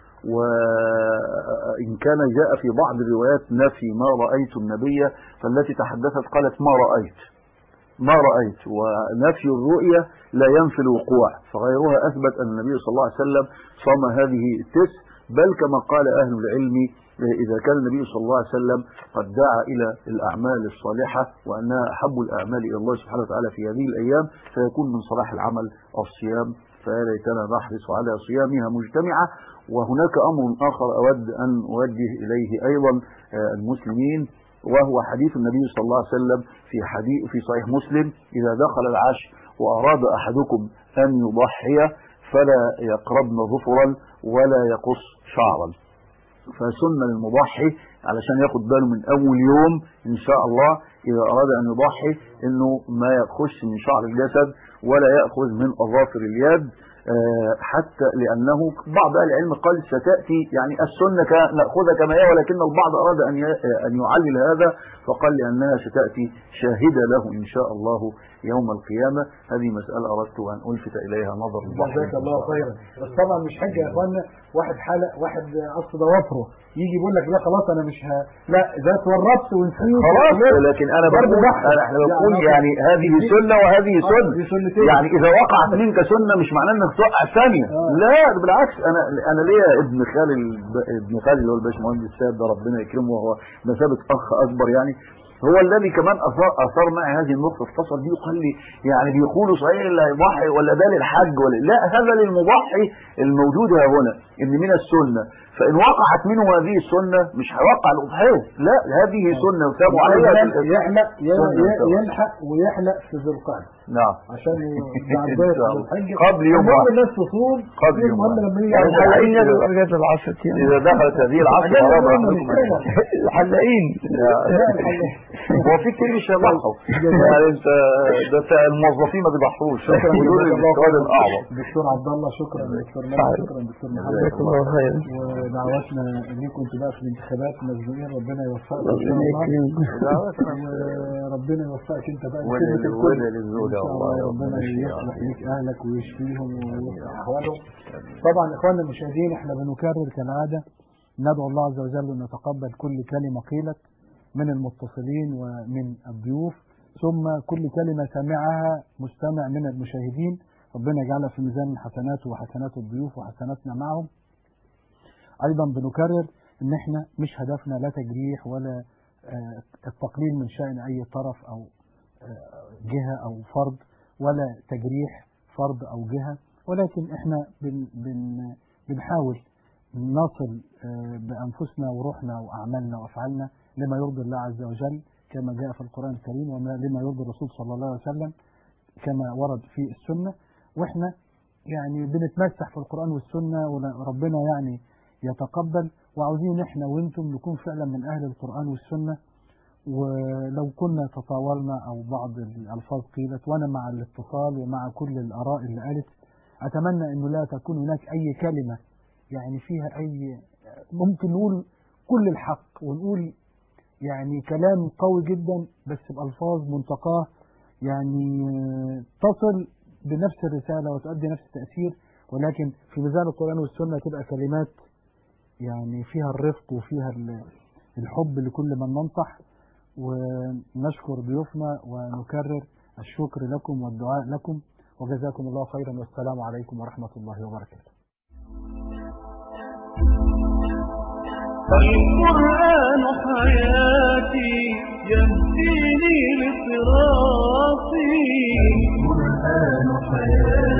وإن كان جاء في بعض الروايات نفي ما رأيت النبي فالتي تحدثت قالت ما رأيت ما رأيت ونفي الرؤية لا ينفي الوقوع فغيرها أثبت أن النبي صلى الله عليه وسلم صام هذه التسع بل كما قال أهل العلم إذا كان النبي صلى الله عليه وسلم قد دعا إلى الأعمال الصالحة وأنها أحب الأعمال إلى الله سبحانه وتعالى في هذه الأيام فيكون من صلاح العمل الصيام فيا ليتنا نحرص على صيامها مجتمعة وهناك أمر آخر أود أن أوجه إليه أيضا آه، المسلمين وهو حديث النبي صلى الله عليه وسلم في حديث في صحيح مسلم إذا دخل العشر وأراد أحدكم أن يضحي فلا يقربن ظفرا ولا يقص شعرا فسنة للمضحي علشان ياخد باله من أول يوم إن شاء الله إذا أراد أن يضحي إنه ما يأخذش من شعر الجسد ولا يأخذ من أظافر اليد آه، حتى لأنه بعض أهل العلم قال ستأتي يعني السنة ك- نأخذها كما هي ولكن البعض أراد أن ي- أن يعلل هذا فقال لأنها ستأتي شاهدة له إن شاء الله يوم القيامة هذه مسألة أردت أن ألفت إليها نظر البعض جزاك الله خيرا بس طبعا مش حاجه يا اخوانا واحد حلق واحد قصد ضوافره يجي يقول لك لا خلاص انا مش ه... لا اذا اتورطت ونسيت خلاص لكن انا برضه بقول بحث. انا احنا بنقول يعني يعني هذه سنه وهذه آه، سنه دي سنتين. يعني اذا وقعت منك سنه مش معناه انك توقع الثانيه لا ده بالعكس انا انا ليا ابن خالي الب- ابن خالي اللي هو الباشمهندس السيد ده ربنا يكرمه وهو مثابه اخ اكبر يعني هو الذي كمان اثار اثار معي هذه النقطه اتصل بي وقال لي يعني بيقولوا صحيح اللي هيضحي ولا ده للحج ولا لا هذا للمضحي الموجود ها هنا ان من السنه فان وقعت منه هذه السنه مش هيوقع الاضحيه لا هذه سنه يثاب عليها في يحلق ي- سنة ي- يثاب. يلحق ويحلق في ذو القعده نعم عشان بعد إن ذلك شاء الله. الحج قبل يوم المهم واحد. الناس تصوم قبل يوم المهم واحد. لما يجي يعني الحلاقين الحج- يجوا لغايه العصر إذا دخلت هذه العصر أجل حرام يوم عليكم المشكلة. الحلاقين هو في كتير مش هيضحوا يعني انت ده بتاع الموظفين ما بيضحوش شكرا دول جزاك الله الاستفاد خيرا. الاعظم دكتور عبد الله شكرا دكتور صحيح. مالك شكرا دكتور محمد جزاك الله خيرا. ودعواتنا ليكم انتوا بقى في الانتخابات مزنوقين ربنا يوفقك ان ربنا شاء الله يكرمك. وربنا يوفقك انت بقى ولا كلمة لل- الكل. ولا للزوجة ان شاء والله الله ربنا ربنا يشفيها. يصلح ليك اهلك ويشفيهم ويصلح احوالهم طبعا اخواننا المشاهدين احنا بنكرر كالعاده ندعو الله عز وجل ان يتقبل كل كلمه قيلت من المتصلين ومن الضيوف ثم كل كلمه سمعها مستمع من المشاهدين ربنا يجعلها في ميزان حسناته وحسنات الضيوف وحسناتنا معهم ايضا بنكرر ان احنا مش هدفنا لا تجريح ولا آه، التقليل من شأن اي طرف او آه، جهة او فرد ولا تجريح فرد او جهة ولكن احنا بن بن بنحاول نصل آه، بانفسنا وروحنا واعمالنا وافعالنا لما يرضي الله عز وجل كما جاء في القرآن الكريم ولما يرضي الرسول صلى الله عليه وسلم كما ورد في السنة واحنا يعني بنتمسح في القرآن والسنة وربنا يعني يتقبل وعاوزين احنا وانتم نكون فعلا من اهل القرآن والسنة ولو كنا تطاولنا او بعض الالفاظ قيلت وانا مع الاتصال ومع كل الاراء اللي قالت اتمنى انه لا تكون هناك اي كلمة يعني فيها اي ممكن نقول كل الحق ونقول يعني كلام قوي جدا بس بألفاظ منتقاه يعني آه، تصل بنفس الرسالة وتؤدي نفس التأثير ولكن في ميزان القرآن والسنة تبقى كلمات يعني فيها الرفق وفيها ال- الحب لكل من ننصح ونشكر ضيوفنا ونكرر الشكر لكم والدعاء لكم وجزاكم الله خيرا والسلام عليكم ورحمة الله وبركاته القرآن حياتي يهديني لصراطي القرآن حياتي